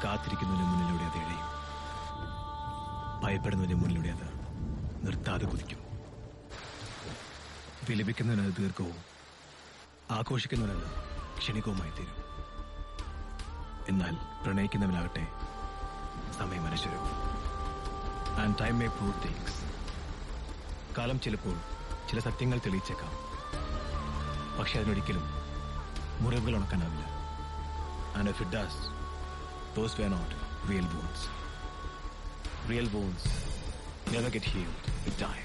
കാത്തിരിക്കുന്നതിന് മുന്നിലൂടെ അത് ഇഴയും ഭയപ്പെടുന്നതിന് മുന്നിലൂടെ അത് നിർത്താതെ കുതിക്കും വിലപിക്കുന്നതിന് അത് ദീർഘവും ആഘോഷിക്കുന്നതിന് ക്ഷണികവുമായി തീരും എന്നാൽ പ്രണയിക്കുന്നവനാകട്ടെ സമയം അനശ്വരവും and time may prove things കാലം ചിലപ്പോൾ ചില സത്യങ്ങൾ തെളിയിച്ചേക്കാം പക്ഷെ അതിനൊരിക്കലും മുറിവുകൾ ഉണക്കാനാവില്ല and if it does those way not real bones real bones never get healed with time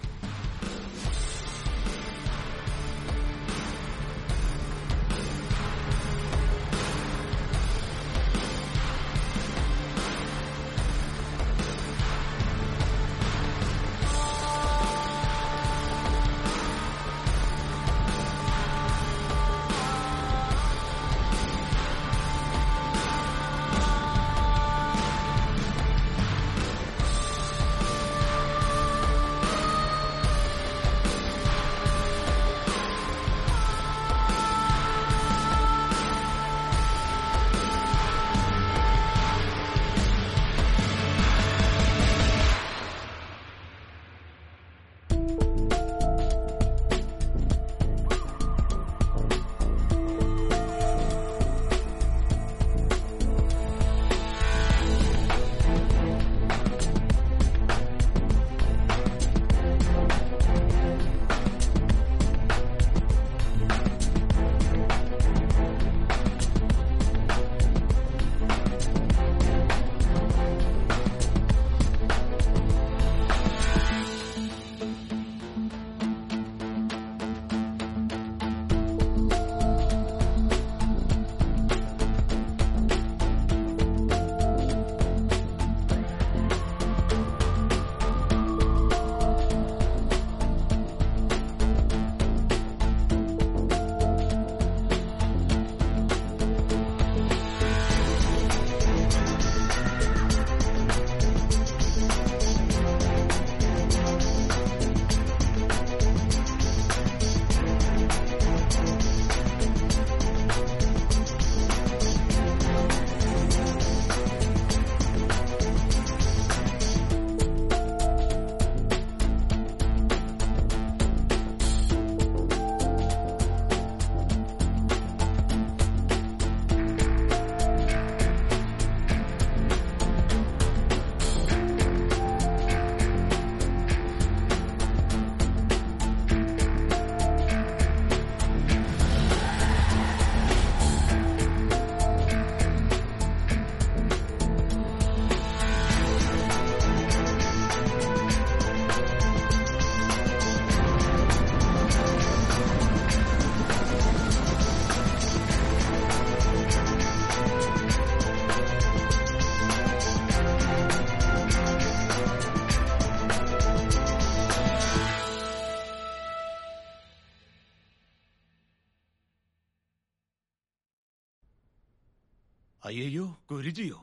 അയ്യോ ഗുരുജിയോ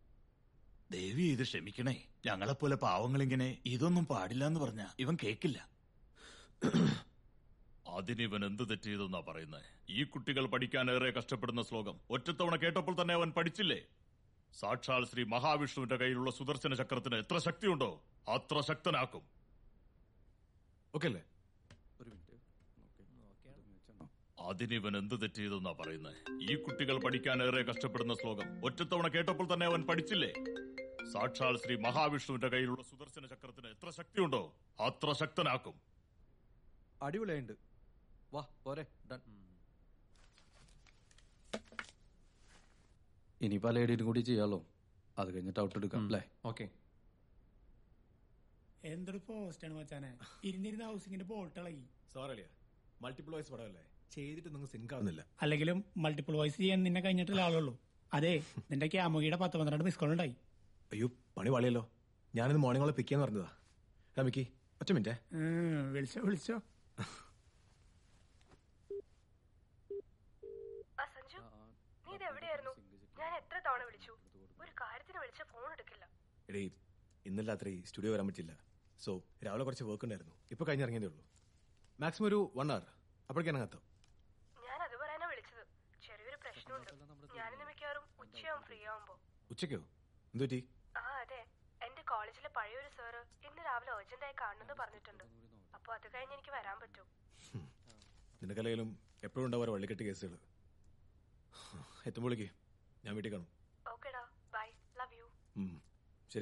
ദേവി ഇത് ക്ഷമിക്കണേ ഞങ്ങളെപ്പോലെ പാവങ്ങളിങ്ങനെ ഇതൊന്നും പാടില്ല എന്ന് പറഞ്ഞ ഇവൻ കേക്കില്ല അതിനിവൻ എന്ത് തെറ്റ് ചെയ്തെന്നാ പറയുന്നത് ഈ കുട്ടികൾ പഠിക്കാൻ ഏറെ കഷ്ടപ്പെടുന്ന ശ്ലോകം ഒറ്റത്തവണ കേട്ടപ്പോൾ തന്നെ അവൻ പഠിച്ചില്ലേ സാക്ഷാൽ ശ്രീ മഹാവിഷ്ണുവിന്റെ കയ്യിലുള്ള സുദർശന ചക്രത്തിന് എത്ര ശക്തിയുണ്ടോ അത്ര ശക്തനാക്കും ഓക്കെ അല്ലേ അതിനിവൻ എന്ത് തെറ്റ് ചെയ്തെന്നാ പറയുന്നത് ഈ കുട്ടികൾ പഠിക്കാൻ ഏറെ കഷ്ടപ്പെടുന്ന ശ്ലോകം ഒറ്റത്തവണ കേട്ടപ്പോൾ തന്നെ അവൻ പഠിച്ചില്ലേ സാക്ഷാൽ ശ്രീ മഹാവിഷ്ണുവിന്റെ കയ്യിലുള്ള സുദർശന ചക്രത്തിന് എത്ര ശക്തിയുണ്ടോ അത്ര ശക്തനാക്കും അടിപൊളിയായിട്ടുണ്ട് വാ പോരെ ഡൺ ഇനി പല എഡിറ്റും കൂടി ചെയ്യാലോ അത് കഴിഞ്ഞിട്ട് ഔട്ട് എടുക്കാം അല്ലേ ഓക്കെ എന്തൊരു പോസ്റ്റാണ് മച്ചാനെ ഇരുന്നിരുന്ന ഹൗസിങ്ങിന്റെ ബോൾട്ട് ഇളകി സോറി മൾട്ടിപ്പിൾ വോയിസ് പടമല്ലേ ചെയ്തിട്ട് നിങ്ങൾ സിങ്ക് ആവുന്നില്ല അല്ലെങ്കിലും മൾട്ടിപ്പിൾ വോയിസ് ചെയ്യാൻ നിന്നെ കഴിഞ്ഞിട്ടുള്ള ആളുള്ളൂ അതെ നിന്റെ ക്യാമോഗിയുടെ പത്ത് പന്ത്രണ്ട് മിസ് കോൾ ഉണ്ടായി അയ്യോ പണി പാളിയല്ലോ ഞാനിന്ന് മോർണിംഗ് കോളെ പിക്ക് ചെയ്യാന്ന് പറഞ്ഞതാ റമിക്ക് ഒറ്റ മിനിറ്റേ ഉം, വിളിച്ചോ വിളിച്ചോ ആ സഞ്ജു നീ ഇത് എവിടെയായിരുന്നു ഞാൻ എത്ര തവണ വിളിച്ചു ഒരു കാര്യത്തിന് വിളിച്ച ഫോൺ എടുക്കില്ല എടേ ഇന്നലെ രാത്രി സ്റ്റുഡിയോ വരാൻ പറ്റില്ല സോ രാവിലെ കുറച്ച് വർക്ക് ഉണ്ടായിരുന്നു ഇപ്പൊ കഴിഞ്ഞിറങ്ങിയതേ ഉള്ളൂ മാക്സിമം ഒരു വൺ അവർ അപ്പോഴേക്കാണ് എത്താം ഞാൻ അത് പറയാനാ വിളിച്ചത് ചെറിയൊരു പ്രശ്നമുണ്ട് ഞാനിന്ന് മിക്കവാറും ഉച്ചയാവും ഫ്രീ ആവുമ്പോ ഉച്ചയ്ക്കോ എന്തുപറ്റി ആ അതെ എന്റെ കോളേജിലെ പഴയൊരു സാറ് ഇന്ന് രാവിലെ അർജന്റായി കാണണമെന്ന് പറഞ്ഞിട്ടുണ്ട് അപ്പൊ അത് കഴിഞ്ഞ് എനിക്ക് വരാൻ പറ്റൂ നിന്റെ കലയിലും എപ്പോഴും ഉണ്ടാവാറ് വള്ളിക്കെട്ട് കേസുകൾ എത്തുമ്പോഴേക്ക് ഞാൻ വീട്ടിൽ കാണും ഓക്കേടാ ബൈ ലവ് യു ഉം, ശരി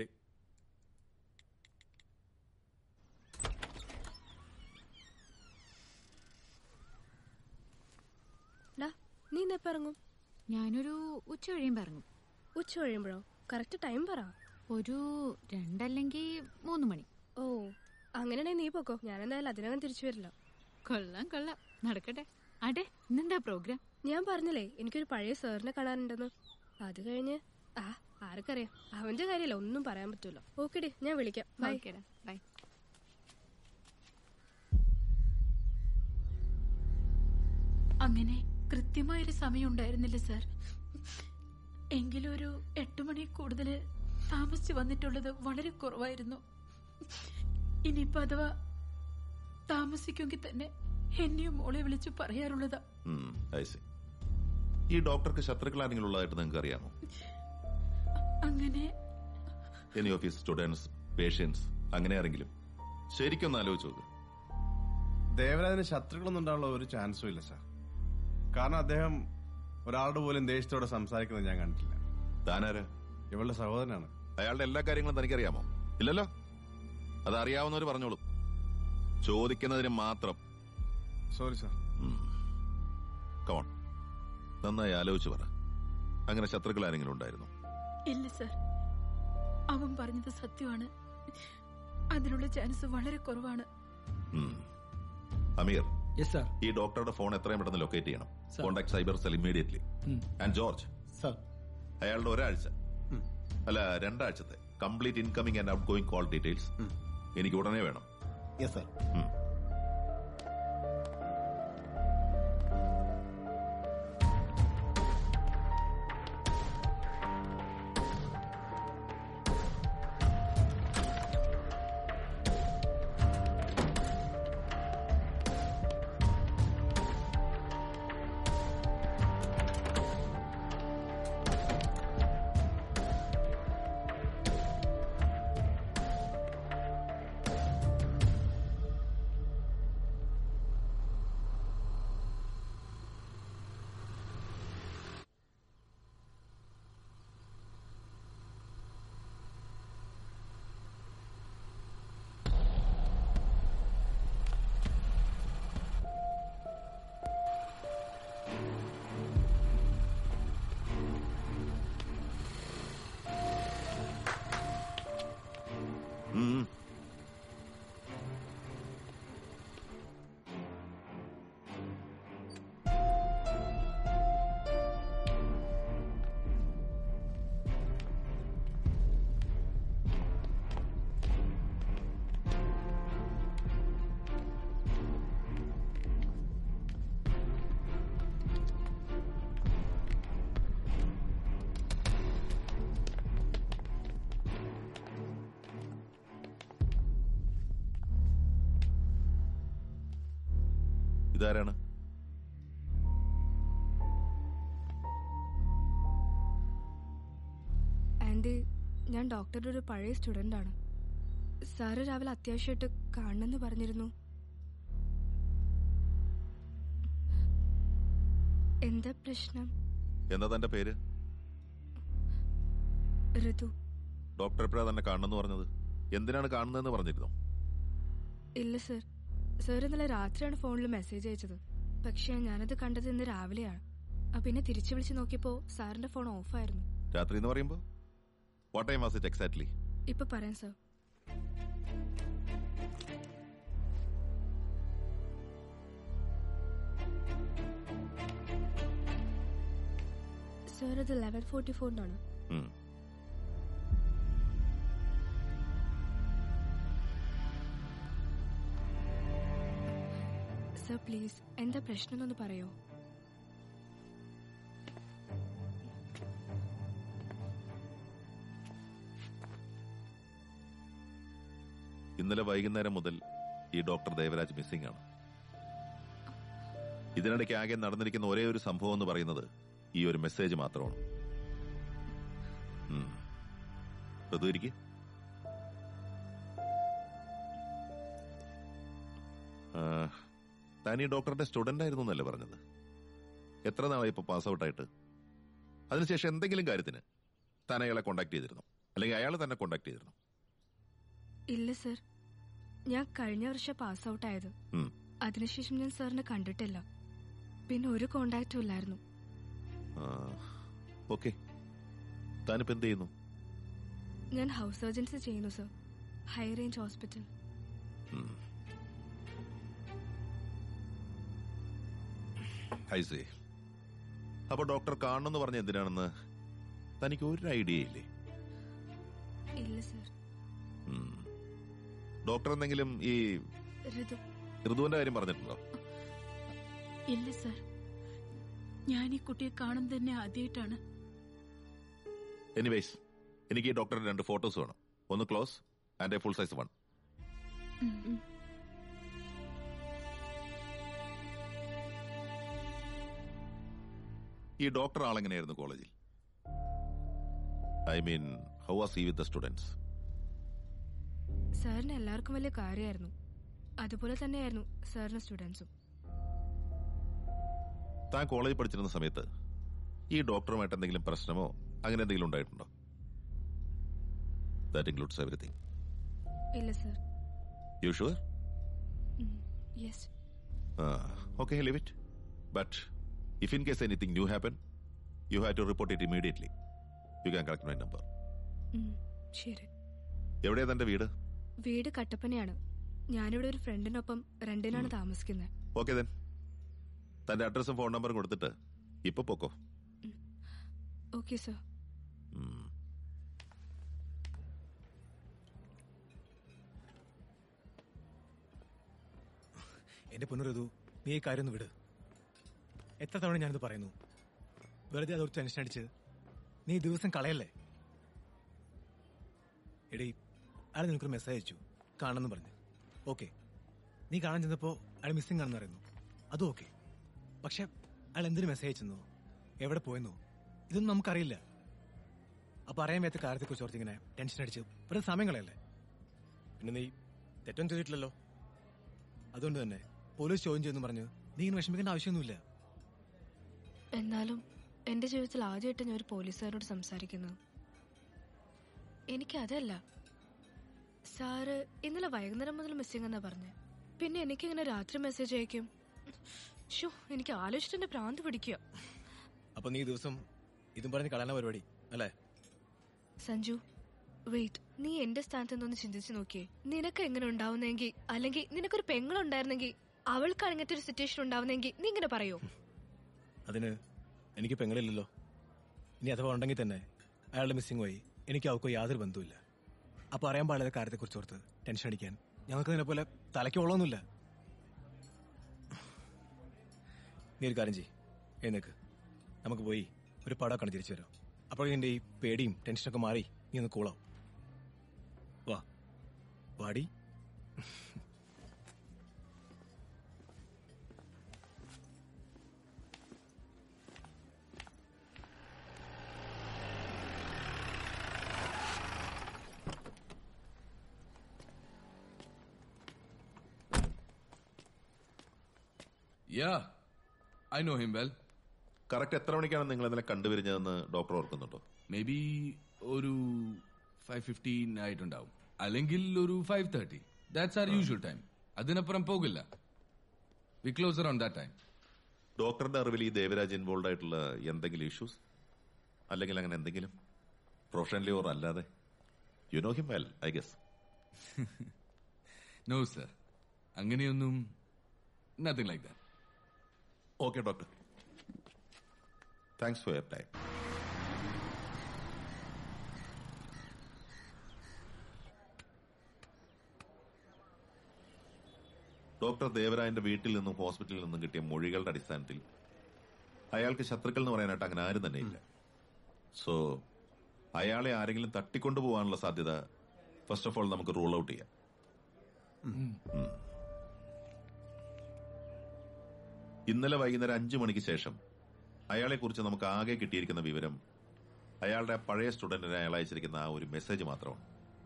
ഡാ നീ ഇന്ന് എപ്പോ ഇറങ്ങും ഞാനൊരു ഉച്ച കഴിയുമ്പോ ഇറങ്ങും ഉച്ച കഴിയുമ്പോഴോ കറക്റ്റ് ടൈം പറ ഒരു രണ്ടല്ലെങ്കിൽ മൂന്ന് മണി ഓ അങ്ങനെയാണെങ്കിൽ നീ പോക്കോ ഞാൻ എന്തായാലും അതിനകം തിരിച്ചു വരില്ല കൊള്ളാം കൊള്ളാം നടക്കട്ടെ അടെ ഇന്നെന്താ പ്രോഗ്രാം ഞാൻ പറഞ്ഞില്ലേ എനിക്കൊരു പഴയ സാറിനെ കാണാനുണ്ടെന്ന് അത് കഴിഞ്ഞ് ആ ആർക്കറിയാം അവന്റെ കാര്യമല്ല ഒന്നും പറയാൻ പറ്റൂല ഓക്കെടി ഞാൻ വിളിക്കാം ബൈ ഓക്കേടാ ബൈ അങ്ങനെ കൃത്യമായൊരു സമയം ഉണ്ടായിരുന്നില്ല സാർ എങ്കിലും ഒരു എട്ട് മണി കൂടുതൽ താമസിച്ചു വന്നിട്ടുള്ളത് വളരെ കുറവായിരുന്നു ഇനിയിപ്പോ അഥവാ താമസിക്കുമെങ്കിൽ തന്നെ എന്നെയും മോളെ വിളിച്ചു പറയാറുള്ളതാ ഉം, I see. ഈ ഡോക്ടർക്ക് ശത്രുക്കൾ ആരെങ്കിലും ഉള്ളതായിട്ട് നിങ്ങൾക്ക് അറിയാമോ അങ്ങനെ എനി ഓഫീസ് സ്റ്റുഡൻസ് പേഷ്യൻസ് അങ്ങനെ ആരെങ്കിലും ശരിക്കും ഒന്ന് ആലോചിച്ച് നോക്ക് ദേവരാജന് ശത്രുക്കളൊന്നും ഉണ്ടാനുള്ള ഒരു ചാൻസും ഇല്ല സാർ കാരണം അദ്ദേഹം ഒരാളുടെ പോലും ദേഷ്യത്തോടെ സംസാരിക്കുന്നത് ഞാൻ കണ്ടിട്ടില്ല താനാരാ ഇവളുടെ സഹോദരനാണ് അയാളുടെ എല്ലാ കാര്യങ്ങളും തനിക്കറിയാമോ ഇല്ലല്ലോ അത് അറിയാവുന്നവർ പറഞ്ഞോളൂ ചോദിക്കുന്നതിന് മാത്രം സോറി സാർ കമോൺ നന്നായി ആലോചിച്ച് പറ അങ്ങനെ ശത്രുക്കൾ ആരെങ്കിലും ഉണ്ടായിരുന്നു ഇല്ല സാർ അവൻ പറഞ്ഞത് സത്യമാണ് അതിനുള്ള ചാൻസ് വളരെ കുറവാണ് അമീർ യെസ് സാർ ഈ ഡോക്ടറുടെ ഫോൺ എത്രയും പെട്ടെന്ന് ലൊക്കേറ്റ് ചെയ്യണം Sir. Contact cyber cell immediately and George sir അയാളുടെ ഒരാഴ്ച അല്ല രണ്ടാഴ്ചത്തെ complete incoming and outgoing call details എനിക്ക് ഉടനെ വേണം യെസ് സാർ ഉം. ഇതാരാണ് ആൻഡി ഞാൻ ഡോക്ടറുടെ ഒരു പഴയ സ്റ്റുഡന്റ് ആണ് സാറ് രാവിലെ അത്യാവശ്യമായിട്ട് കാണണമെന്ന് പറഞ്ഞിരുന്നു എന്താ പ്രശ്നം എന്താ തന്റെ പേര് ഋതു ഡോക്ടർ എപ്പോഴാ തന്നെ കാണണമെന്ന് പറഞ്ഞത് എന്തിനാണ് കാണുന്നതെന്ന് പറഞ്ഞിരുന്നോ ഇല്ല സർ സർ ഇന്നലെ രാത്രിയാണ് ഫോണിൽ മെസ്സേജ് അയച്ചത് പക്ഷേ ഞാനത് കണ്ടത് ഇന്ന് രാവിലെയാണ് ആ, പിന്നെ തിരിച്ചു വിളിച്ച് നോക്കിയപ്പോ സാറിന്റെ ഫോൺ ഓഫായിരുന്നു രാത്രി എന്ന് പറയുമ്പോ what time was it exactly ഇപ്പൊ പറയാം സർ സർ അത് ലെവൻ ഫോർട്ടി ഫോറിനാണ് സർ പ്ലീസ് എന്താ പ്രശ്നം എന്നൊന്ന് പറയോ ഇന്നലെ വൈകുന്നേരം മുതൽ ഈ ഡോക്ടർ ദേവരാജ് മിസ്സിംഗ് ആണ് ഇതിനിടയ്ക്ക് ആകെ നടന്നിരിക്കുന്ന ഒരേ ഒരു സംഭവം എന്ന് പറയുന്നത് ഈ ഒരു മെസ്സേജ് മാത്രമാണ് ഉം. ഋതു ഇരിക്കെ താൻ ഈ ഡോക്ടറുടെ സ്റ്റുഡന്റ് ആയിരുന്നു എന്നല്ലേ പറഞ്ഞത് എത്ര നാളായി ഇപ്പൊ പാസ് ഔട്ട് ആയിട്ട് അതിനുശേഷം എന്തെങ്കിലും കാര്യത്തിന് താൻ അയാളെ കോണ്ടാക്ട് ചെയ്തിരുന്നു അല്ലെങ്കിൽ അയാൾ തന്നെ കോണ്ടാക്ട് ചെയ്തിരുന്നു ഇല്ല സർ ഞാൻ കഴിഞ്ഞ വർഷം പാസ് ഔട്ട് ആയത് ഉം. അതിനുശേഷം ഞാൻ സാറിനെ കണ്ടിട്ടില്ല പിന്നെ ഒരു കോണ്ടാക്റ്റും ഇല്ലായിരുന്നു ഓക്കെ താനിപ്പോ എന്ത് ചെയ്യുന്നു ഞാൻ ഹൗസ് സർജൻസി ചെയ്യുന്നു സർ ഹൈ റേഞ്ച് ഹോസ്പിറ്റൽ ഐസേ അപ്പൊ ഡോക്ടർ കാണണമെന്ന് പറഞ്ഞ എന്തിനാണെന്ന് തനിക്ക് ഒരു ഐഡിയ ഇല്ലേ ഇല്ല സർ ഉം. ഡോക്ടർ എന്തെങ്കിലും ഈ ഋതു ഋതുവിന്റെ കാര്യം പറഞ്ഞിട്ടുണ്ടോ ഇല്ല സർ ഞാൻ ഈ കുട്ടിയെ കാണുന്നത് തന്നെ ആദ്യമായിട്ടാണ് എനിവേസ് എനിക്ക് ഈ ഡോക്ടറുടെ രണ്ട് ഫോട്ടോസ് വേണം ഒന്ന് close and a full size one ഈ ഡോക്ടർ ആളെങ്ങനെയായിരുന്നു കോളേജിൽ ഐ മീൻ ഹൗ വാസ് ഈ വിത്ത് ദ സ്റ്റുഡൻസ് സാറിന് എല്ലാവർക്കും വലിയ കാര്യമായിരുന്നു അതുപോലെ തന്നെയായിരുന്നു സാറിന് സ്റ്റുഡൻസും താൻ കോളേജിൽ പഠിച്ചിരുന്ന സമയത്ത് ഈ ഡോക്ടറുമായിട്ട് എന്തെങ്കിലും പ്രശ്നമോ അങ്ങനെ എന്തെങ്കിലും ഉണ്ടായിട്ടുണ്ടോ ദാറ്റ് ഇൻക്ലൂഡ്സ് എവറിഥിങ് ഇല്ല sir you sure yes okay, leave it. But if in case anything new happen, you have to report it immediately. You can collect my number. ശരി എവിടെയാ തന്റെ വീട് വീട് കട്ടപ്പനയാണ് ഞാനിവിടെ ഒരു ഫ്രണ്ടിനൊപ്പം റെന്റിനാണ് താമസിക്കുന്നത് ഓക്കെ ദെൻ തന്റെ അഡ്രസ്സും ഫോൺ നമ്പറും കൊടുത്തിട്ട് ഇപ്പൊ പൊക്കോ ഓക്കെ സർ ഉം. എന്റെ പൊന്നുരതു നീ ഈ കാര്യം ഒന്ന് വിട് എത്ര തവണ ഞാനിത് പറയുന്നു വെറുതെ അതൊരു ടെൻഷൻ അടിച്ച് നീ ഈ ദിവസം കളയല്ലേ എടീ അയാൾ നിനക്കൊരു മെസ്സേജ് അയച്ചു കാണണമെന്ന് പറഞ്ഞു ഓക്കെ നീ കാണാൻ ചെന്നപ്പോ അയാൾ മിസ്സിംഗ് ആണെന്ന് പറയുന്നു അതും ഓക്കെ പക്ഷെ അയാൾ എന്തിനു മെസ്സേജ് അയച്ചെന്നോ എവിടെ പോയെന്നോ ഇതൊന്നും നമുക്കറിയില്ല അപ്പൊ അറിയാൻ മേത്ത കാര്യത്തെക്കുറിച്ച് ഓർത്ത് ഇങ്ങനെ ടെൻഷൻ അടിച്ച് വെറുതെ സമയം കളയല്ലേ പിന്നെ നീ തെറ്റൊന്നും ചെയ്തിട്ടില്ലല്ലോ അതുകൊണ്ട് തന്നെ പോലീസ് ചോദ്യം ചെയ്യുന്നു പറഞ്ഞ് നീ ഇങ്ങനെ വിഷമിക്കേണ്ട ആവശ്യമൊന്നുമില്ല എന്നാലും എന്റെ ജീവിതത്തിൽ ആദ്യമായിട്ട് ഞാൻ ഒരു പോലീസുകാരോട് സംസാരിക്കുന്നത് എനിക്കതല്ല സാറ് ഇന്നലെ വൈകുന്നേരം മുതൽ മിസ്സിംഗ് എന്നാ പറഞ്ഞേ പിന്നെ എനിക്കിങ്ങനെ രാത്രി മെസ്സേജ് അയക്കും ഷോ എനിക്ക് ആലോചിച്ചിട്ട് എന്റെ ഭ്രാന്ത് പിടിക്കുക അപ്പൊ നീ ഈ ദിവസം ഇതും പറഞ്ഞ് കളയണ പരിപാടി അല്ലേ സഞ്ജു വെയിറ്റ് നീ എന്റെ സ്ഥാനത്ത് നിന്നൊന്ന് ചിന്തിച്ചു നോക്കിയേ നിനക്ക് എങ്ങനെ ഉണ്ടാവുന്നെങ്കിൽ അല്ലെങ്കിൽ നിനക്കൊരു പെങ്ങളുണ്ടായിരുന്നെങ്കിൽ അവൾക്ക് അങ്ങനത്തെ ഒരു സിറ്റുവേഷൻ ഉണ്ടാവുന്നെങ്കിൽ നീ ഇങ്ങനെ പറയോ അതിന് എനിക്ക് പെങ്ങളില്ലല്ലോ ഇനി അഥവാ ഉണ്ടെങ്കിൽ തന്നെ അയാളുടെ മിസ്സിംഗ് പോയി എനിക്ക് അവൾക്കോ യാതൊരു ബന്ധവുമില്ല അപ്പൊ അറിയാൻ പാടില്ലാത്ത കാര്യത്തെക്കുറിച്ച് ഓർത്ത് ടെൻഷൻ അടിക്കാൻ ഞങ്ങൾക്ക് ഇതിനെ പോലെ തലയ്ക്ക് ഉള്ളൊന്നുമില്ല നീ ഒരു കാര്യം ചെയ് എഴുന്നേക്ക് നമുക്ക് പോയി ഒരു പടമൊക്കെ കണ്ട് തിരിച്ചു വരാം അപ്പോൾ എന്റെ ഈ പേടിയും ടെൻഷനൊക്കെ മാറി നീ ഒന്ന് കൂളാവും വാ വാടി Yeah, I know him well. Correct എത്ര മണിക്കാണ് നിങ്ങൾ ഇന്നലെ കണ്ടുപിരിഞ്ഞതെന്ന് ഡോക്ടർ ഓർക്കുന്നുണ്ടോ മേ ബി ഒരു ഫൈവ് ഫിഫ്റ്റീൻ ആയിട്ടുണ്ടാവും അല്ലെങ്കിൽ ഒരു five thirty that's our usual time അതിനപ്പുറം പോകില്ല we close around that time ഡോക്ടറുടെ അറിവിൽ ഈ ദേവരാജ് ഇൻവോൾവ് ആയിട്ടുള്ള എന്തെങ്കിലും ഇഷ്യൂസ് അല്ലെങ്കിൽ അങ്ങനെ എന്തെങ്കിലും പ്രൊഫഷണലി ഓർ അല്ലാതെ you know him well I guess no sir അങ്ങനെയൊന്നും nothing like that okay doctor thanks for your time doctor ദേവരായന്റെ വീട്ടിൽ നിന്നും ഹോസ്പിറ്റലിൽ നിന്നും കിട്ടിയ മൊഴികളുടെ അടിസ്ഥാനത്തിൽ അയാൾക്ക് ശത്രുക്കൾ എന്ന് പറയാനായിട്ട് അങ്ങനെ ആരും തന്നെ ഇല്ല സോ അയാളെ ആരെങ്കിലും തട്ടിക്കൊണ്ടു പോകാനുള്ള സാധ്യത ഫസ്റ്റ് ഓഫ് ഓൾ നമുക്ക് റൂൾ ഔട്ട് ചെയ്യാം ഉം. ഇന്നലെ വൈകുന്നേരം അഞ്ചു മണിക്ക് ശേഷം അയാളെ കുറിച്ച് നമുക്ക് ആകെ കിട്ടിയിരിക്കുന്ന വിവരം അയാളുടെ ആ പഴയ സ്റ്റുഡന്റിന് അയാൾ അയച്ചിരിക്കുന്ന ആ ഒരു മെസ്സേജ് മാത്രമാണ്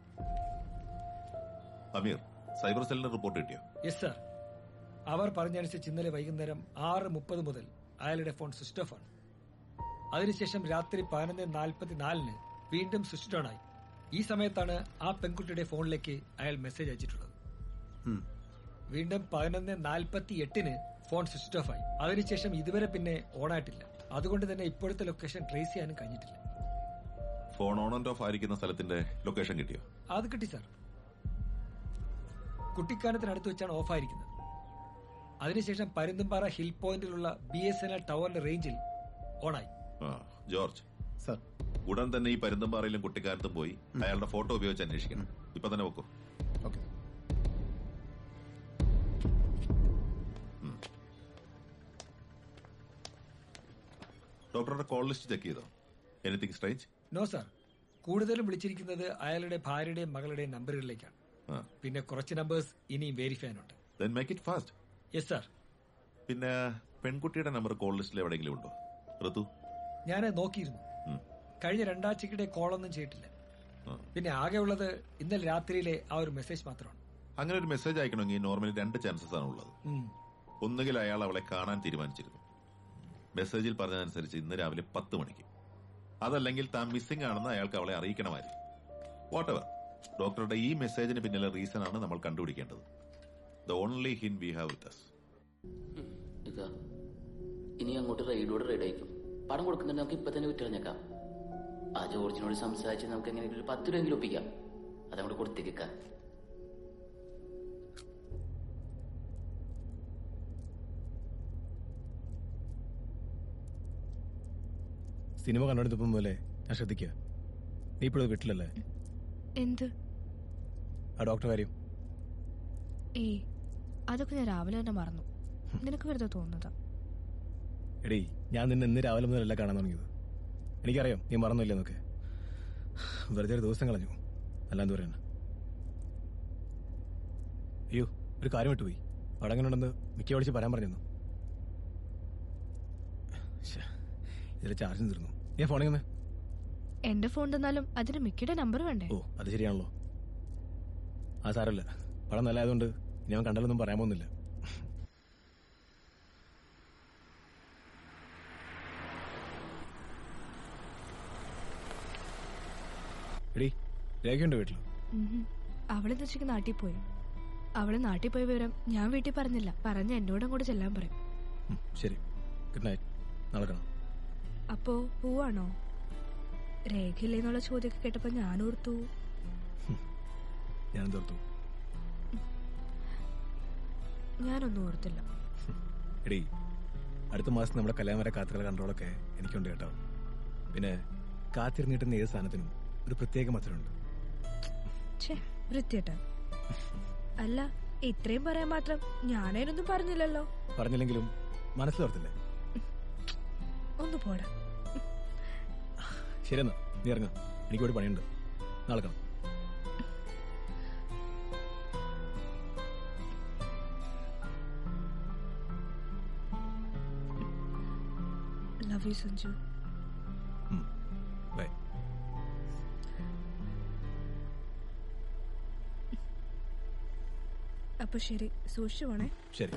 അമീർ സൈബർ സെല്ലിന് റിപ്പോർട്ട് കിട്ടിയോ യെസ് സർ അവർ പറഞ്ഞനുസരിച്ച് ഇന്നലെ വൈകുന്നേരം ആറ് മുപ്പത് മുതൽ അയാളുടെ ഫോൺ സ്വിച്ച് ഓഫ് ആണ് അതിനുശേഷം രാത്രി പതിനൊന്ന് നാൽപ്പത്തിനാലിന് വീണ്ടും സ്വിച്ച് ഓൺ ആയി ഈ സമയത്താണ് ആ പെൺകുട്ടിയുടെ ഫോണിലേക്ക് അയാൾ മെസ്സേജ് അയച്ചിട്ടുള്ളത് വീണ്ടും പതിനൊന്ന് നാൽപ്പത്തി എട്ടിന് ഫോൺ സ്വിച്ച് ഓഫ് ആയി അതിനുശേഷം ഇതുവരെ പിന്നെ ഓൺ ആയിട്ടില്ല അതുകൊണ്ട് തന്നെ ഇപ്പോഴത്തെ ലൊക്കേഷൻ ട്രേസ് ചെയ്യാനും കഴിഞ്ഞിട്ടില്ല ഫോൺ ഓൺ ആൻഡ് ഓഫ് ആയിരിക്കുന്ന സ്ഥലത്തിന്റെ ലൊക്കേഷൻ കിട്ടിയോ അത് കിട്ടി സാർ കുട്ടിക്കാനത്തിനടുത്ത് വെച്ചാണ് ഓഫായിരിക്കുന്നത് അതിനുശേഷം പരുന്തുംപാറ ഹിൽ പോയിന്റിലുള്ള ബി എസ് എൻ എൽ ടവറിന്റെ റേഞ്ചിൽ ഓണായി ആ ജോർജ് സർ ഉടൻ തന്നെ ഈ പരുന്തമ്പാറയിലും കുട്ടിക്കാലത്തും പോയി അയാളുടെ ഫോട്ടോ ഉപയോഗിച്ച് അന്വേഷിക്കണം ഇപ്പൊ തന്നെ വെക്കൂ ഓക്കെ ഡോക്ടറുടെ കോൾ ലിസ്റ്റ് ചെക്ക് ചെയ്തോ എനിത്തിങ് സ്ട്രേഞ്ച് നോ സാർ കൂടുതലും വിളിച്ചിരിക്കുന്നത് അയാളുടെ ഭാര്യയുടെയും മകളുടെയും നമ്പറുകളിലേക്കാണ് ആ പിന്നെ കുറച്ച് നമ്പേഴ്സ് ഇനിയും വെരിഫൈ ചെയ്യാനുണ്ട് then make it fast yes sir പിന്നെ പെൺകുട്ടിയുടെ നമ്പർ കോൾ ലിസ്റ്റിൽ എവിടെയെങ്കിലും ഉണ്ടോ ഋതു ഞാൻ നോക്കിയിരുന്നു ഉം. കഴിഞ്ഞ രണ്ടാഴ്ചക്കിടെ കോളൊന്നും ചെയ്തിട്ടില്ല ആ. പിന്നെ ആകെ ഉള്ളത് ഇന്നലെ രാത്രിയിലെ ആ ഒരു മെസ്സേജ് മാത്രമാണ് അങ്ങനെ ഒരു മെസ്സേജ് അയക്കണമെങ്കിൽ നോർമലി രണ്ട് ചാൻസസ് ആണ് ഉള്ളത് ഉം. ഒന്നുകിൽ അയാൾ അവളെ കാണാൻ തീരുമാനിച്ചിരുന്നു മെസ്സേജിൽ പറഞ്ഞതനുസരിച്ച് ഇന്ന് രാവിലെ പത്ത് മണിക്ക് അതല്ലെങ്കിൽ താൻ മിസ്സിംഗ് ആണെന്ന് അയാൾക്ക് അവളെ അറിയിക്കണമായിരുന്നു വാട്ടെവർ ഡോക്ടറുടെ ഈ മെസ്സേജിന് പിന്നിലെ റീസൺ ആണ് നമ്മൾ കണ്ടുപിടിക്കേണ്ടത് the only hint we have with us ഇതാ ഇനി അങ്ങോട്ട് റൈഡോട് റൈഡ് അയക്കും പണം കൊടുക്കുന്നുണ്ട് നമുക്ക് ഇപ്പൊ തന്നെ വിറ്ററിഞ്ഞേക്കാം ആ ജോർജിനോട് സംസാരിച്ച് നമുക്ക് എങ്ങനെയെങ്കിലും ഒരു പത്ത് രൂപയെങ്കിലും ഒപ്പിക്കാം അതങ്ങോട്ട് കൊടുത്തേക്കാം സിനിമ കണ്ടുകൊണ്ടിപ്പം പോലെ ഞാൻ ശ്രദ്ധിക്കുക നീ ഇപ്പോഴും വീട്ടിലല്ലേ എന്ത് ആ ഡോക്ടർ കാര്യം ഏ അതൊക്കെ ഞാൻ രാവിലെ തന്നെ മറന്നു നിനക്ക് വെറുതെ തോന്നുന്നതാ എടീ ഞാൻ നിന്നെ ഇന്ന് രാവിലെ മുതലല്ല കാണാൻ തുടങ്ങിയത് എനിക്കറിയാം നീ മറന്നില്ലെന്നൊക്കെ വെറുതെ ഒരു ദിവസം കളഞ്ഞു അല്ലാന്ന് പറയണ അയ്യോ ഒരു കാര്യം വിട്ടുപോയി അവിടെ എങ്ങനെ ഉണ്ടെന്ന് മിക്ക വിളിച്ച് പറയാൻ പറഞ്ഞു ഇതിൽ ചാർജും തീർന്നു ഞാൻ ഫോണിൽ നിന്ന് എന്റെ ഫോൺ തന്നാലും അതിന് മിക്കയുടെ നമ്പർ വേണ്ടേ ഓ അത് ശരിയാണല്ലോ ആ സാരല്ല പടം നല്ലതായതുകൊണ്ട് ഇനി അവൻ കണ്ടാലൊന്നും പറയാൻ പോകുന്നില്ല എടീ രേഖയുണ്ട് വീട്ടിൽ ഉം. അവള് ഉച്ചയ്ക്ക് നാട്ടിൽ പോയി അവള് നാട്ടിൽ പോയ വിവരം ഞാൻ വീട്ടിൽ പറഞ്ഞില്ല പറഞ്ഞ എന്നോടും കൂടെ ചെല്ലാൻ പറയും ഉം, ശരി ഗുഡ് നൈറ്റ് നാളെ കാണാം അപ്പോ പോവാണോ രേഖയില്ലേന്നുള്ള ചോദ്യമൊക്കെ കേട്ടപ്പോ ഞാൻ ഓർത്തു ഞാൻ തോർത്തു ഞാനൊന്നും ഓർത്തില്ല എടീ അടുത്ത മാസം നമ്മുടെ കല്യാണം വരെ കാത്തുകളെ കൺട്രോളൊക്കെ എനിക്കുണ്ട് കേട്ടോ പിന്നെ കാത്തിരുന്നിട്ടുന്ന ഏത് സാധനത്തിനും ഒരു പ്രത്യേക മധുരമുണ്ട് ഛേ വൃത്തിയേട്ടൻ അല്ല ഇത്രയും പറയാൻ മാത്രം ഞാനതിനൊന്നും പറഞ്ഞില്ലല്ലോ പറഞ്ഞില്ലെങ്കിലും മനസ്സിലോർത്തില്ലേ ഒന്ന് പോടാ ശരി എന്നാ നീ ഇറങ്ങാം എനിക്കൊരു പണിയുണ്ട് നാളെ കാണാം ലവ് യു സഞ്ജു ബൈ അപ്പൊ ശരി സൂക്ഷിച്ചു പോണേ ശരി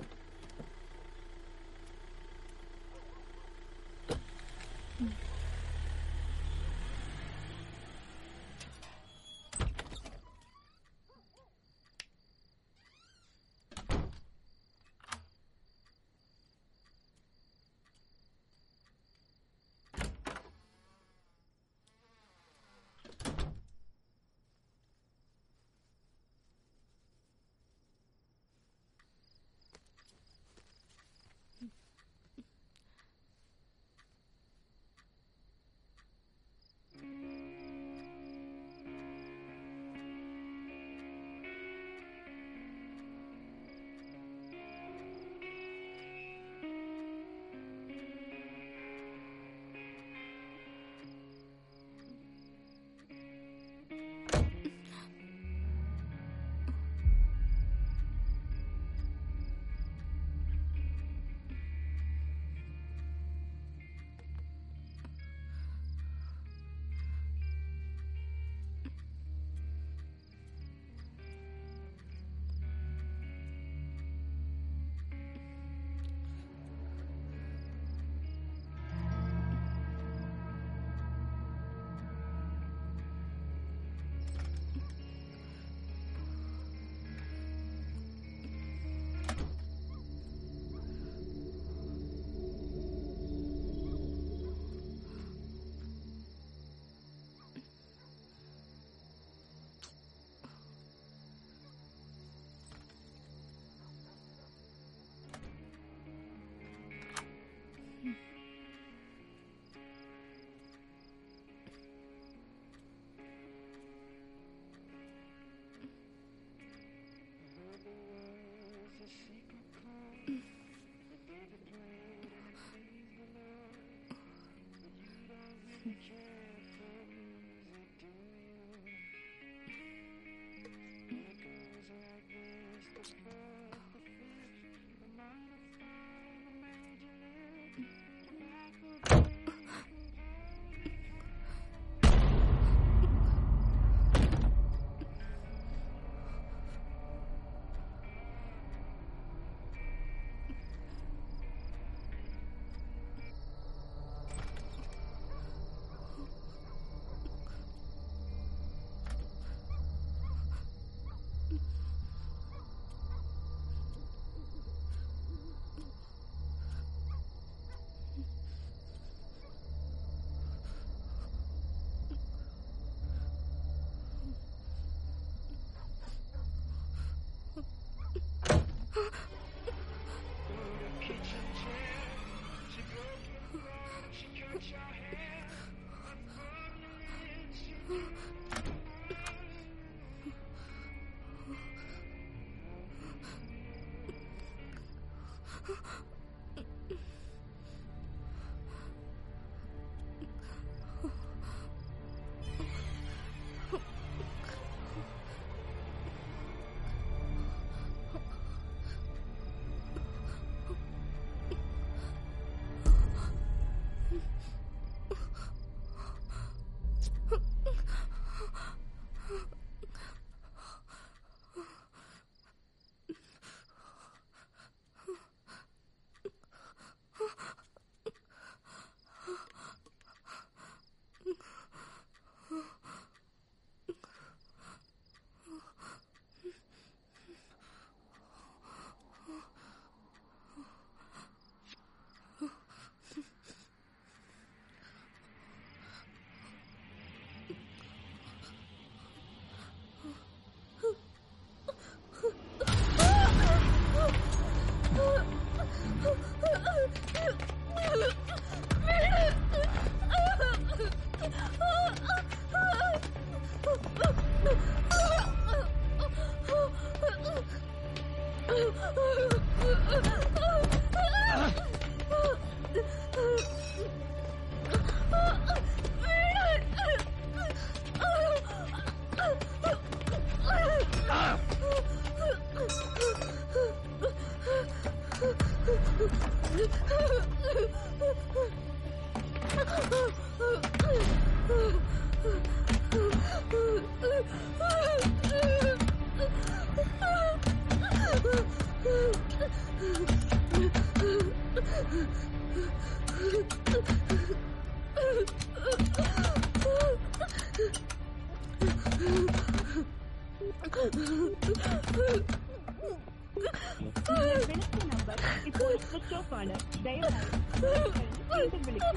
വിളിച്ച നമ്പർ ഇപ്പോൾ സ്വിച്ച് ഓഫ് ആണ് ദയവായി വീണ്ടും വിളിക്കുക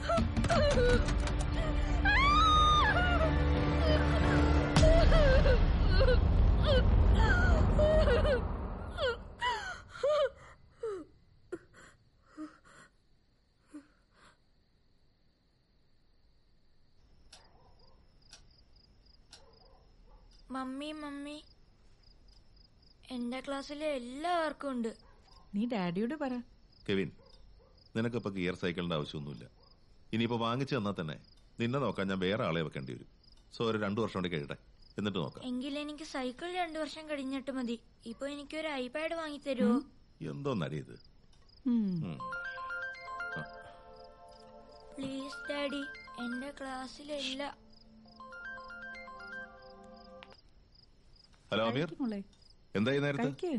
മമ്മി മമ്മി എന്റെ ക്ലാസ്സിലെ എല്ലാവർക്കും ഉണ്ട് നീ ഡാഡിയോട് പറ കെവിൻ നിനക്കിപ്പോ ഗിയർ സൈക്കിളിന്റെ ആവശ്യമൊന്നുമില്ല ഇനിയിപ്പോ വാങ്ങിച്ചു തന്നാൽ തന്നെ നിന്നെ നോക്കാൻ ഞാൻ വേറെ ആളെ വെക്കേണ്ടി വരും സോ ഒരു രണ്ടു വർഷം കൂടി കഴിയട്ടെ എന്നിട്ട് നോക്കാം എങ്കിൽ എനിക്ക് സൈക്കിൾ രണ്ടു വർഷം കഴിഞ്ഞിട്ട് മതി ഇപ്പൊ എനിക്ക് ഒരു ഐപാഡ് വാങ്ങി തരുമോ എന്തോ നടിയത് പ്ലീസ് ഡാഡി എന്റെ ക്ലാസ്സിലെ എല്ലാ ഹലോ അമീർ മോളെ എന്തായി നേരത്തെ കഴിക്ക്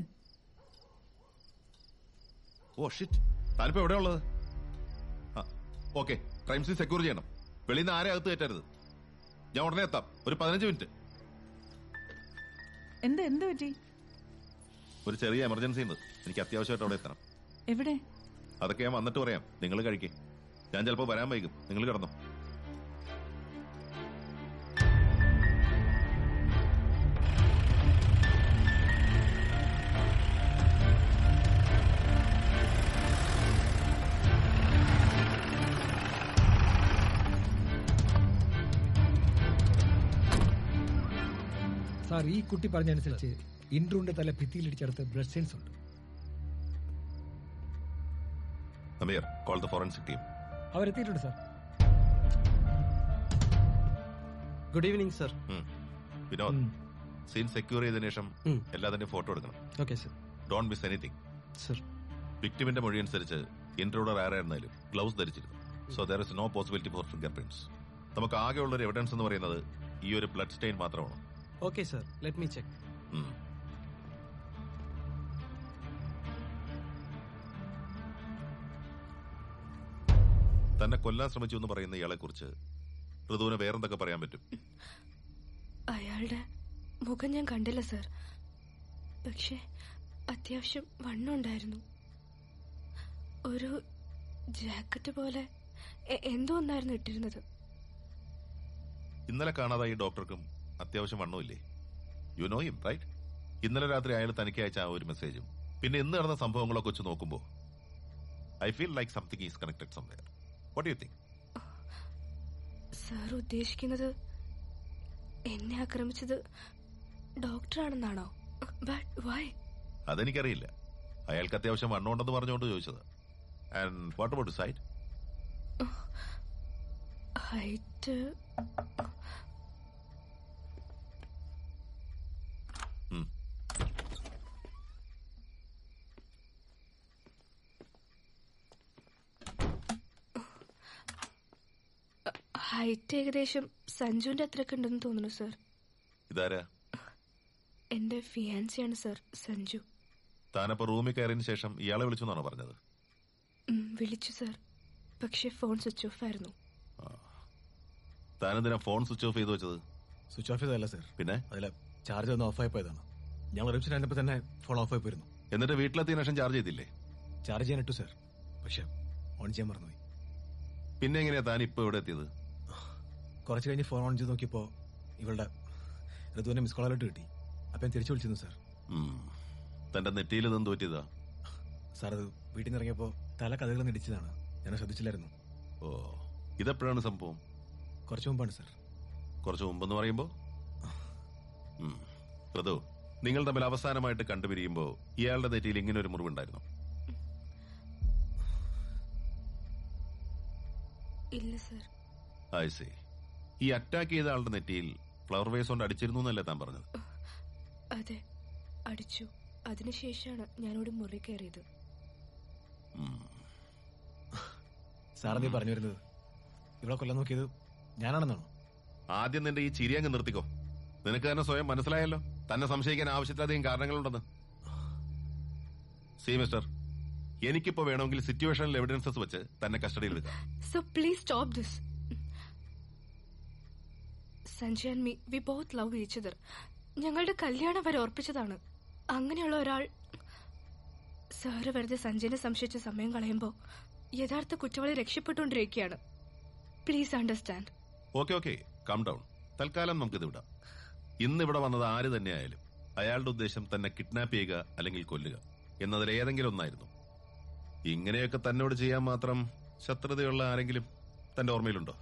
ഓ ഷിറ്റ് താനിപ്പോ എവിടെയാ ഉള്ളത് ഓക്കെ ക്രൈം സീൻ സെക്യൂർ ചെയ്യണം വെളിയിൽ നിന്ന് ആരെ അകത്ത് കയറ്റരുത് ഞാൻ ഉടനെ എത്താം ഒരു പതിനഞ്ച് മിനിറ്റ് എന്താ എന്ത് പറ്റി ഒരു ചെറിയ എമർജൻസി ഉണ്ട് എനിക്ക് അത്യാവശ്യമായിട്ട് അവിടെ എത്തണം എവിടെ അതൊക്കെ ഞാൻ വന്നിട്ട് പറയാം നിങ്ങൾ കഴിക്കേ ഞാൻ ചിലപ്പോൾ വരാൻ വൈകും നിങ്ങൾ കിടന്നോ സാർ ഈ കുട്ടി പറഞ്ഞനുസരിച്ച് ഇൻട്രൂന്റെ തല ഭിത്തിയിലിടിച്ചെടുത്ത് ബ്ലഡ് സെയിൻസ് ഉണ്ട് Ameer call the forensic team അവരെത്തിയിട്ടുണ്ട് sir good evening sir Vinod scene secure ചെയ്തതിനു ശേഷം എല്ലാത്തിന്റെയും ഫോട്ടോ എടുക്കണം okay sir don't miss anything sir വിക്ടിമിന്റെ മൊഴി അനുസരിച്ച് ഇൻട്രൂഡർ ആരായിരുന്നാലും ഗ്ലൗസ് ധരിച്ചിരുന്നു so there is no possibility for fingerprints നമുക്ക് ആകെയുള്ള ഒരു എവിഡൻസ് എന്ന് പറയുന്നത് ഈ ഒരു ബ്ലഡ് സ്റ്റെയിൻ മാത്രമാണ് okay sir let me check ഉം. തന്നെ കൊല്ലാൻ ശ്രമിച്ചു എന്ന് പറയുന്ന ഇയാളെ കുറിച്ച് ഋതുവിന് വേറെന്തൊക്കെ പറയാൻ പറ്റും അയാളുടെ മുഖം ഞാൻ കണ്ടില്ല സർ പക്ഷെ അത്യാവശ്യം വണ്ണുണ്ടായിരുന്നു ഒരു ജാക്കറ്റ് പോലെ എ- എന്തോ ഒന്നായിരുന്നു ഇട്ടിരുന്നത് ഇന്നലെ കാണാതായ ഈ ഡോക്ടർക്കും അത്യാവശ്യം വണ്ണമില്ലേ യു നോ ഹിം റൈറ്റ് ഇന്നലെ രാത്രി അയാൾ തനിക്ക് അയച്ച ആ ഒരു മെസ്സേജും പിന്നെ ഇന്ന് നടന്ന സംഭവങ്ങളൊക്കെ വെച്ച് നോക്കുമ്പോൾ I feel like something is connected somewhere what you think sir ഉദ്ദേശിക്കുന്നത് എന്നെ ആക്രമിച്ചത് ഡോക്ടറാണെന്നാണോ ബട്ട് വൈ അതെനിക്കറിയില്ല അയാൾക്ക് അത്യാവശ്യം വണ്ണമുണ്ടെന്ന് പറഞ്ഞുകൊണ്ട് ചോദിച്ചത് and what about sight height height ഏകദേശം സഞ്ജുവിന്റെ അത്രയൊക്കെ ഉണ്ടെന്ന് തോന്നുന്നു സർ ഇതാരാ എന്റെ ഫിയാൻസിയാണ് സർ സഞ്ജു താനപ്പോ റൂമിൽ കയറിയതിന് ശേഷം ഇയാളെ വിളിച്ചെന്നാണോ പറഞ്ഞത് ഉം, വിളിച്ചു സർ പക്ഷെ ഫോൺ സ്വിച്ച് ഓഫ് ആയിരുന്നു താനെന്തിനാ ഫോൺ സ്വിച്ച് ഓഫ് ചെയ്ത് വെച്ചത് സ്വിച്ച് ഓഫ് ചെയ്തല്ല സർ പിന്നെ അതിലെ ചാർജ് ഒന്ന് ഓഫായി പോയതാണ് ഞങ്ങൾ റിസപ്ഷൻ ആയിരുന്നപ്പോൾ തന്നെ ഫോൺ ഓഫായി പോയിരുന്നു എന്നിട്ട് വീട്ടിലെത്തിയ ശേഷം ചാർജ് ചെയ്തില്ലേ ചാർജ് ചെയ്യാൻ ഇട്ടു സർ പക്ഷെ ഓൺ ചെയ്യാൻ മറന്നുപോയി പിന്നെ എങ്ങനെയാ താൻ ഇപ്പൊ ഇവിടെ എത്തിയത് കുറച്ച് കഴിഞ്ഞ് ഫോൺ ഓൺ ചെയ്ത് നോക്കിയപ്പോൾ ഇവളുടെ ഋതുവിന്റെ മിസ് കോളായിട്ട് കിട്ടി അപ്പം ഞാൻ തിരിച്ചു വിളിച്ചിരുന്നു സർ ഉം. തന്റെ നെറ്റിയിൽ നിന്ന് തോറ്റിയതാ സാർ അത് വീട്ടിൽ നിന്ന് ഇറങ്ങിയപ്പോൾ തല കഥകൾ ഇടിച്ചതാണ് ഞാൻ ശ്രദ്ധിച്ചില്ലായിരുന്നു ഓ ഇതെപ്പോഴാണ് സംഭവം കുറച്ച് മുമ്പാണ് സർ കുറച്ച് മുമ്പെന്ന് പറയുമ്പോ ഉം. ഋതു നിങ്ങൾ തമ്മിൽ അവസാനമായിട്ട് കണ്ടുപിരിയുമ്പോ ഇയാളുടെ നെറ്റിയിൽ ഇങ്ങനെ ഒരു മുറിവുണ്ടായിരുന്നു ഇല്ല സർ ഐ സി ഈ അറ്റാക്ക് ചെയ്ത ആളുടെ നെറ്റിയിൽ ഫ്ലവർ വേസ് കൊണ്ട് അടിച്ചിരുന്നു എന്നല്ലേ താൻ പറഞ്ഞത് അതെ അടിച്ചു അതിനുശേഷമാണ് ഞാനിവിടെ മുറി കയറിയത് സാർ നീ പറഞ്ഞു വരുന്നത് ഇവിടെ കൊല്ലാൻ നോക്കിയത് ഞാനാണെന്നാണോ ആദ്യം നിന്റെ ഈ ചിരി അങ്ങ് നിർത്തിക്കോ നിനക്ക് തന്നെ സ്വയം മനസ്സിലായല്ലോ തന്നെ സംശയിക്കാൻ ആവശ്യത്തിലധികം കാരണങ്ങളുണ്ടെന്ന് സി മിസ്റ്റർ എനിക്കിപ്പോ വേണമെങ്കിൽ സിറ്റുവേഷനിൽ എവിഡൻസസ് വെച്ച് തന്നെ കസ്റ്റഡിയിൽ എടുക്കാം so please stop this Sanjay and me we both love each other ഞങ്ങളുടെ കല്യാണം വരെ ഓർപ്പിച്ചതാണ് അങ്ങനെയുള്ള ഒരാൾ സാറ് വെറുതെ സഞ്ജയനെ സംശയിച്ച സമയം കളയുമ്പോൾ യഥാർത്ഥ കുറ്റവാളി രക്ഷപ്പെട്ടുകൊണ്ടിരിക്കുകയാണ് please understand okay okay come down തൽക്കാലം നമുക്കിത് വിടാം ഇന്ന് ഇവിടെ വന്നത് ആര് തന്നെയായാലും അയാളുടെ ഉദ്ദേശം തന്നെ കിഡ്നാപ്പ് ചെയ്യുക അല്ലെങ്കിൽ കൊല്ലുക എന്നതിൽ ഏതെങ്കിലും ഒന്നായിരുന്നു ഇങ്ങനെയൊക്കെ തന്നോട് ചെയ്യാൻ മാത്രം ശത്രുതയുള്ള ആരെങ്കിലും തന്റെ ഓർമ്മയിലുണ്ടോ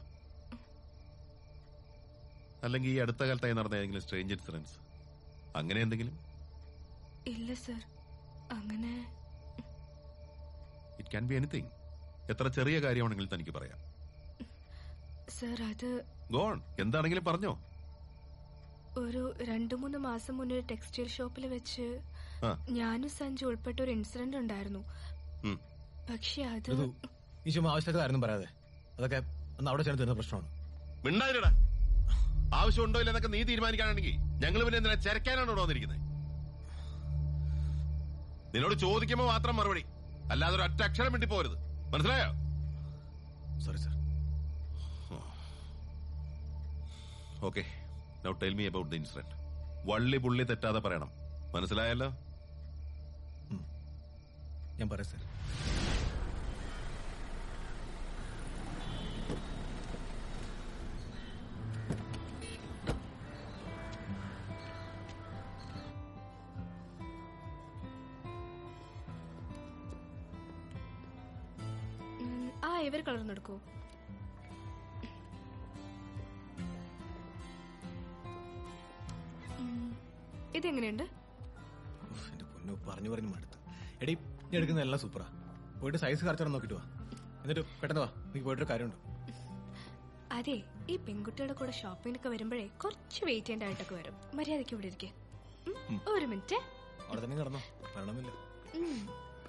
അല്ലെങ്കിൽ ഈ അടുത്ത കാലത്തായി നടന്ന ഏതെങ്കിലും സ്ട്രേഞ്ച് ഇൻസിഡൻസ് അങ്ങനെ എന്തെങ്കിലും ഇല്ല സർ അങ്ങനെ ഇറ്റ് ക്യാൻ ബി എനിത്തിങ് എത്ര ചെറിയ കാര്യമാണെങ്കിലും തനിക്ക് പറയാം സർ അത് ഗോൺ എന്താണെങ്കിലും പറഞ്ഞോ ഒരു രണ്ടു മൂന്ന് മാസം മുന്നേ ഒരു ടെക്സ്റ്റൈൽ ഷോപ്പിൽ വെച്ച് ആ. ഞാനും സഞ്ജു ഉൾപ്പെട്ട ഒരു ഇൻസിഡന്റ് ഉണ്ടായിരുന്നു ഉം. പക്ഷെ അത് ഋതു നീ ചുമ്മാ ആവശ്യമില്ലാത്ത കാര്യം പറയാതെ അതൊക്കെ ഒന്ന് അവിടെ ചേർന്ന് തരുന്ന പ്രശ്നമാണ് മിണ്ടാതിരടാ ആവശ്യമുണ്ടോ ഇല്ലെന്നൊക്കെ നീ തീരുമാനിക്കാനാണെങ്കിൽ ഞങ്ങൾ പിന്നെ എന്തിനാ ചരക്കാനാണോ ഇവിടെ വന്നിരിക്കുന്നത് നിന്നോട് ചോദിക്കുമ്പോ മാത്രം മറുപടി അല്ലാതെ ഒരു ഒറ്റ അക്ഷരം വേണ്ടി പോരുത് മനസ്സിലായോ sorry sir okay now tell me about the incident വള്ളി പുള്ളി തെറ്റാതെ പറയണം മനസ്സിലായല്ലോ ഞാൻ പറയാം സർ ഉം, ആ ഇവർ കളർന്നെടുക്കൂ ഉം, ഇതെങ്ങനെയുണ്ട് ഉഫ്, എന്റെ പൊന്നു പറഞ്ഞു പറഞ്ഞു മടുത്ത് എടി നീ എടുക്കുന്ന എല്ലാം സൂപ്പറാ പോയിട്ട് സൈസ് കറച്ചാണ് നോക്കിട്ട് വാ എന്നിട്ട് പെട്ടെന്ന് വാ നീ പോയിട്ടൊരു കാര്യമുണ്ട് അതെ ഈ പെൺകുട്ടികളുടെ കൂടെ ഷോപ്പിങ്ങിനൊക്കെ വരുമ്പോഴേ കുറച്ച് വെയിറ്റ് ചെയ്യേണ്ടതായിട്ടൊക്കെ വരും മര്യാദയ്ക്ക് ഇവിടെ ഇരിക്കെ ഒരു മിനിറ്റ് അവിടെ തന്നെ കിടന്നോ വരണമില്ല ഉം.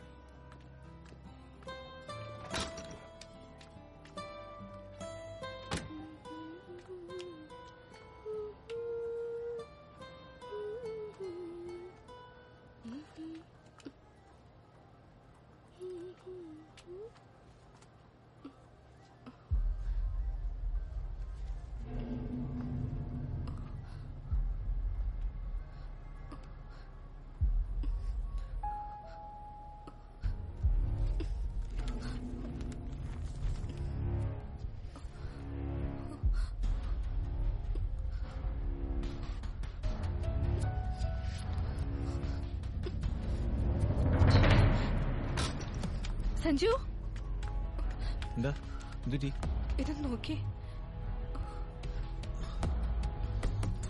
സഞ്ജു എന്താ എന്തുറ്റി ഇത് നോക്കി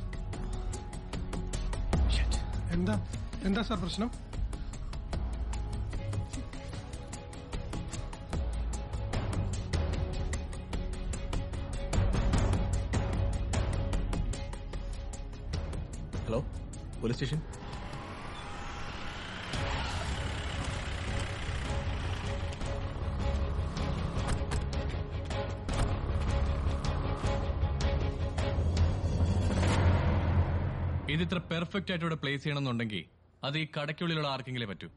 എന്താ എന്താ സാർ പ്രശ്നം ഹലോ പോലീസ് സ്റ്റേഷൻ ഇത് ഇത്ര പെർഫെക്റ്റ് ആയിട്ട് ഇവിടെ പ്ലേസ് ചെയ്യണമെന്നുണ്ടെങ്കിൽ അത് ഈ കടയ്ക്കുള്ളിലുള്ള ആർക്കെങ്കിലും പറ്റൂ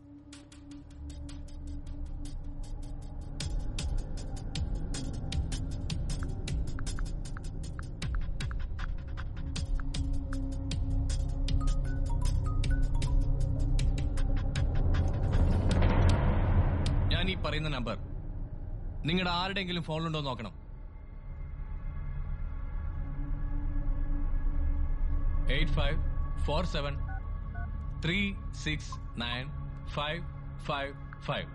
ഞാൻ ഈ പറയുന്ന നമ്പർ നിങ്ങളുടെ ആരുടെയെങ്കിലും ഫോണിലുണ്ടോ എന്ന് നോക്കണം eight five four seven three six nine five five five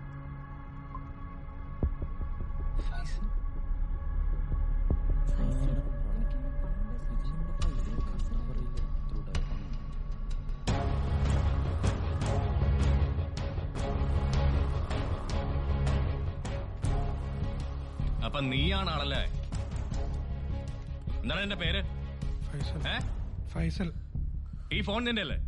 അപ്പൊ നീയാണ് ആളല്ലേ എന്താണ് എന്റെ പേര് ഫൈസൽ ഏ ഫൈസൽ ഈ ഫോൺ നിന്റെ അല്ലേ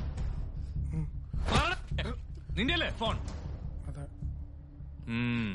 നിന്റെ അല്ലേ ഫോൺ അതെ ഉം.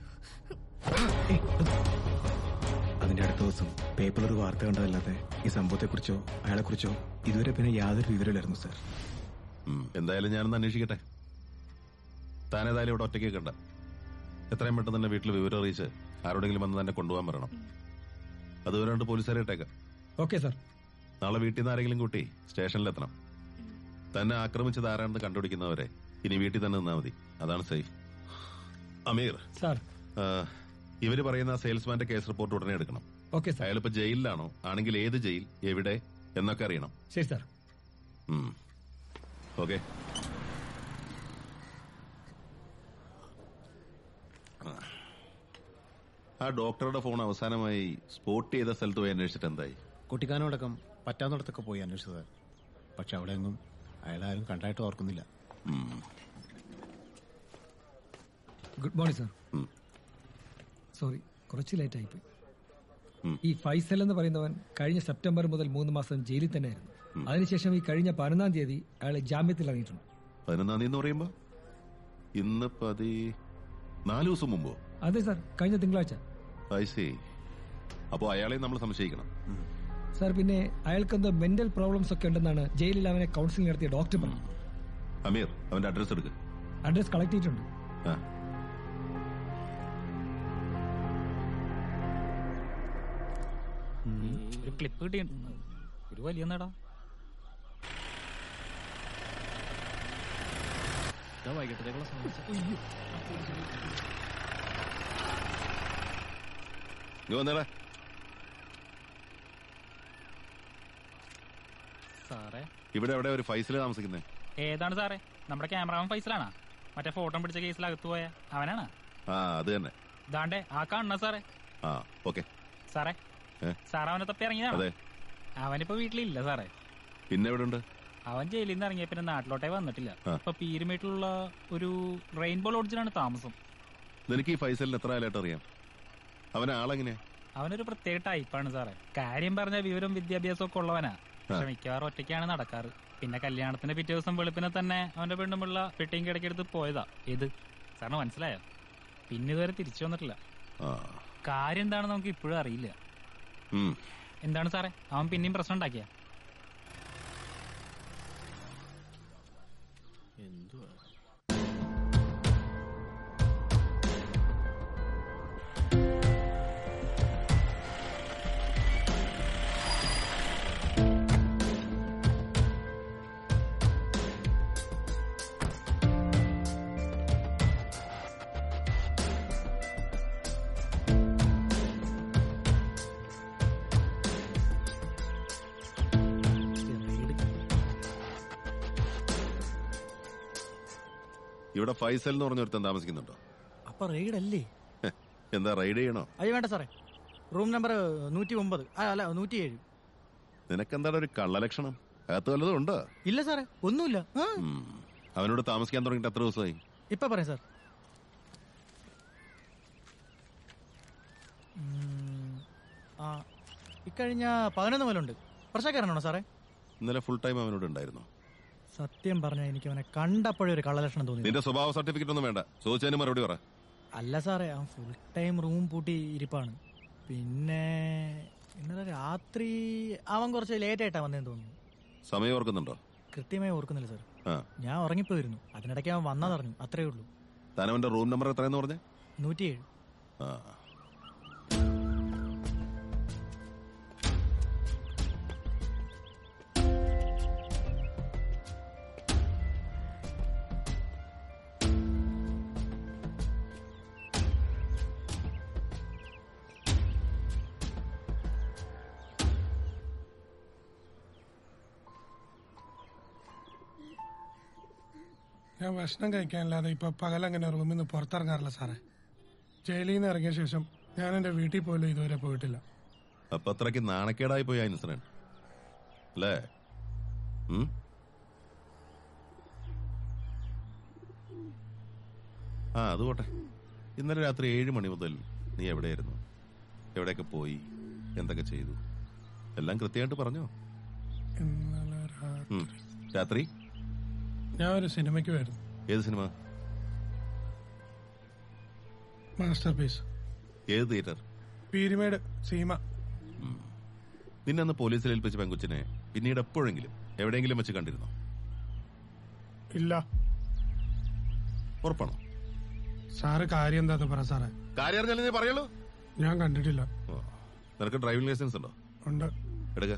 അതിന്റെ അടുത്ത ദിവസം പേപ്പറിൽ ഒരു വാർത്ത കണ്ടതല്ലാതെ ഈ സംഭവത്തെക്കുറിച്ചോ അയാളെക്കുറിച്ചോ ഇതുവരെ പിന്നെ യാതൊരു വിവരമില്ലായിരുന്നു സാർ ഉം, എന്തായാലും ഞാനൊന്ന് അന്വേഷിക്കട്ടെ താനേതായാലും ഇവിടെ ഒറ്റയ്ക്ക് കണ്ട എത്രയും പെട്ടെന്ന് തന്നെ വീട്ടിൽ വിവരം അറിയിച്ച് ആരോടെങ്കിലും വന്ന് തന്നെ കൊണ്ടുപോകാൻ പറയണം അതുവരെ കൊണ്ട് പോലീസുകാരെ ഇട്ടേക്കാം ഓക്കെ സാർ നാളെ വീട്ടിൽ നിന്ന് ആരെങ്കിലും കൂട്ടി സ്റ്റേഷനിലെത്തണം തന്നെ ആക്രമിച്ചത് ആരാണെന്ന് കണ്ടുപിടിക്കുന്നവരെ ഇനി വീട്ടിൽ തന്നെ നിന്നാൽ മതി അതാണ് സേഫ് അമീർ സാർ ആ, ഇവര് പറയുന്ന ആ സെയിൽസ്മാന്റെ കേസ് റിപ്പോർട്ട് ഉടനെ എടുക്കണം ഓക്കെ സാർ അയാളിപ്പോ ജയിലിലാണോ ആണെങ്കിൽ ഏത് ജയിൽ എവിടെ എന്നൊക്കെ അറിയണം ശരി സാർ ഓക്കെ ആ ഡോക്ടറുടെ ഫോൺ അവസാനമായി സ്പോട്ട് ചെയ്ത സ്ഥലത്ത് പോയി അന്വേഷിച്ചിട്ട് എന്തായി കുട്ടിക്കാനോടക്കം പറ്റാവുന്നിടത്തൊക്കെ പോയി അന്വേഷിച്ചത് പക്ഷെ അവിടെ എങ്ങും അയാളാരും കണ്ടായിട്ട് ഓർക്കുന്നില്ല ഗുഡ് മോർണിംഗ് സാർ സോറി കുറച്ച് ലേറ്റ് ആയിപ്പോയി ഈ ഫൈസൽ എന്ന് പറയുന്നവൻ കഴിഞ്ഞ സെപ്റ്റംബർ മുതൽ മൂന്ന് മാസം ജയിലിൽ തന്നെയായിരുന്നു അതിനുശേഷം ഈ കഴിഞ്ഞ പതിനൊന്നാം തീയതി അയാൾ ജാമ്യത്തിൽ ഇറങ്ങിയിട്ടുണ്ട് പതിനൊന്നാം തീയതി എന്ന് പറയുമ്പോ ഇന്ന് പതി നാല് ദിവസം മുമ്പോ അതെ സാർ കഴിഞ്ഞ തിങ്കളാഴ്ച ഐ സി അപ്പോ അയാളെ നമ്മൾ സംശയിക്കണം സാർ പിന്നെ അയാൾക്ക് എന്തോ മെന്റൽ പ്രോബ്ലംസ് ഒക്കെ ഉണ്ടെന്നാണ് ജയിലിൽ അവനെ കൗൺസിലിംഗ് നടത്തിയ ഡോക്ടർ പറഞ്ഞു അമീർ അവന്റെ അഡ്രസ് എടുക്ക് അഡ്രസ് കളക്ട് ചെയ്തിട്ടുണ്ട് ആ ഒരു ക്ലിപ്പ് കിട്ടിയിട്ടുണ്ട് ഒരു വലിയ നേടാ വൈകിട്ടത്തേക്കുള്ള നീ വന്നേടാ സാറേ ഇവിടെ എവിടെ ഒരു ഫൈസല് താമസിക്കുന്നേ ഏതാണ് സാറേ നമ്മുടെ ക്യാമറാമാൻ ഫൈസലാണാ മറ്റേ ഫോട്ടോ പിടിച്ച കേസിൽ അകത്ത് പോയ അവനാണ് ആ അത് തന്നെ ദാണ്ടേ ആ കാണണ സാറേ ആ ഓക്കെ സാറേ ഏ? സാർ അവനെ തപ്പി ഇറങ്ങിയതാണ് അതെ അവനിപ്പോ വീട്ടിലില്ല സാറേ പിന്നെ എവിടെ ഉണ്ട് അവൻ ജയിലിൽ നിന്ന് ഇറങ്ങിയ പിന്നെ നാട്ടിലോട്ടേ വന്നിട്ടില്ല ആ. ഇപ്പൊ പീരുമേട്ടിലുള്ള ഒരു റെയിൻബോ ലോഡ്ജിലാണ് താമസം നിനക്ക് ഈ ഫൈസലിന് എത്ര കാലമായിട്ട് അറിയാം അവനെ ആളെങ്ങനെയാ അവനൊരു പ്രത്യേക ടൈപ്പാണ് സാറേ കാര്യം പറഞ്ഞ വിവരം വിദ്യാഭ്യാസം ഒക്കെ ഉള്ളവനാ പക്ഷെ ആ. മിക്കവാറും ഒറ്റയ്ക്കാണ് നടക്കാറ് പിന്നെ കല്യാണത്തിന്റെ പിറ്റേ ദിവസം വെളുപ്പിനെ തന്നെ അവന്റെ പെണ്ണുമുള്ള പെട്ടിയും കിടക്കെടുത്ത് പോയതാ ഇത് സാറിന് മനസ്സിലായോ പിന്നെ ഇതുവരെ തിരിച്ചു വന്നിട്ടില്ല ആ കാര്യം എന്താണെന്ന് നമുക്ക് ഇപ്പോഴും അറിയില്ല ഉം. എന്താണ് സാറേ അവൻ പിന്നെയും പ്രശ്നം ഉണ്ടാക്കിയ ഇവിടെ ഫൈസൽ എന്ന് പറഞ്ഞ ഒരുത്തൻ താമസിക്കുന്നുണ്ടോ അപ്പൊ റെയ്ഡ് അല്ലേ ഹെ, എന്താ റൈഡ് ചെയ്യണോ അയ്യോ വേണ്ട സാറേ റൂം നമ്പർ നൂറ്റി ഒമ്പത് ആ, അല്ല നൂറ്റി ഏഴ് നിനക്കെന്താണ് ഒരു കള്ളലക്ഷണം അകത്ത് വല്ലതും ഉണ്ടോ ഇല്ല സാറേ ഒന്നുമില്ല ആ, ഉം. അവനോട് താമസിക്കാൻ തുടങ്ങിയിട്ട് എത്ര ദിവസമായി ഇപ്പൊ പറയാം സാർ ഉം, ആ ഇക്കഴിഞ്ഞ പതിനൊന്ന് മുതലുണ്ട് പ്രശ്നക്കാരനാണോ സാറേ ഇന്നലെ ഫുൾ ടൈം അവനോട് ഉണ്ടായിരുന്നു സത്യം പറഞ്ഞാൽ എനിക്ക് അവനെ കണ്ടപ്പോഴേ ഒരു കള്ളലക്ഷണം തോന്നി നിന്റെ സ്വഭാവ സർട്ടിഫിക്കറ്റ് ഒന്നും വേണ്ട ചോദിച്ചതിന് മറുപടി പറ അല്ല സാറേ അവൻ ഫുൾ ടൈം റൂം പൂട്ടി ഇരിപ്പാണ് പിന്നെ ഇന്നലെ രാത്രി അവൻ കുറച്ച് ലേറ്റ് ആയിട്ടാ വന്നതെന്ന് തോന്നുന്നു സമയം ഓർക്കുന്നുണ്ടോ കൃത്യമായി ഓർക്കുന്നില്ല സാർ ആ ഞാൻ ഉറങ്ങിപ്പോയിരുന്നു അതിനിടയ്ക്ക് അവൻ വന്നതറിഞ്ഞു അത്രേ ഉള്ളൂ താൻ അവന്റെ റൂം നമ്പർ എത്രയെന്ന് പറഞ്ഞേ നൂറ്റിയേഴ് ആ ഞാൻ ഭക്ഷണം കഴിക്കാനില്ലാതെ ഇപ്പൊ പകലങ്ങനെ റൂമിൽ നിന്ന് പുറത്തിറങ്ങാറില്ല സാറേ ജയിലിൽ നിന്ന് ഇറങ്ങിയ ശേഷം ഞാൻ എന്റെ വീട്ടിൽ പോലും ഇതുവരെ പോയിട്ടില്ല അപ്പൊ അത്രയ്ക്ക് നാണക്കേടായി പോയി ആ ഇൻസിഡന്റ് അല്ലേ ഉം? ആ അത് പോട്ടെ ഇന്നലെ രാത്രി ഏഴ് മണി മുതൽ നീ എവിടെയായിരുന്നു എവിടെയൊക്കെ പോയി എന്തൊക്കെ ചെയ്തു എല്ലാം കൃത്യമായിട്ട് പറഞ്ഞോ ഇന്നലെ രാ- ഉം. രാത്രി ഞാൻ ഒരു സിനിമയ്ക്ക് വരുന്നു ഏത് സിനിമ മാസ്റ്റർ പീസ് ഏത് തിയേറ്റർ പീരിമേഡ് സീമ നിന്നെ അന്ന് പോലീസിൽ ഏൽപ്പിച്ച പെങ്കുച്ചിനെ പിന്നീട് എപ്പോഴെങ്കിലും എവിടെയെങ്കിലും വെച്ച് കണ്ടിരുന്നോ ഇല്ല ഉറപ്പാണോ സാറ് കാര്യം എന്താന്ന് പറ സാറേ കാര്യം അറിഞ്ഞാലും നീ പറയുള്ളൂ ഞാൻ കണ്ടിട്ടില്ല നിനക്ക് ഡ്രൈവിംഗ് ലൈസൻസ് ഉണ്ടോ ഉണ്ട് എടുക്ക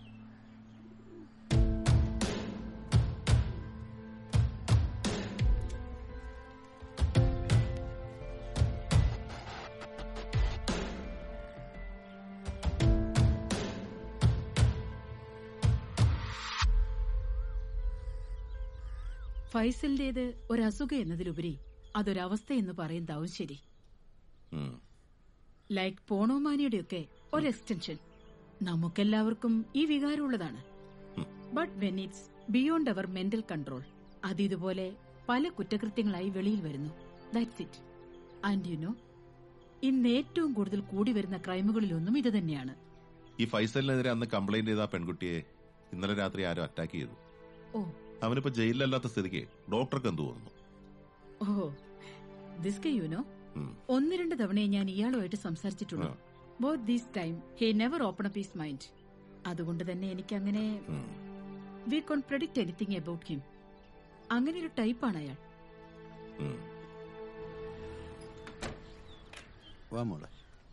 ഫൈസലിന്റേത് ഒരസുഖം എന്നതിലുപരി അതൊരവസ്ഥ എന്ന് പറയുന്നതാവും ശരി ഉം. ലൈക്ക് പോണോമാനിയുടെയൊക്കെ ഒരു എക്സ്റ്റൻഷൻ നമുക്കെല്ലാവർക്കും ഈ വികാരമുള്ളതാണ് but when it's beyond our mental control അത് ഇതുപോലെ പല കുറ്റകൃത്യങ്ങളായി വെളിയിൽ വരുന്നു that's it and you know ഇന്ന് ഏറ്റവും കൂടുതൽ കൂടി വരുന്ന ക്രൈമുകളിലൊന്നും ഇത് തന്നെയാണ് ഈ ഫൈസലിനെതിരെ അന്ന് കംപ്ലൈന്റ് ചെയ്ത ആ പെൺകുട്ടിയെ ഇന്നലെ രാത്രി ആരോ അറ്റാക്ക് ചെയ്തു ഓ അവനിപ്പോ ജയിലിലല്ലാത്ത സ്ഥിതിക്ക് ഡോക്ടർക്ക് എന്ത് തോന്നുന്നു ഓ ദിസ് യു നോ ഉം. ഒന്ന് രണ്ട് തവണയെ ഞാൻ ഇയാളുമായിട്ട് സംസാരിച്ചിട്ടുള്ളൂ both these time he never open up his mind അതുകൊണ്ട് തന്നെ എനിക്ക് അങ്ങനെ we can predict anything about him അങ്ങനെ ഒരു ടൈപ്പാണ് അയാൾ ഉം. വാ മോളെ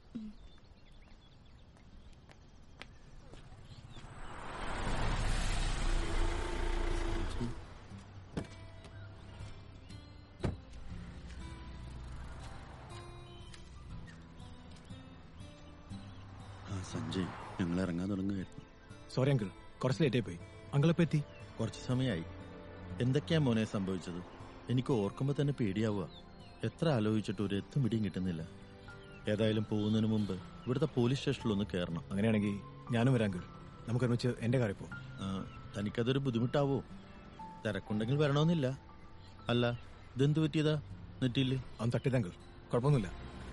ആ സഞ്ജയ് ഞങ്ങൾ ഇറങ്ങാൻ തുടങ്ങുകയായിരുന്നു സോറി അങ്കിൾ കുറച്ച് ലേറ്റ് ആയി പോയി അങ്കിൾ എപ്പോ എത്തി കുറച്ച് സമയമായി എന്തൊക്കെയാ മോനെ സംഭവിച്ചത് എനിക്ക് ഓർക്കുമ്പോൾ തന്നെ പേടിയാവുക എത്ര ആലോചിച്ചിട്ട് ഒരു എത്തും പിടിയും കിട്ടുന്നില്ല ഏതായാലും പോകുന്നതിന് മുമ്പ് ഇവിടുത്തെ പോലീസ് സ്റ്റേഷനിലൊന്ന് കയറണം അങ്ങനെയാണെങ്കിൽ ഞാനും വരാം അങ്കിൾ നമുക്ക് ഒരുമിച്ച് എന്റെ കാറിൽ പോകും ആ, തനിക്കതൊരു ബുദ്ധിമുട്ടാവോ തിരക്കുണ്ടെങ്കിൽ വരണമെന്നില്ല അല്ല ഇതെന്ത് പറ്റിയതാ നെറ്റിയില് അവൻ തട്ടിയത് അങ്കിൾ കുഴപ്പമൊന്നുമില്ല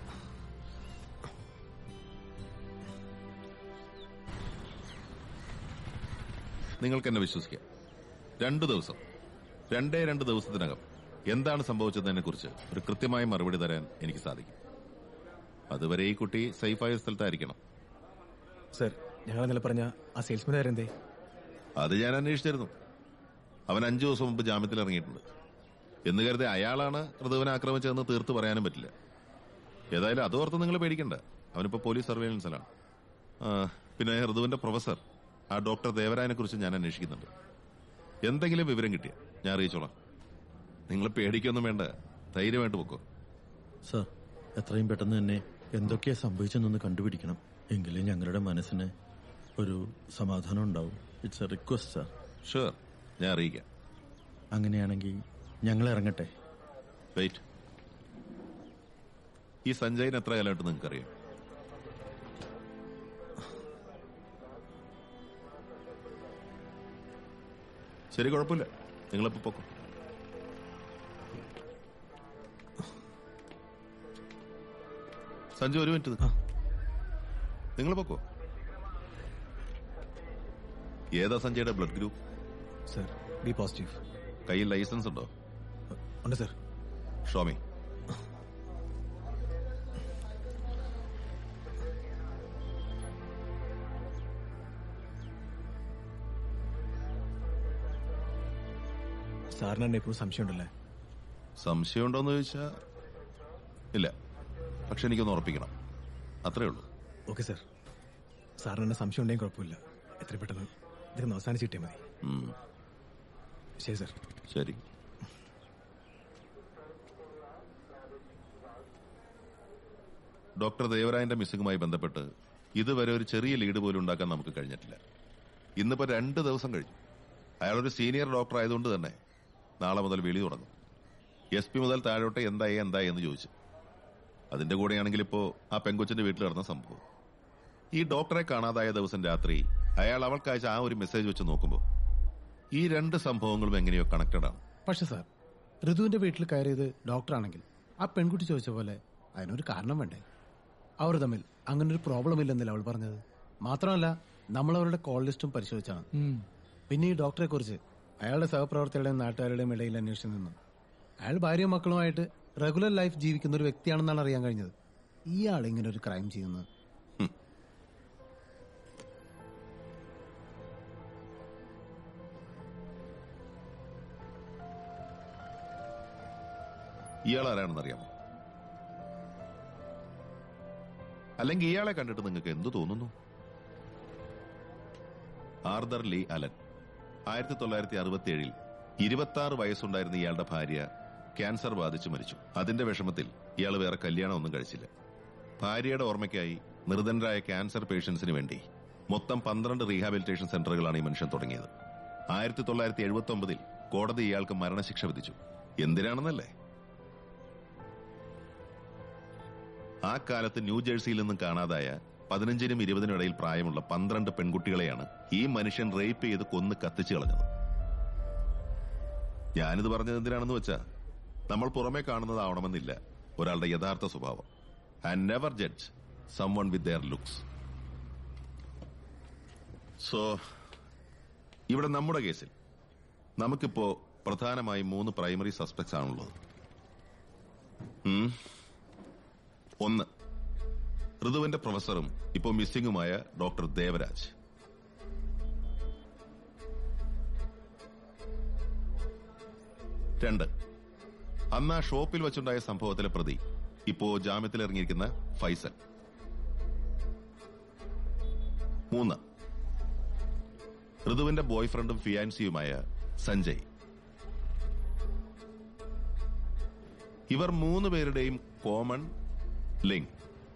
നിങ്ങൾക്ക് എന്നെ വിശ്വസിക്കാം രണ്ടു ദിവസം രണ്ടേ രണ്ട് ദിവസത്തിനകം എന്താണ് സംഭവിച്ചതിനെ കുറിച്ച് ഒരു കൃത്യമായ മറുപടി തരാൻ എനിക്ക് സാധിക്കും അതുവരെ ഈ കുട്ടി സേഫായ സ്ഥലത്തായിരിക്കണം സർ ഞങ്ങൾ ഇന്നലെ പറഞ്ഞ ആ സെയിൽസ്മാൻ ആരെന്തേ അത് ഞാൻ അന്വേഷിച്ചിരുന്നു അവൻ അഞ്ചു ദിവസം മുമ്പ് ജാമ്യത്തിൽ ഇറങ്ങിയിട്ടുണ്ട് എന്ന് കരുതി അയാളാണ് ഋതുവിനെ ആക്രമിച്ചതെന്ന് തീർത്ത് പറയാനും പറ്റില്ല ഏതായാലും അതോർത്ത് നിങ്ങൾ പേടിക്കണ്ട അവനിപ്പോ പോലീസ് സർവൈലൻസിലാണ് ആ, പിന്നെ ഋതുവിന്റെ പ്രൊഫസർ ആ ഡോക്ടർ ദേവരായനെ കുറിച്ച് ഞാൻ അന്വേഷിക്കുന്നുണ്ട് എന്തെങ്കിലും വിവരം കിട്ടിയ ഞാൻ അറിയിച്ചോളാം നിങ്ങൾ പേടിക്കൊന്നും വേണ്ട ധൈര്യമായിട്ട് പൊക്കോ സർ എത്രയും പെട്ടെന്ന് തന്നെ എന്തൊക്കെയാ സംഭവിച്ചെന്നൊന്ന് കണ്ടുപിടിക്കണം എങ്കിലേ ഞങ്ങളുടെ മനസ്സിന് ഒരു സമാധാനം ഉണ്ടാവും it's a request sir sure ഞാൻ അറിയിക്കാം അങ്ങനെയാണെങ്കിൽ ഞങ്ങൾ ഇറങ്ങട്ടെ വെയിറ്റ് ഈ സഞ്ജയിന് എത്ര കാലമായിട്ട് നിങ്ങൾക്കറിയാം ശരി കുഴപ്പമില്ല നിങ്ങളിപ്പോ പൊക്കോ സഞ്ജു ഒരു മിനിറ്റ് നിങ്ങൾ പൊക്കോ ഏതാ സഞ്ജയുടെ blood group sir B positive കയ്യിൽ ലൈസൻസ് ഉണ്ടോ ഉണ്ട് സർ ഷോമി സാറിന് എന്നെ ഇപ്പോഴും സംശയമുണ്ടല്ലേ സംശയമുണ്ടോന്ന് ചോദിച്ചാ ഇല്ല പക്ഷെ എനിക്കൊന്ന് ഉറപ്പിക്കണം അത്രേ ഉള്ളൂ ഓക്കെ സർ സാറിന് എന്നെ സംശയം ഉണ്ടെങ്കിൽ കുഴപ്പമില്ല എത്ര പെട്ടെന്ന് ഇതൊന്ന് അവസാനിച്ച് കിട്ടിയാൽ മതി ഉം. ശരി സർ ശരി ഡോക്ടർ ദേവരായന്റെ മിസ്സിംഗുമായി ബന്ധപ്പെട്ട് ഇതുവരെ ഒരു ചെറിയ ലീഡ് പോലും ഉണ്ടാക്കാൻ നമുക്ക് കഴിഞ്ഞിട്ടില്ല ഇന്നിപ്പോ രണ്ട് ദിവസം കഴിഞ്ഞു അയാളൊരു സീനിയർ ഡോക്ടർ ആയതുകൊണ്ട് തന്നെ നാളെ മുതൽ വിളി തുടങ്ങും എസ് പി മുതൽ താഴോട്ട് എന്തായി എന്തായി എന്ന് ചോദിച്ചു അതിന്റെ കൂടെയാണെങ്കിൽ ഇപ്പോ ആ പെങ്കൊച്ചിന്റെ വീട്ടിൽ നടന്ന സംഭവം ഈ ഡോക്ടറെ കാണാതായ ദിവസം രാത്രി അയാൾ അവൾക്ക് അയച്ച ആ ഒരു മെസ്സേജ് വെച്ച് നോക്കുമ്പോൾ ഈ രണ്ട് സംഭവങ്ങളും എങ്ങനെയോ കണക്റ്റഡ് ആണ് പക്ഷെ സാർ ഋതുവിന്റെ വീട്ടിൽ കയറിയത് ഡോക്ടറാണെങ്കിൽ ആ പെൺകുട്ടി ചോദിച്ച പോലെ അതിനൊരു കാരണം വേണ്ടേ അവർ തമ്മിൽ അങ്ങനെ ഒരു പ്രോബ്ലം ഇല്ലെന്നല്ല അവൾ പറഞ്ഞത് മാത്രമല്ല നമ്മൾ അവരുടെ കോൾ ലിസ്റ്റും പരിശോധിച്ചാണ് പിന്നെ ഈ ഡോക്ടറെ കുറിച്ച് അയാളുടെ സഹപ്രവർത്തകരുടെയും നാട്ടുകാരുടെയും ഇടയിൽ അന്വേഷിച്ചു നിന്നു അയാൾ ഭാര്യയും മക്കളുമായിട്ട് റെഗുലർ ലൈഫ് ജീവിക്കുന്ന ഒരു വ്യക്തിയാണെന്നാണ് അറിയാൻ കഴിഞ്ഞത് ഇയാൾ ഇങ്ങനെ ഒരു ക്രൈം ചെയ്യുന്നത് ഇയാൾ ആരാണെന്ന് അറിയാമോ അല്ലെങ്കിൽ ഇയാളെ കണ്ടിട്ട് നിങ്ങൾക്ക് എന്തു തോന്നുന്നു ആർദർ ലീ അലൻ ആയിരത്തി തൊള്ളായിരത്തി അറുപത്തി ഏഴിൽ ഇരുപത്തി ആറ് വയസ്സുണ്ടായിരുന്ന ഇയാളുടെ ഭാര്യ ക്യാൻസർ ബാധിച്ചു മരിച്ചു അതിന്റെ വിഷമത്തിൽ ഇയാൾ വേറെ കല്യാണം ഒന്നും കഴിച്ചില്ല ഭാര്യയുടെ ഓർമ്മയ്ക്കായി നിർധനരായ ക്യാൻസർ പേഷ്യൻസിന് വേണ്ടി മൊത്തം പന്ത്രണ്ട് റീഹാബിലിറ്റേഷൻ സെന്ററുകളാണ് ഈ മനുഷ്യൻ തുടങ്ങിയത് ആയിരത്തി തൊള്ളായിരത്തി എഴുപത്തി ഒമ്പതിൽ കോടതി ഇയാൾക്ക് മരണശിക്ഷ വിധിച്ചു എന്തിനാണെന്നല്ലേ ആ കാലത്ത് ന്യൂജേഴ്സിയിൽ നിന്നും കാണാതായ പതിനഞ്ചിനും ഇരുപതിനും ഇടയിൽ പ്രായമുള്ള പന്ത്രണ്ട് പെൺകുട്ടികളെയാണ് ഈ മനുഷ്യൻ റേപ്പ് ചെയ്ത് കൊന്ന് കത്തിച്ചു കളഞ്ഞത് ഞാനിത് പറഞ്ഞത് എന്തിനാണെന്ന് വെച്ചാ നമ്മൾ പുറമെ കാണുന്നതാവണമെന്നില്ല ഒരാളുടെ യഥാർത്ഥ സ്വഭാവം and never judge someone with their looks so ഇവിടെ നമ്മുടെ കേസിൽ നമുക്കിപ്പോ പ്രധാനമായും മൂന്ന് പ്രൈമറി സസ്പെക്ട്സ് ആണുള്ളത് ഉം. ഒന്ന് ഋതുവിന്റെ പ്രൊഫസറും ഇപ്പോൾ മിസ്സിംഗുമായ ഡോക്ടർ ദേവരാജ് രണ്ട് അന്ന് ആ ഷോപ്പിൽ വെച്ചുണ്ടായ സംഭവത്തിലെ പ്രതി ഇപ്പോ ജാമ്യത്തിൽ ഇറങ്ങിയിരിക്കുന്ന ഫൈസൽ മൂന്ന് ഋതുവിന്റെ ബോയ്ഫ്രണ്ടും ഫിയാൻസിയുമായ സഞ്ജയ് ഇവർ മൂന്ന് പേരുടെയും കോമൺ ലിങ്ക്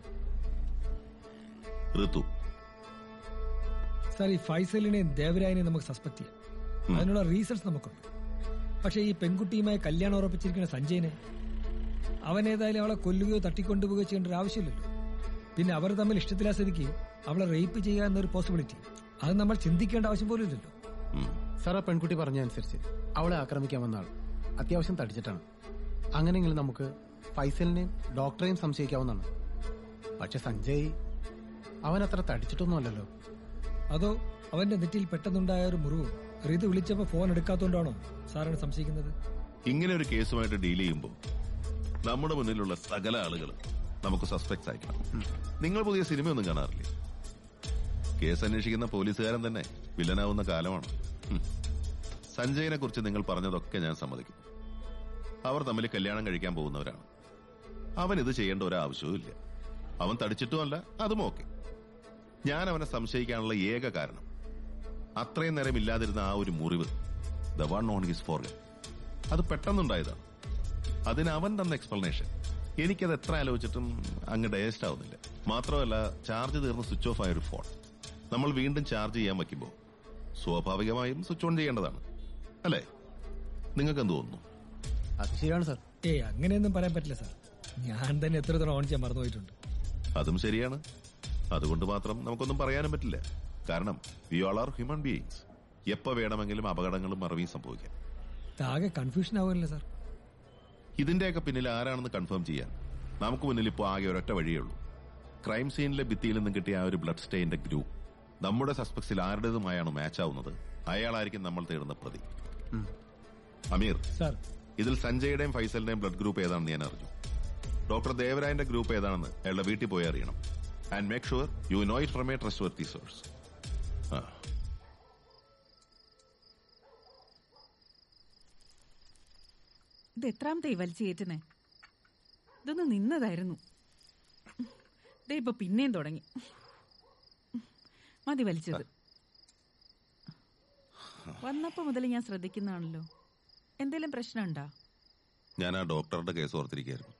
ഋതു സാർ ഈ ഫൈസലിനെയും ദേവരായനെയും നമുക്ക് സസ്പെക്ട് ചെയ്യാം അതിനുള്ള റീസൺസ് നമുക്കുണ്ട് പക്ഷേ ഈ പെൺകുട്ടിയുമായി കല്യാണം ഉറപ്പിച്ചിരിക്കുന്ന സഞ്ജയനെ അവൻ ഏതായാലും അവളെ കൊല്ലുകയോ തട്ടിക്കൊണ്ടുപോവുകയോ ചെയ്യേണ്ട ഒരു ആവശ്യമില്ലല്ലോ പിന്നെ അവർ തമ്മിൽ ഇഷ്ടത്തിലാ സ്ഥിതിക്ക് അവളെ റേപ്പ് ചെയ്യുക എന്നൊരു പോസിബിലിറ്റി അത് നമ്മൾ ചിന്തിക്കേണ്ട ആവശ്യം പോലും ഇല്ലല്ലോ സാർ ആ പെൺകുട്ടി പറഞ്ഞ അനുസരിച്ച് അവളെ ആക്രമിക്കാൻ വന്ന ആൾ അത്യാവശ്യം തടിച്ചിട്ടാണ് അങ്ങനെയെങ്കിലും നമുക്ക് ഫൈസലിനെയും ഡോക്ടറെയും സംശയിക്കാവുന്നതാണ് പക്ഷെ സഞ്ജയ് അവൻ അത്ര തടിച്ചിട്ടൊന്നും അല്ലല്ലോ അതോ അവന്റെ നെറ്റിയിൽ പെട്ടെന്നുണ്ടായ ഒരു മുറിവ് റീത് വിളിച്ചപ്പോ ഫോൺ എടുക്കാത്തോണ്ടാണോ സാറാണ് സംശയിക്കുന്നത് ഇങ്ങനെ ഒരു കേസുമായിട്ട് ഡീൽ ചെയ്യുമ്പോൾ നമ്മുടെ മുന്നിലുള്ള സകല ആളുകളും നമുക്ക് സസ്പെക്ട്സ് അയക്കണം നിങ്ങൾ പുതിയ സിനിമയൊന്നും കാണാറില്ലേ കേസ് അന്വേഷിക്കുന്ന പോലീസുകാരൻ തന്നെ വില്ലനാവുന്ന കാലമാണ് ഉം. സഞ്ജയിനെ കുറിച്ച് നിങ്ങൾ പറഞ്ഞതൊക്കെ ഞാൻ സമ്മതിക്കും അവർ തമ്മിൽ കല്യാണം കഴിക്കാൻ പോകുന്നവരാണ് അവൻ ഇത് ചെയ്യേണ്ട ഒരാവശ്യവും ഇല്ല അവൻ തടിച്ചിട്ടുമല്ല അതും ഓക്കെ ഞാൻ അവനെ സംശയിക്കാനുള്ള ഏക കാരണം അത്രയും നേരം ഇല്ലാതിരുന്ന ആ ഒരു മുറിവ് the one on his forehead അത് പെട്ടെന്നുണ്ടായതാണ് അതിന് അവൻ തന്ന എക്സ്പ്ലനേഷൻ എനിക്കത് എത്ര ആലോചിച്ചിട്ടും അങ്ങ് ഡയസ്റ്റ് ആവുന്നില്ല മാത്രമല്ല ചാർജ് തീർന്ന് സ്വിച്ച് ഓഫ് ആയ ഒരു ഫോൺ നമ്മൾ വീണ്ടും ചാർജ് ചെയ്യാൻ വയ്ക്കുമ്പോൾ സ്വാഭാവികമായും സ്വിച്ച് ഓൺ ചെയ്യേണ്ടതാണ് അല്ലേ നിങ്ങൾക്ക് എന്ത് തോന്നുന്നു അത് ശരിയാണ് സാർ ഏയ് അങ്ങനെയൊന്നും പറയാൻ പറ്റില്ല സാർ ഞാൻ തന്നെ എത്ര തവണ ഓൺ ചെയ്യാൻ മറന്നുപോയിട്ടുണ്ട് അതും ശരിയാണ് അതുകൊണ്ട് മാത്രം നമുക്കൊന്നും പറയാനും പറ്റില്ല കാരണം we all are human beings എപ്പോ വേണമെങ്കിലും അപകടങ്ങളും മറവിയും സംഭവിക്കാം ആകെ കൺഫ്യൂഷൻ ആവുമല്ലോ സാർ ഇതിന്റെയൊക്കെ പിന്നിൽ ആരാണെന്ന് കൺഫേം ചെയ്യാൻ നമുക്ക് മുന്നിൽ ഇപ്പോൾ ആകെ ഒരൊറ്റ വഴിയേ ഉള്ളൂ ക്രൈം സീനിലെ ഭിത്തിയിൽ നിന്നും കിട്ടിയ ആ ഒരു ബ്ലഡ് സ്റ്റെയിന്റെ ഗ്രൂപ്പ് നമ്മുടെ സസ്പെക്ട്സിൽ ആരുടേതുമായാണ് മാച്ച് ആവുന്നത് അയാളായിരിക്കും നമ്മൾ തേടുന്ന പ്രതി അമീർ സാർ ഇതിൽ സഞ്ജയുടെയും ഫൈസലിന്റെയും ബ്ലഡ് ഗ്രൂപ്പ് ഏതാണെന്ന് ഞാൻ അറിഞ്ഞു ഡോക്ടർ ദേവരായന്റെ ഗ്രൂപ്പ് ഏതാണെന്ന് അയാളുടെ വീട്ടിൽ പോയി അറിയണം and make sure you know it from a trustworthy source ആ ഇത് എത്രാമത്തെ വലിച്ചു കയറ്റുന്നേ ഇതൊന്ന് നിന്നതായിരുന്നു ദേ ഇപ്പൊ പിന്നെയും തുടങ്ങി മതി വലിച്ചത് വന്നപ്പോ മുതൽ ഞാൻ ശ്രദ്ധിക്കുന്നതാണല്ലോ എന്തേലും പ്രശ്നമുണ്ടോ ഞാൻ ആ ഡോക്ടറുടെ കേസ് ഓർത്തിരിക്കുകയായിരുന്നു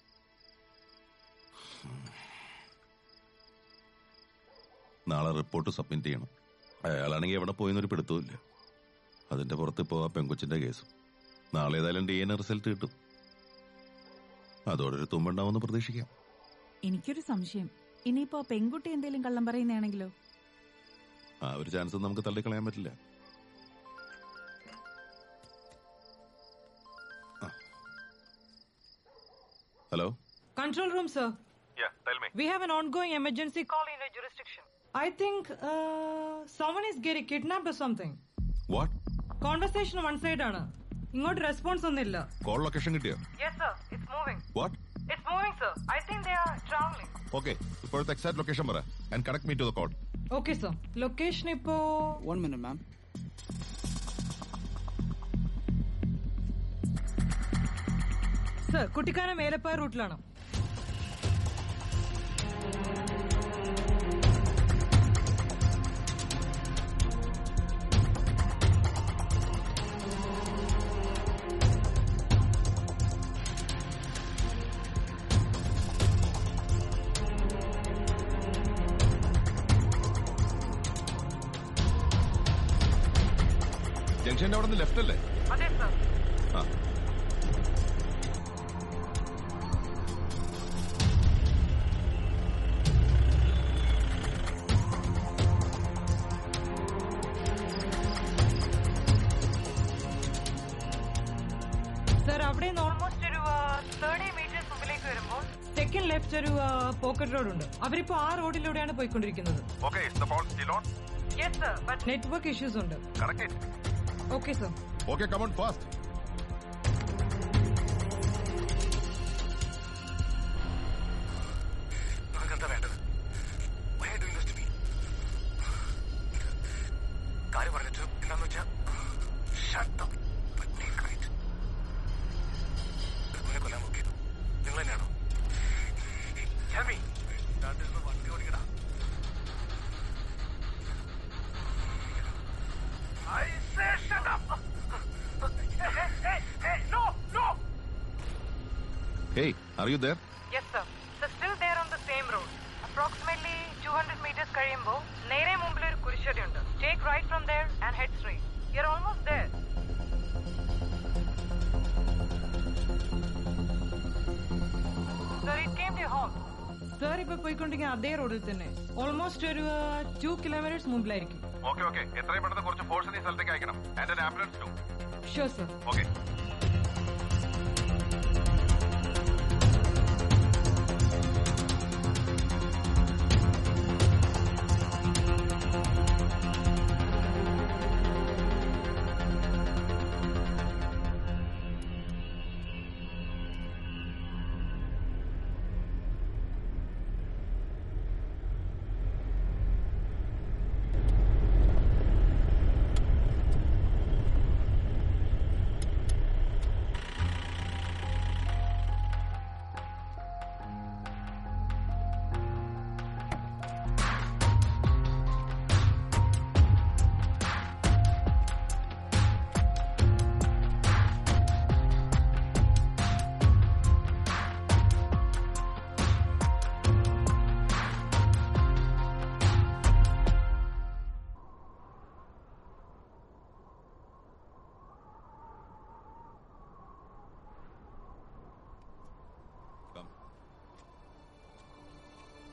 നാളെ റിപ്പോർട്ട് സബ്മിറ്റ് ചെയ്യണം അയാളാണെങ്കിൽ എവിടെ പോയെന്നൊരു പിടുത്തമില്ല അതിന്റെ പുറത്ത് ഇപ്പോൾ ആ പെങ്കൊച്ചിന്റെ കേസും നാളെ ഏതായാലും ഡി എൻ എ റിസൾട്ട് കിട്ടും അതോടൊരു തുമ്പുണ്ടാവുമെന്ന് പ്രതീക്ഷിക്കാം എനിക്കൊരു സംശയം ഇനിയിപ്പോ ആ പെൺകുട്ടി എന്തേലും കള്ളം പറയുന്നതാണെങ്കിലോ ആ ഒരു ചാൻസ് നമുക്ക് തള്ളിക്കളയാൻ പറ്റില്ല ആ. Hello Control room, sir. Yeah, tell me. We have an ongoing emergency call in your jurisdiction. I think uh, someone is getting kidnapped or something. What conversation one side ആണ് ഇങ്ങോട്ട് റെസ്പോൺസ് ഒന്നുമില്ല call location കിട്ടിയോ yes sir it's moving what it's moving sir I think they are travelling okay ഇപ്പോഴത്തെ exact location പറ and connect me to the call okay sir location ഇപ്പോ one minute ma'am sir Kuttikkanam Melappaya റൂട്ടിലാണ് ജംഗ്ഷന്റെ അവിടെ നിന്ന് left അല്ലേ അതെ സർ ആ സർ അവിടെ നിന്ന് ഓൾമോസ്റ്റ് ഒരു തേർട്ടി മീറ്റേഴ്സ് മുമ്പിലേക്ക് വരുമ്പോൾ സെക്കൻഡ് ലെഫ്റ്റ് ഒരു പോക്കറ്റ് റോഡ് ഉണ്ട് അവരിപ്പോ ആ റോഡിലൂടെയാണ് പോയിക്കൊണ്ടിരിക്കുന്നത് okay the ball still on yes sir but network issues ഉണ്ട് connect it okay sir okay come on fast എന്താ വേണ്ടത് Why are you doing this to me? കാര്യം പറഞ്ഞിട്ട് എന്താന്ന് വെച്ചാ Shut up. But make right. ഇവനെ കൊല്ലാൻ നോക്കിയത് നിങ്ങൾ തന്നെയാണോ Tell me. മിണ്ടാണ്ടിരുന്ന് വണ്ടി ഓടിക്കടാ I say shut up. Hey, hey, hey, hey, no, no. hey are you there yes sir sir still there on the same road approximately two hundred metres കഴിയുമ്പോൾ നേരെ മുമ്പിൽ ഒരു കുരിശടിയുണ്ട് take right from there and head straight you are almost there sir it came to home sir ഇപ്പൊ പോയിക്കൊണ്ടിരിക്കുന്ന അതേ റോഡിൽ തന്നെ ഓൾമോസ്റ്റ് ഒരു ടു കിലോമീറ്റേഴ്സ് മുമ്പിലായിരിക്കും ഓക്കെ ഓക്കെ എത്രയും പെട്ടെന്ന് കുറച്ച് ഫോഴ്സ് ഈ സ്ഥലത്തേക്ക് അയക്കണം and ambulance too sure sir okay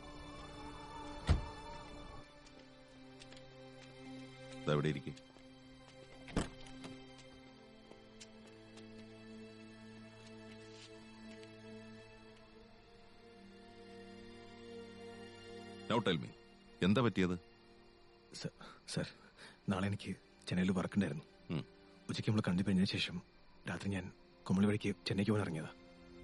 എവിടെ ഇരിക്കും ടെൽ മീ എന്താ പറ്റിയത് സർ നാളെ എനിക്ക് ചെന്നൈയിൽ വർക്കുണ്ടായിരുന്നു ഉച്ചയ്ക്ക് നമ്മൾ കണ്ടു കഴിഞ്ഞതിന് ശേഷം രാത്രി ഞാൻ കുമളി വഴിക്ക് ചെന്നൈക്ക് പോകാൻ ഇറങ്ങിയതാ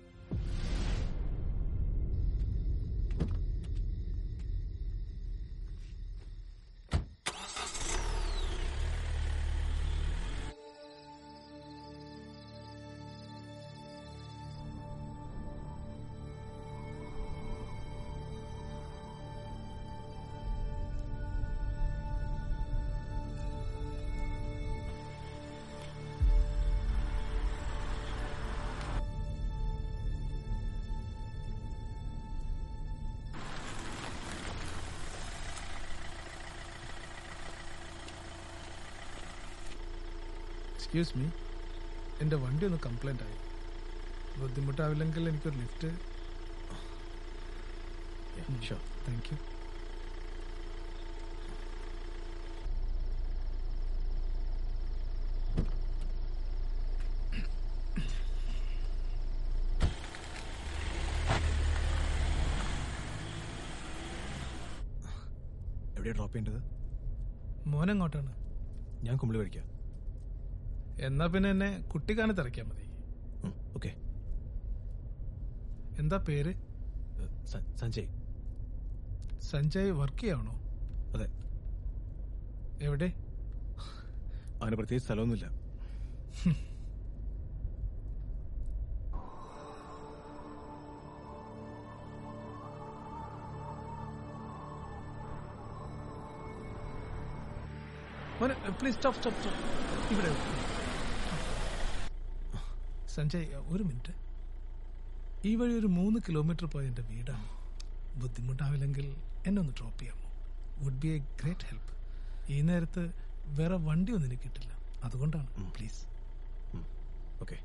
എക്സ്ക്യൂസ് മീ എൻ്റെ വണ്ടി ഒന്ന് കംപ്ലൈൻ്റ് ആയി ബുദ്ധിമുട്ടാവില്ലെങ്കിൽ എനിക്കൊരു ലിഫ്റ്റ് താങ്ക് യു എവിടെയാ ഡ്രോപ്പ് ചെയ്യേണ്ടത് മോനെങ്ങോട്ടാണ് ഞാൻ കുമളി വഴിക്കാം എന്നാ പിന്നെ എന്നെ കുട്ടിക്കാനത്ത് ഇറക്കിയാൽ മതി ഓക്കെ എന്താ പേര് സഞ്ജയ് സഞ്ജയ് വർക്ക് ചെയ്യാണോ അതെ എവിടെ അവന് പ്രത്യേകിച്ച് സ്ഥലമൊന്നുമില്ല മോനെ പ്ലീസ് സ്റ്റോപ്പ് സ്റ്റോപ്പ് സ്റ്റോപ്പ് ഇവിടെ സഞ്ജയ് ഒരു മിനിറ്റ് ഈ വഴി ഒരു മൂന്ന് കിലോമീറ്റർ പോയ എൻ്റെ വീടാണ് ബുദ്ധിമുട്ടാവില്ലെങ്കിൽ എന്നെ ഒന്ന് ഡ്രോപ്പ് ചെയ്യാമോ would be a great help ഈ നേരത്ത് വേറെ വണ്ടിയൊന്നും എനിക്ക് കിട്ടില്ല അതുകൊണ്ടാണ് പ്ലീസ് ഓക്കെ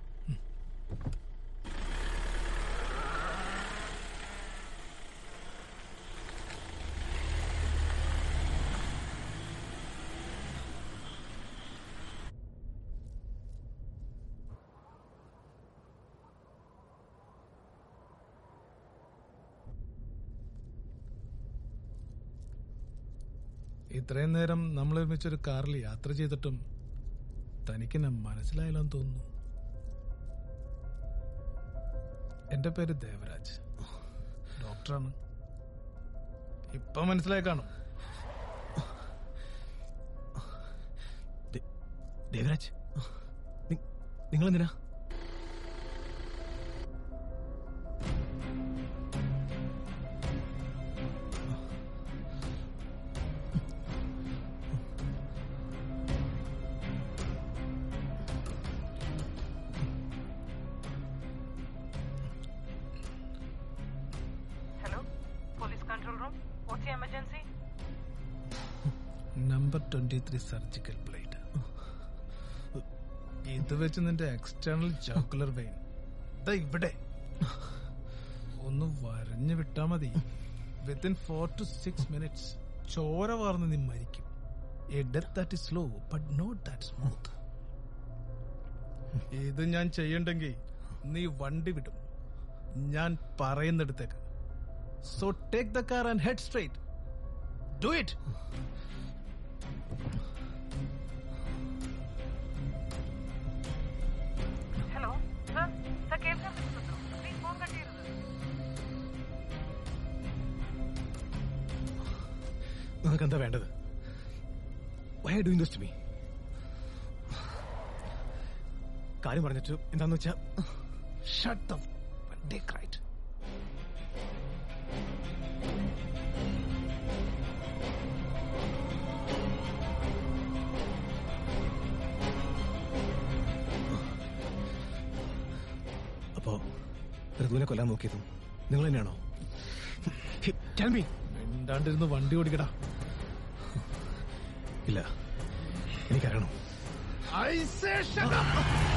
ഇത്രയും നേരം നമ്മൾ ഒരുമിച്ചൊരു കാറിൽ യാത്ര ചെയ്തിട്ടും തനിക്ക് എന്നെ മനസ്സിലായല്ലോ എന്ന് തോന്നുന്നു എന്റെ പേര് ദേവരാജ് ഡോക്ടറാണ് ഇപ്പൊ മനസ്സിലായി കാണും ദേവരാജ് നിങ്ങൾ എന്തിനാ Hello? Police control room? What's the emergency? Number twenty three surgical plate ഇത് വെച്ച് നിന്റെ എക്സ്റ്റേണൽ ജോക്കുലർ വെയിൻ ദാ ഇവിടെ ഒന്ന് വരഞ്ഞു വിട്ടാ മതി within four to six minutes ചോര വാർന്ന് നീ മരിക്കും a death that is slow but not that smooth ഇത് ഞാൻ ചെയ്യണ്ടെങ്കിൽ നീ വണ്ടി വിടും ഞാൻ പറയുന്നിടത്തേക്ക് so take the car and head straight do it hello sir sir കേൾക്കാൻ പറ്റുന്നുണ്ടോ പ്ലീസ് ഫോൺ കട്ട് ചെയ്യരുത് നിങ്ങൾക്ക് എന്താ വേണ്ടത് why doing this to me കാര്യം പറഞ്ഞിട്ട് എന്താന്ന് വെച്ചാ ഷട്ട് ദ ഡിക് റൈറ്റ് അപ്പോ ഋതുവിനെ കൊല്ലാൻ നോക്കിയതും നിങ്ങൾ തന്നെയാണോ Tell me. മിണ്ടാണ്ടിരുന്ന് വണ്ടി ഓടിക്കടാ ഇല്ല എനിക്കറിയണം I say shut up!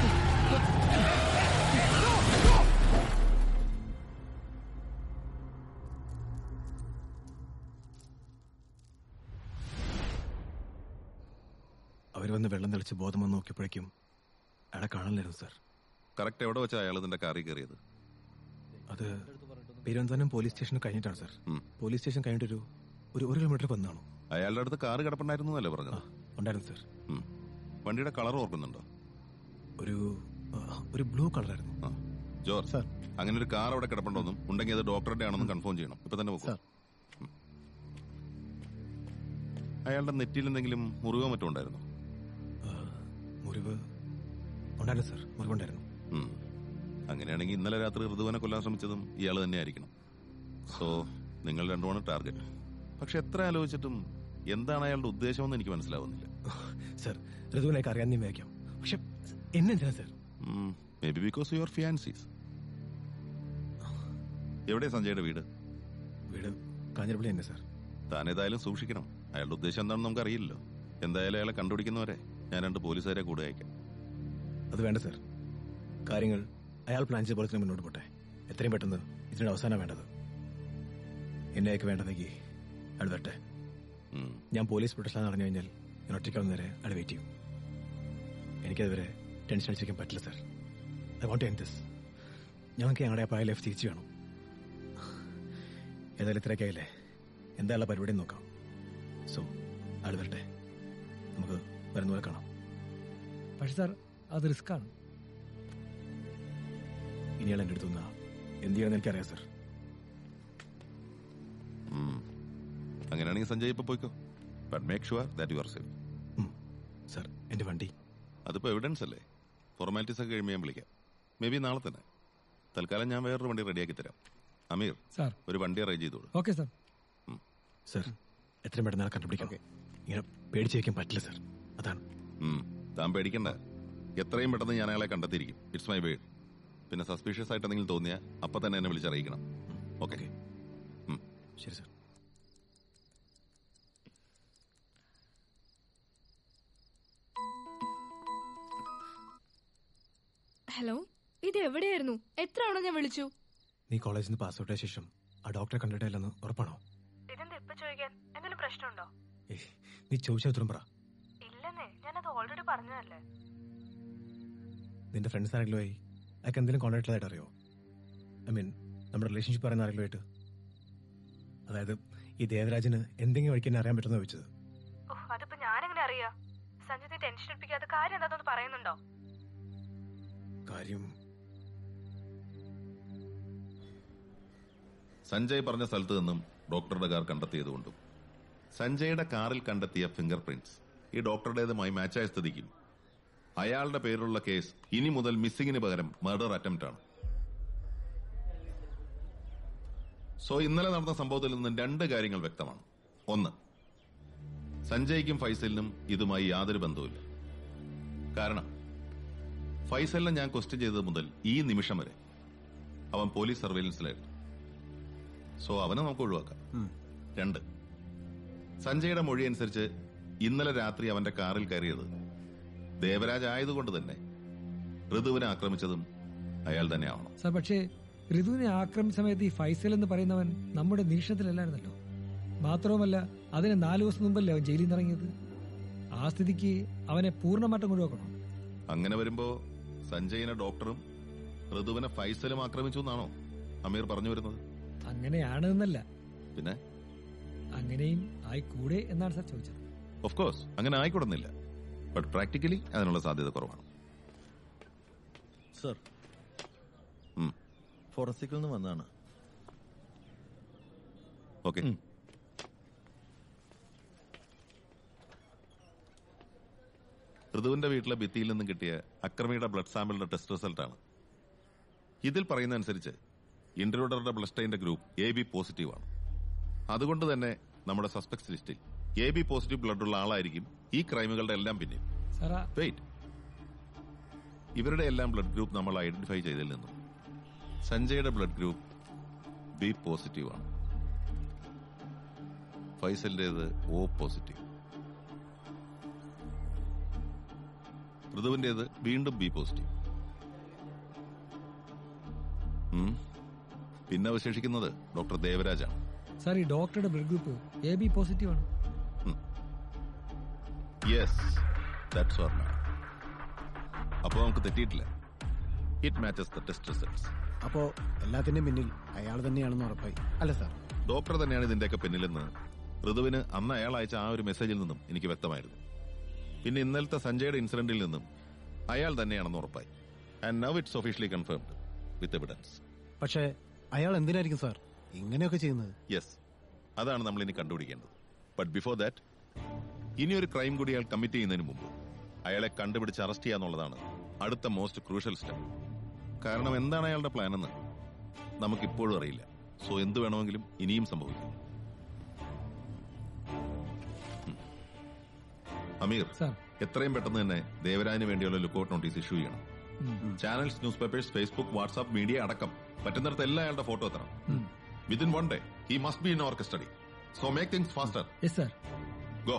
അവർ വന്ന് വെള്ളം തെളിച്ച് ബോധം വന്ന് നോക്കിയപ്പോഴേക്കും അയാളെ കാണാനില്ലായിരുന്നു സാർ കറക്റ്റ് എവിടെ വെച്ചാ അയാൾ ഇതിന്റെ കാറിൽ കയറിയത് അത് പെരുവനന്തപുരം പോലീസ് സ്റ്റേഷൻ കഴിഞ്ഞിട്ടാണ് സാർ പോലീസ് സ്റ്റേഷൻ കഴിഞ്ഞിട്ടൊരു ഒരു ഒരു കിലോമീറ്റർ വന്നാണോ അയാളുടെ അടുത്ത് കാറ് കിടപ്പുണ്ടായിരുന്നു എന്നല്ലേ പറഞ്ഞത് ഉണ്ടായിരുന്നു സർ ഉം. വണ്ടിയുടെ കളർ ഓർക്കുന്നുണ്ടോ ഒരു ആ, ഒരു ബ്ലൂ കളറായിരുന്നു ജോർജ് സാർ അങ്ങനെ ഒരു കാർ അവിടെ കിടപ്പുണ്ടോന്നും ഉണ്ടെങ്കിൽ അത് ഡോക്ടറുടെ ആണെന്നും കൺഫേം ചെയ്യണം ഇപ്പൊ തന്നെ പോകും അയാളുടെ നെറ്റിയിൽ എന്തെങ്കിലും മുറിവോ മറ്റോ ഉണ്ടായിരുന്നു മുറിവ് ഉണ്ടായിരുന്നു സർ മുറിവുണ്ടായിരുന്നു അങ്ങനെയാണെങ്കിൽ ഇന്നലെ രാത്രി ഋതുവിനെ കൊല്ലാൻ ശ്രമിച്ചതും ഇയാൾ തന്നെ ആയിരിക്കണം സോ നിങ്ങൾ രണ്ടുമാണ് ടാർഗറ്റ് പക്ഷെ എത്ര ആലോചിച്ചിട്ടും എന്താണ് അയാളുടെ ഉദ്ദേശമെന്ന് എനിക്ക് മനസ്സിലാവുന്നില്ല സർ ഋതുവിനേക്ക് അറിയാൻ നീ വയ്ക്കാം പക്ഷെ എന്നെന്തിനാ sir maybe because your fiancee's എവിടെ സഞ്ജയുടെ വീട് വീട് കാഞ്ഞിരപ്പള്ളി തന്നെ സർ താൻ ഏതായാലും സൂക്ഷിക്കണം അയാളുടെ ഉദ്ദേശം എന്താണെന്ന് നമുക്ക് അറിയില്ലല്ലോ എന്തായാലും അയാളെ കണ്ടുപിടിക്കുന്നവരെ ഞാൻ രണ്ട് പോലീസുകാരെ കൂടെ അയക്കാം അത് വേണ്ട സർ കാര്യങ്ങൾ അയാൾ പ്ലാൻ ചെയ്ത പോലെ തന്നെ മുന്നോട്ട് പോട്ടെ എത്രയും പെട്ടെന്ന് ഇതിനൊരു അവസാനം വേണ്ടത് എന്നെയൊക്കെ വേണ്ടതെങ്കിൽ അയാൾ വരട്ടെ ഞാൻ പോലീസ് പ്രൊട്ടക്ഷൻ അറിഞ്ഞു കഴിഞ്ഞാൽ ഞാൻ ഒറ്റയ്ക്കാവുന്നവരെ അയാൾ വെയിറ്റ് ചെയ്യും എനിക്കതുവരെ ടെൻഷൻ അടിച്ചിരിക്കാൻ പറ്റില്ല sir I won't end this ഞങ്ങൾക്ക് ഞങ്ങളുടെ ആ പഴയ ലൈഫ് തിരിച്ചു വേണം ഏതായാലും ഇത്രയൊക്കെ ആയില്ലേ എന്തായുള്ള പരിപാടി നോക്കാം സോ അയാൾ വരട്ടെ നമുക്ക് വരുന്ന പോലെ കാണാം പക്ഷെ സാർ അത് റിസ്ക് ആണ് ഇനിയാണ് എൻ്റെ അടുത്തുനിന്ന് എന്ത് ചെയ്യണമെന്ന് എനിക്കറിയാം സർ ഉം. അങ്ങനെയാണെങ്കിൽ സഞ്ജയ് ഇപ്പൊ പോയിക്കോ but make sure that you are safe sir എന്റെ വണ്ടി അതിപ്പോ എവിഡൻസ് അല്ലേ ഫോർമാലിറ്റീസ് ഒക്കെ കഴിയുമ്പോൾ ഞാൻ വിളിക്കാം മേ ബി നാളെ തന്നെ തൽക്കാലം ഞാൻ വേറൊരു വണ്ടി റെഡിയാക്കി തരാം അമീർ സാർ ഒരു വണ്ടി അറേഞ്ച് ചെയ്തോളൂ ഓക്കെ സാർ സർ എത്രയും പെട്ടെന്ന് ആളെ കണ്ടുപിടിക്കാം ഇങ്ങനെ പേടിച്ച് വയ്ക്കാൻ പറ്റില്ല സർ അതാണ് ഉം. താൻ പേടിക്കണ്ട എത്രയും പെട്ടെന്ന് ഞാൻ അയാളെ കണ്ടെത്തിയിരിക്കും ഇറ്റ്സ് മൈ വേഡ് പിന്നെ സസ്പീഷ്യസ് ആയിട്ട് എന്തെങ്കിലും തോന്നിയാൽ അപ്പൊ തന്നെ എന്നെ വിളിച്ചറിയിക്കണം ഓക്കെ ശരി സർ ഹലോ ഇത് എവിടെയായിരുന്നു എത്ര തവണ ഞാൻ വിളിച്ചു നീ കോളേജിൽ നിന്ന് പാസ് ഔട്ടായ ശേഷം ആ ഡോക്ടറെ കണ്ടിട്ടില്ലെന്ന് ഉറപ്പാണോ ഇതെന്താ ഇപ്പൊ ചോദിക്കാൻ എന്തെങ്കിലും പ്രശ്നമുണ്ടോ ഏയ്, നീ ചോദിച്ചാൽ ഉത്തരം പറ ഇല്ലെന്നേ ഞാനത് ഓൾറെഡി പറഞ്ഞതല്ലേ നിന്റെ ഫ്രണ്ട്സ് ആരെങ്കിലും ആയി അയാൾക്ക് എന്തെങ്കിലും കോൺടാക്ട് ആയിട്ട് അറിയോ ഐ മീൻ നമ്മുടെ റിലേഷൻഷിപ്പ് പറയുന്ന ആരെങ്കിലും ആയിട്ട് അതായത് ഈ ദേവരാജന് എന്തെങ്കിലും വഴിക്ക് എന്നെ അറിയാൻ പറ്റുമെന്ന് ചോദിച്ചത് ഓ അതിപ്പോ ഞാനെങ്ങനെ അറിയാ സഞ്ജയ് നീ ടെൻഷൻ എടുപ്പിക്കാത്ത കാര്യം എന്താണെന്ന് പറയുന്നുണ്ടോ കാര്യം സഞ്ജയ് പറഞ്ഞ സ്ഥലത്ത് നിന്നും ഡോക്ടറുടെ കാർ കണ്ടെത്തിയതുകൊണ്ടും സഞ്ജയുടെ കാറിൽ കണ്ടെത്തിയ ഫിംഗർ പ്രിന്റ്സ് ഈ ഡോക്ടറുടേതുമായി മാച്ചായ സ്ഥിതിക്കും അയാളുടെ പേരിലുള്ള കേസ് ഇനി മുതൽ മിസ്സിങ്ങിന് പകരം മർഡർ അറ്റംപ്റ്റ് ആണ് സോ ഇന്നലെ നടന്ന സംഭവത്തിൽ നിന്നും രണ്ട് കാര്യങ്ങൾ വ്യക്തമാണ് ഒന്ന് സഞ്ജയ്ക്കും ഫൈസലിനും ഇതുമായി യാതൊരു ബന്ധവുമില്ല കാരണം ഫൈസലിനെ ഞാൻ ക്വസ്റ്റ്യൻ ചെയ്തത് മുതൽ ഈ നിമിഷം വരെ അവൻ പോലീസ് സർവൈലൻസിലായിരുന്നു സോ അവനെ നമുക്ക് ഒഴിവാക്കാം രണ്ട് സഞ്ജയുടെ മൊഴി അനുസരിച്ച് ഇന്നലെ രാത്രി അവന്റെ കാറിൽ കയറിയത് ദേവരാജ് ആയതുകൊണ്ട് തന്നെ ഋതുവിനെ ആക്രമിച്ചതും അയാൾ തന്നെ ആവണം സാർ പക്ഷേ ഋതുവിനെ ആക്രമിച്ച സമയത്ത് ഈ ഫൈസൽ എന്ന് പറയുന്നവൻ നമ്മുടെ നിരീക്ഷണത്തിലല്ലായിരുന്നല്ലോ മാത്രവുമല്ല അതിന് നാലു ദിവസം മുമ്പല്ലേ അവൻ ജയിലിൽ നിന്ന് ഇറങ്ങിയത് ആ സ്ഥിതിക്ക് അവനെ പൂർണ്ണമായിട്ടും ഒഴിവാക്കണം അങ്ങനെ വരുമ്പോ സഞ്ജയിനെ ഡോക്ടറും ഋതുവിനെ ഫൈസലും ആക്രമിച്ചു എന്നാണോ അമീർ പറഞ്ഞു വരുന്നത് അങ്ങനെയാണ് എന്നല്ല പിന്നെ അങ്ങനെയും ആയിക്കൂടെ എന്നാണ് സാർ ചോദിച്ചത് ഓഫ് കോഴ്സ് അങ്ങനെ ആയിക്കൊടുന്നില്ല ബട്ട് പ്രാക്ടിക്കലി അതിനുള്ള സാധ്യത കുറവാണ് സർ ഫോറൻസിക്കിൽ നിന്ന് വന്നതാണ് ഓക്കെ ഋതുവിന്റെ വീട്ടിലെ ഭിത്തിയിൽ നിന്നും കിട്ടിയ അക്രമിയുടെ ബ്ലഡ് സാമ്പിളിന്റെ ടെസ്റ്റ് റിസൾട്ടാണ് ഇതിൽ പറയുന്ന അനുസരിച്ച് ഇന്റർവ്യൂഡറുടെ ബ്ലഡ് സ്റ്റൈന്റെ ഗ്രൂപ്പ് എ ബി പോസിറ്റീവ് ആണ് അതുകൊണ്ട് തന്നെ നമ്മുടെ സസ്പെക്ട്സ് ലിസ്റ്റിൽ എ ബി പോസിറ്റീവ് ബ്ലഡ് ഉള്ള ആളായിരിക്കും ഈ ക്രൈമുകളുടെ എല്ലാം പിന്നിൽ സാറാ വെയിറ്റ് ഇവരുടെ എല്ലാം ബ്ലഡ് ഗ്രൂപ്പ് നമ്മൾ ഐഡന്റിഫൈ ചെയ്തതിൽ നിന്നും സഞ്ജയുടെ ബ്ലഡ് ഗ്രൂപ്പ് ബി പോസിറ്റീവ് ആണ് ഫൈസലിന്റേത് ഒ പോസിറ്റീവ് ഋതുവിന്റേത് വീണ്ടും ബി പോസിറ്റീവ് ഉം. പിന്നെ അവശേഷിക്കുന്നത് ഡോക്ടർ ദേവരാജാണ് സാർ ഈ ഡോക്ടറുടെ blood group A B positive ആണ് യെസ് ദാറ്റ്സ് ഓർ അപ്പോൾ നമുക്ക് തെറ്റിയിട്ടില്ല it matches the test results അപ്പോ എല്ലാത്തിന്റെയും പിന്നിൽ അയാൾ തന്നെയാണെന്ന് ഉറപ്പായി അല്ല സാർ ഡോക്ടർ തന്നെയാണ് ഇതിന്റെയൊക്കെ പിന്നിലെന്ന് ഋതുവിന് അന്ന് അയാൾ അയച്ച ആ ഒരു മെസ്സേജിൽ നിന്നും എനിക്ക് വ്യക്തമായിരുന്നു പിന്നെ ഇന്നലത്തെ സഞ്ജയുടെ ഇൻസിഡന്റിൽ നിന്നും അയാൾ തന്നെയാണെന്ന് ഉറപ്പായി and now it's officially confirmed with evidence പക്ഷേ അയാൾ എന്തിനായിരിക്കും സാർ ഇങ്ങനെയൊക്കെ ചെയ്യുന്നത് യെസ് അതാണ് നമ്മൾ ഇനി കണ്ടുപിടിക്കേണ്ടത് ബട്ട് ബിഫോർ ദാറ്റ് ഇനി ഒരു ക്രൈം കൂടി അയാൾ കമ്മിറ്റ് ചെയ്യുന്നതിന് മുമ്പ് അയാളെ കണ്ടുപിടിച്ച് അറസ്റ്റ് ചെയ്യാന്നുള്ളതാണ് അടുത്ത മോസ്റ്റ് ക്രൂഷ്യൽ സ്റ്റെപ്പ് കാരണം എന്താണ് അയാളുടെ പ്ലാൻ എന്ന് നമുക്കിപ്പോഴും അറിയില്ല സോ എന്ത് വേണമെങ്കിലും ഇനിയും സംഭവിക്കും ഉം. അമീർ എത്രയും പെട്ടെന്ന് തന്നെ ദേവരാജിന് വേണ്ടിയുള്ള ലുക്കൌട്ട് നോട്ടീസ് ഇഷ്യൂ ചെയ്യണം channels newspapers Facebook WhatsApp media അടക്കം പറ്റുന്നിടത്ത് എല്ലാ അയാളുടെ ഫോട്ടോ എത്തണം within one day he must be in our custody so make things faster yes sir go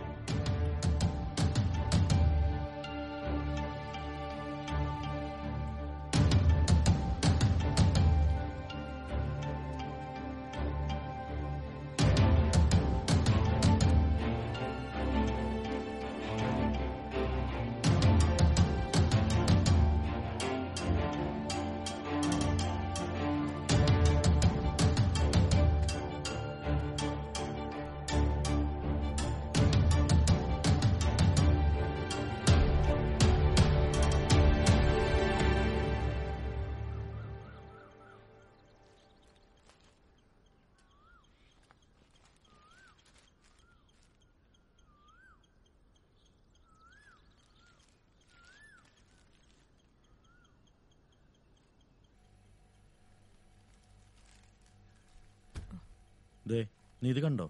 ദേ നീ ഇത് കണ്ടോ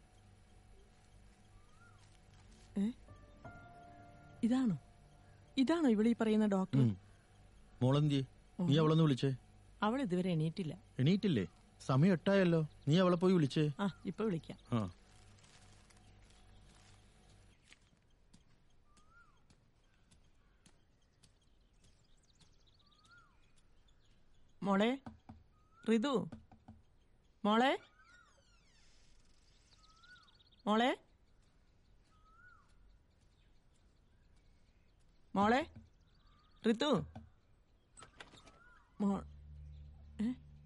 ഏ? ഇതാണോ ഇതാണോ ഇവിടെ ഈ പറയുന്ന ഡോക്ടർ ഉം. മോളെന്തിയെ നീ അവളൊന്ന് വിളിച്ചേ അവൾ ഇതുവരെ എണീറ്റില്ല എണീറ്റില്ലേ സമയം എട്ടായല്ലോ നീ അവളെ പോയി വിളിച്ചേ ആ ഇപ്പൊ വിളിക്കാം ആ മോളെ ഋതു മോളെ മോളെ മോളെ ഋതു മോ ഏ?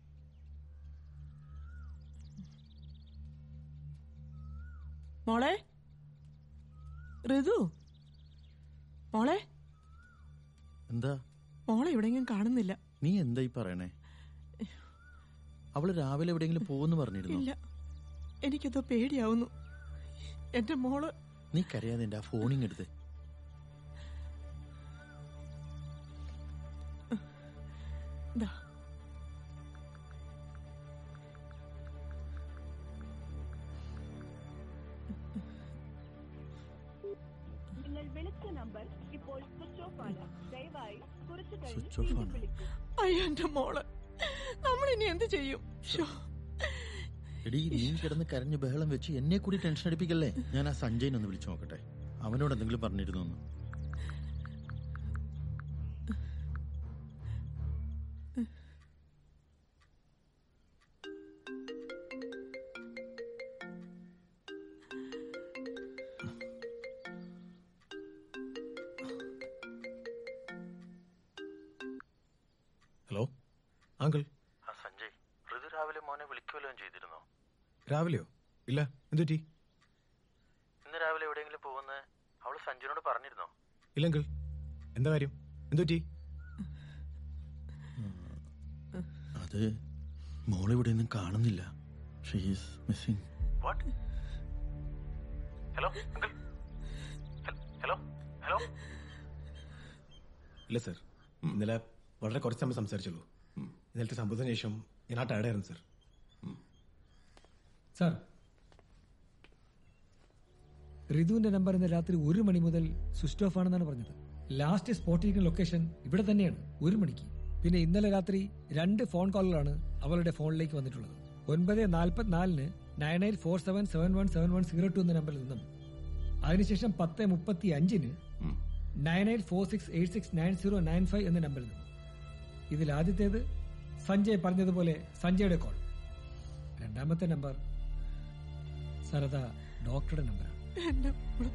മോളെ ഋതു മോളെ എന്താ മോളെ എവിടെയെങ്കിലും കാണുന്നില്ല നീ എന്താ ഈ പറയണേ അവള് രാവിലെ എവിടെയെങ്കിലും പോകുന്നു പറഞ്ഞിരുന്നു ഇല്ല എനിക്കെന്തോ പേടിയാവുന്നു എന്റെ മോള് നീ കരയാതെ എന്റെ ആ ഫോണിങ് എടുത്ത് ദാ നിങ്ങൾ വിളിച്ച നമ്പർ ഇപ്പോൾ സ്വിച്ച് ഓഫ് ആണ് ദയവായി കുറച്ചു കഴിഞ്ഞ് Switch off വീണ്ടും ആണ്. വിളിക്കൂ അയ്യോ എന്റെ മോള് നമ്മൾ ഇനി എന്ത് ചെയ്യും ശോ. എടീ നീ കിടന്ന് കരഞ്ഞ് ബഹളം വെച്ച് എന്നെ കൂടി ടെൻഷൻ അടിപ്പിക്കല്ലേ ഞാൻ ആ സഞ്ജയനെ ഒന്ന് വിളിച്ചു നോക്കട്ടെ അവനോട് എന്തെങ്കിലും പറഞ്ഞിരുന്നു എന്ന് ഹലോ അങ്കിൾ ആ സഞ്ജയ് ഋതു രാവിലെ മോനെ വിളിക്കുമല്ലോ ചെയ്തിരുന്നോ രാവിലെയോ ഇല്ല എന്തുപറ്റി ഇന്ന് രാവിലെ എവിടെയെങ്കിലും പോകുന്ന അവള് സഞ്ജയനോട് പറഞ്ഞിരുന്നോ ഇല്ല അങ്കിൾ എന്താ കാര്യം എന്തുപറ്റി അത് മോളിവിടെ ഒന്നും കാണുന്നില്ല she's missing hello hello hello ഇല്ല സർ ഇന്നലെ വളരെ കുറച്ച് സമയം സംസാരിച്ചുള്ളൂ ഇന്നലത്തെ സംഭവത്തിന് ശേഷം ഞാൻ ആ ടയർഡായിരുന്നു സർ സാർ ഋതുവിന്റെ നമ്പർ ഇന്ന് രാത്രി ഒരു മണി മുതൽ സ്വിച്ച് ഓഫ് ആണെന്നാണ് പറഞ്ഞത് ലാസ്റ്റ് സ്പോട്ട് ചെയ്യുന്ന ലൊക്കേഷൻ ഇവിടെ തന്നെയാണ് ഒരു മണിക്ക് പിന്നെ ഇന്നലെ രാത്രി രണ്ട് ഫോൺ കോളുകളാണ് അവളുടെ ഫോണിലേക്ക് വന്നിട്ടുള്ളത് ഒൻപത് നാൽപ്പത്തിനാലിന് nine eight four seven seven one seven one zero two എന്ന നമ്പറിൽ നിന്നും അതിനുശേഷം പത്ത് മുപ്പത്തി അഞ്ചിന് nine eight four six eight six nine zero nine five എന്ന നമ്പറിൽ നിന്നും ഇതിൽ ആദ്യത്തേത് സഞ്ജയ് പറഞ്ഞതുപോലെ സഞ്ജയുടെ കോൾ രണ്ടാമത്തെ നമ്പർ സരദ ഡോക്ടറുടെ നമ്പറാണ് എന്റെ മോള്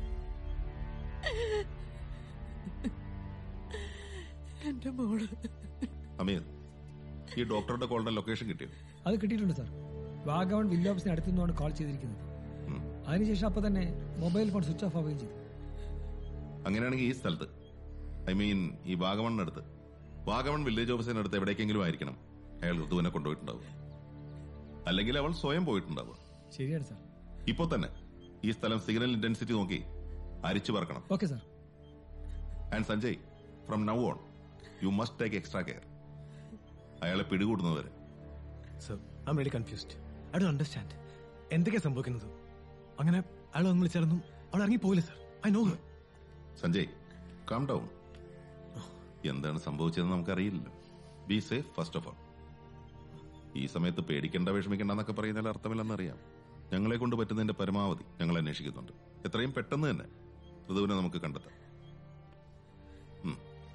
എന്റെ മോള് അമീർ ഈ ഡോക്ടറുടെ കോളിന്റെ ലൊക്കേഷൻ കിട്ടിയോ അത് കിട്ടിയിട്ടുണ്ട് സാർ വാഗവൺ വില്ല് ഓഫീസിന് അടുത്തു നിന്നാണ് കോൾ ചെയ്തിരിക്കുന്നത് ഉം. അതിനുശേഷം അപ്പൊ തന്നെ മൊബൈൽ ഫോൺ സ്വിച്ച് ഓഫ് ആവുകയും ചെയ്തു അങ്ങനെയാണെങ്കിൽ ഈ സ്ഥലത്ത് ഐ മീൻ ഈ വാഗമണിനടുത്ത് വാഗമൺ വില്ലേജ് ഓഫീസിന്റെ അടുത്ത് എവിടേക്കെങ്കിലും ആയിരിക്കണം അയാൾ ഋതുവിനെ കൊണ്ടുപോയിട്ടുണ്ടാവുക അല്ലെങ്കിൽ അവൾ സ്വയം പോയിട്ടുണ്ടാവുക ശരിയാണ് സാർ ഇപ്പോ തന്നെ ഈ സ്ഥലം സിഗ്നൽ ഇന്റൻസിറ്റി നോക്കി അരിച്ചു പറക്കണം okay sir and Sanjay from now on you must take extra care അയാളെ പിടികൂടുന്നവരെ sir I am very confused I do understand എന്തൊക്കെയാ സംഭവിക്കുന്നത് അങ്ങനെ അയാൾ ഒന്ന് വിളിച്ചായിരുന്നു അവൾ ഇറങ്ങി പോയില്ല sir I know Sanjay calm down എന്താണ് സംഭവിച്ചതെന്ന് നമുക്കറിയില്ലല്ലോ be safe first of all ഈ സമയത്ത് പേടിക്കേണ്ട വിഷമിക്കേണ്ട എന്നൊക്കെ പറയുന്നതിൽ അർത്ഥമില്ലെന്നറിയാം ഞങ്ങളെ കൊണ്ട് പറ്റുന്നതിന്റെ പരമാവധി ഞങ്ങൾ അന്വേഷിക്കുന്നുണ്ട് എത്രയും പെട്ടെന്ന് തന്നെ ഋതുവിനെ നമുക്ക് കണ്ടെത്താം ഉം.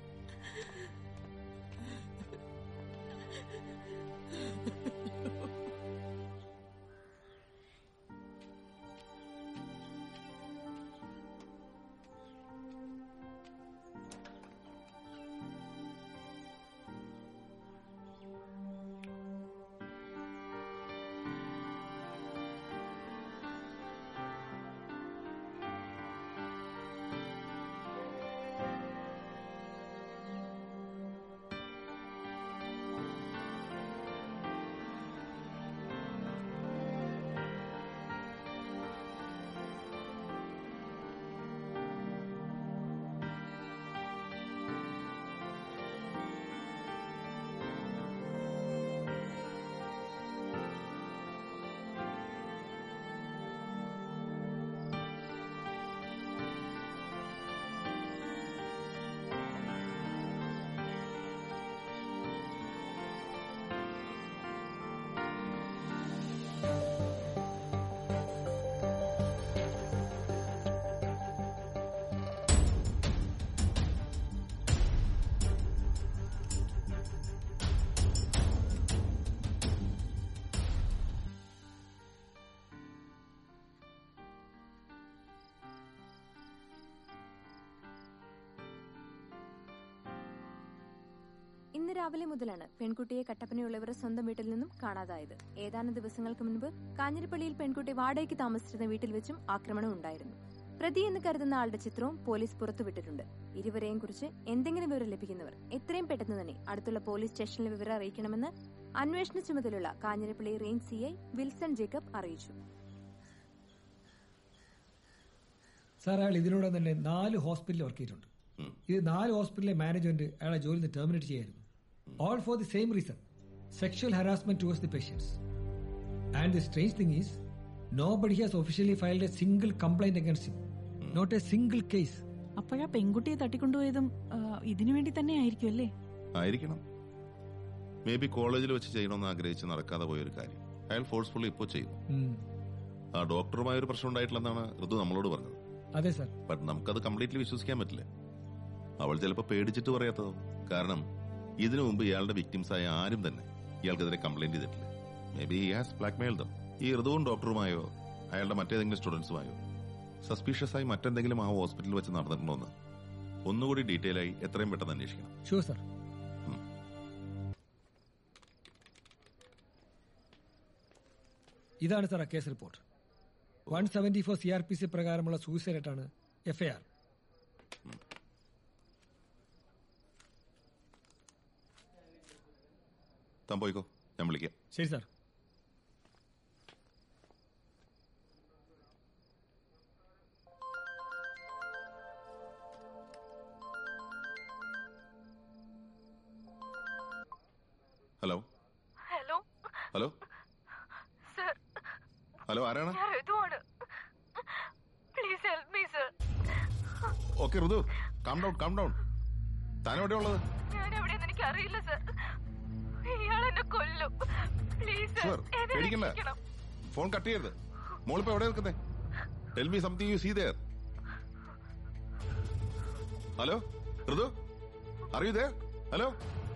ഇന്ന് രാവിലെ മുതലാണ് പെൺകുട്ടിയെ കട്ടപ്പനയുള്ളവരുടെ സ്വന്തം വീട്ടിൽ നിന്നും കാണാതായത് ഏതാനും ദിവസങ്ങൾക്ക് മുൻപ് കാഞ്ഞിരപ്പള്ളിയിൽ പെൺകുട്ടി വാടകയ്ക്ക് താമസിച്ചിരുന്ന വീട്ടിൽ വെച്ചും ആക്രമണം ഉണ്ടായിരുന്നു പ്രതി എന്ന് കരുതുന്ന ആളുടെ ചിത്രവും പോലീസ് പുറത്തുവിട്ടിട്ടുണ്ട് ഇരുവരെയും കുറിച്ച് എന്തെങ്കിലും വിവരം ലഭിക്കുന്നവർ എത്രയും പെട്ടെന്ന് തന്നെ അടുത്തുള്ള പോലീസ് സ്റ്റേഷനിൽ വിവരം അറിയിക്കണമെന്ന് അന്വേഷണ ചുമതലയുള്ള Kanjirappally range CI Wilson Jacob അറിയിച്ചു സാർ അയാൾ ഇതിനോടകം തന്നെ നാല് ഹോസ്പിറ്റലിൽ വർക്ക് ചെയ്തിട്ടുണ്ട് ഇത് നാല് ഹോസ്പിറ്റലിലെ മാനേജ്മെന്റ് അയാളെ ജോലിയിൽ നിന്ന് ടെർമിനേറ്റ് ചെയ്യായിരുന്നു all for the same reason sexual harassment towards the patients and the strange thing is nobody has officially filed a single complaint against him not a single case അപ്പോഴാ പെൺകുട്ടിയെ തട്ടിക്കൊണ്ടുപോയതും ആ, ഇതിനു വേണ്ടി തന്നെ ആയിരിക്കും അല്ലേ ആയിരിക്കണം മേ ബി കോളേജിൽ വെച്ച് ചെയ്യണമെന്ന് ആഗ്രഹിച്ച് നടക്കാതെ പോയൊരു കാര്യം അയാൾ ഫോഴ്സ്ഫുള്ളി ഇപ്പോൾ ചെയ്തു ആ ഡോക്ടറുമായ ഒരു പ്രശ്നം ഉണ്ടായിട്ടില്ലെന്നാണ് ഋതു നമ്മളോട് പറഞ്ഞത് അതെ സാർ ബട്ട് നമുക്കത് കംപ്ലീറ്റ്ലി വിശ്വസിക്കാൻ പറ്റില്ല അവൾ ചിലപ്പോൾ പേടിച്ചിട്ട് പറയാത്തതോ കാരണം ഇതിനു മുമ്പ് ഇയാളുടെ victims ആയ ആരും തന്നെ ഇയാൾക്കെതിരെ കംപ്ലൈന്റ് ചെയ്തിട്ടില്ല maybe has blackmail them ഈ ഋതുവും ഡോക്ടറുമായോ അയാളുടെ മറ്റേതെങ്കിലും സ്റ്റുഡൻസുമായോ സസ്പീഷ്യസ് ആയി മറ്റെന്തെങ്കിലും ആ ഹോസ്പിറ്റലിൽ വെച്ച് നടന്നിട്ടുണ്ടോ എന്ന് ഒന്നുകൂടി ഡീറ്റെയിൽ ആയി എത്രയും പെട്ടെന്ന് അന്വേഷിക്കണം ഷുവർ സാർ ഇതാണ് സാർ ആ case report one seventy four C R P C പ്രകാരമുള്ള സൂസൈഡ് ആയിട്ടാണ് എഫ്ഐആർ താൻ പോയിക്കോ ഞാൻ വിളിക്കാം ശരി sir hello hello hello sir hello ആരാണ് ഞാൻ ഋതുവാണ് please help me sir okay Ritu calm down calm down താൻ എവിടെ ഉള്ളത് ഞാൻ എവിടെയെന്ന് എനിക്ക് അറിയില്ല സർ ഇയാൾ എന്നെ കൊല്ലും പ്ലീസ് സർ ഷുവർ എന്നെ പേടിക്കണ്ട രക്ഷിക്കണം ഫോൺ കട്ട് ചെയ്യരുത് മോളിപ്പോ എവിടെ നിൽക്കുന്നേ tell me something you see there hello Ritu are you there hello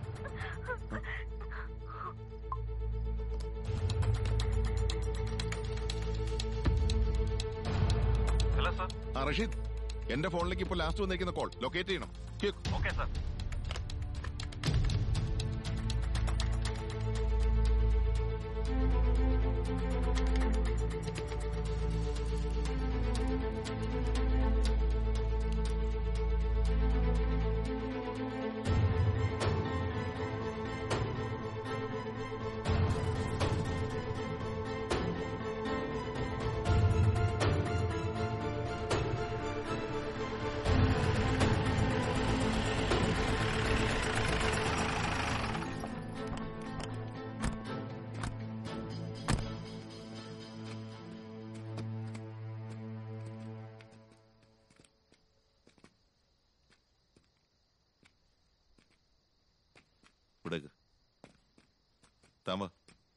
hello sir ആ റഷീദ് എന്റെ ഫോണിലേക്ക് ഇപ്പോൾ ലാസ്റ്റ് വന്നിരിക്കുന്ന കോൾ ലൊക്കേറ്റ് ചെയ്യണം ഓക്കെ സർ താൻ വാ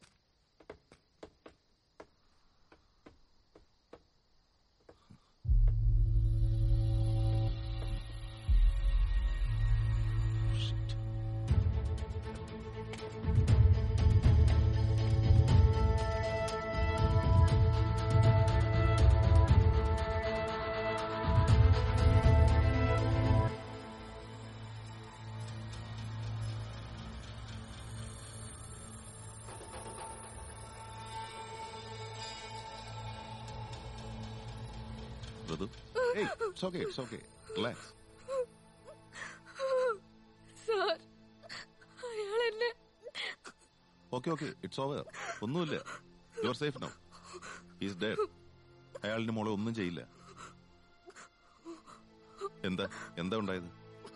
Ritu hey it's okay it's okay relax sir അയാൾ എന്നെ ഓക്കെ ഓക്കെ ഇറ്റ്സ് ഓവർ ഒന്നുമില്ല you are safe no is dead അയാളിന്റെ മോളെ ഒന്നും ചെയ്യില്ല എന്താ എന്താ ഉണ്ടായത്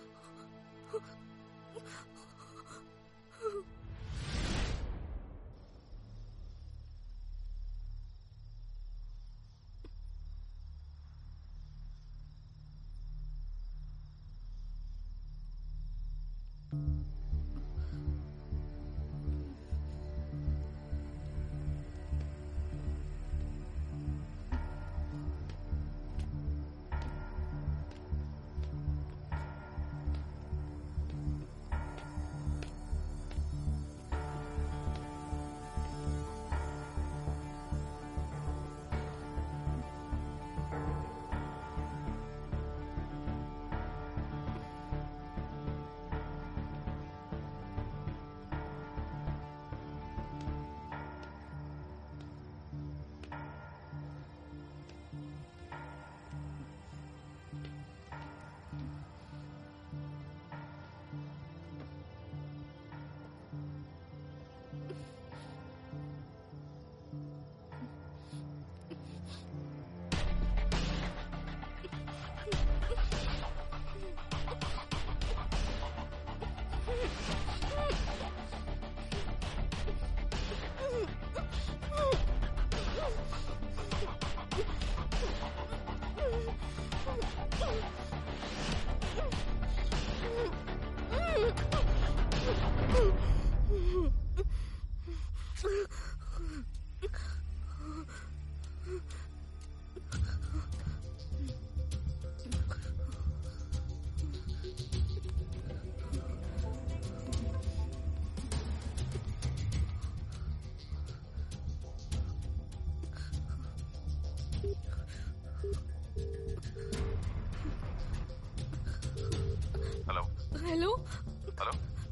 ഹലോ ഹലോ ഹലോ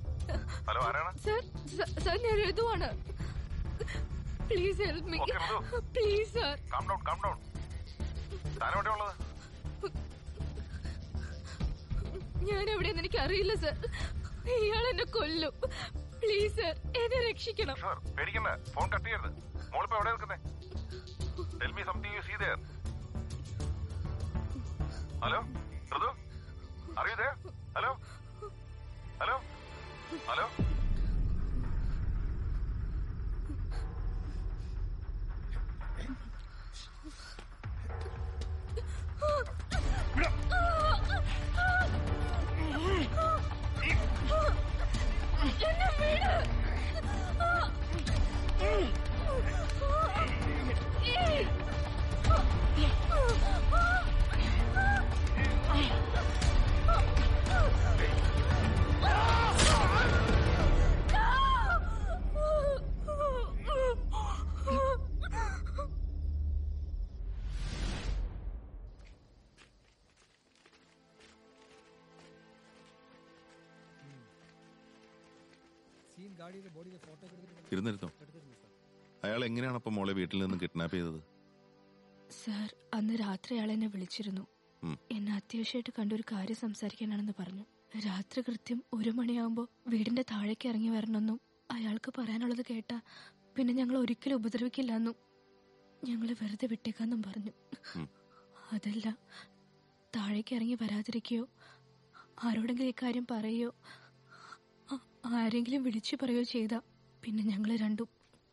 ഹലോ ആരാണ് സർ സ- സർ ഞാൻ ഋതുവാണ് please help me Okay, Ritu. Please sir calm down calm down താൻ എവിടെ ഉള്ളത് ഞാൻ എവിടെയെന്ന് എനിക്ക് അറിയില്ല സർ ഇയാൾ എന്നെ കൊല്ലും പ്ലീസ് സർ എന്നെ രക്ഷിക്കണം പേടിക്കണ്ട ഫോൺ കട്ട് ചെയ്യരുത് മോളിപ്പോ എവിടെ നിൽക്കുന്നേ tell me something you see there hello Ritu അറിയൂ ദേർ ഹലോ ഹലോ ഹലോ എന്നെ വീട് സീൻ ഗാഡിയുടെ ബോഡിയുടെ ഫോട്ടോ എടുത്തിട്ടുണ്ട് ഇരുന്നിരുന്നോ അയാൾ എങ്ങനെയാണ് അപ്പൊ മോളെ വീട്ടിൽ നിന്ന് കിഡ്നാപ്പ് ചെയ്തത് സർ അന്ന് രാത്രി അയാൾ എന്നെ വിളിച്ചിരുന്നു ഉം. എന്നെ അത്യാവശ്യമായിട്ട് കണ്ടൊരു കാര്യം സംസാരിക്കാനാണെന്ന് പറഞ്ഞു രാത്രി കൃത്യം ഒരു മണിയാകുമ്പോ വീടിന്റെ താഴേക്ക് ഇറങ്ങി വരണമെന്നും അയാൾക്ക് പറയാനുള്ളത് കേട്ടാ പിന്നെ ഞങ്ങൾ ഒരിക്കലും ഉപദ്രവിക്കില്ലെന്നും ഞങ്ങൾ വെറുതെ വിട്ടേക്കാന്നും പറഞ്ഞു ഉം. അതല്ല താഴേക്ക് ഇറങ്ങി വരാതിരിക്കുകയോ ആരോടെങ്കിലും ഇക്കാര്യം പറയുകയോ ആ- ആരെങ്കിലും വിളിച്ചു പറയുകയോ ചെയ്താ പിന്നെ ഞങ്ങൾ രണ്ടും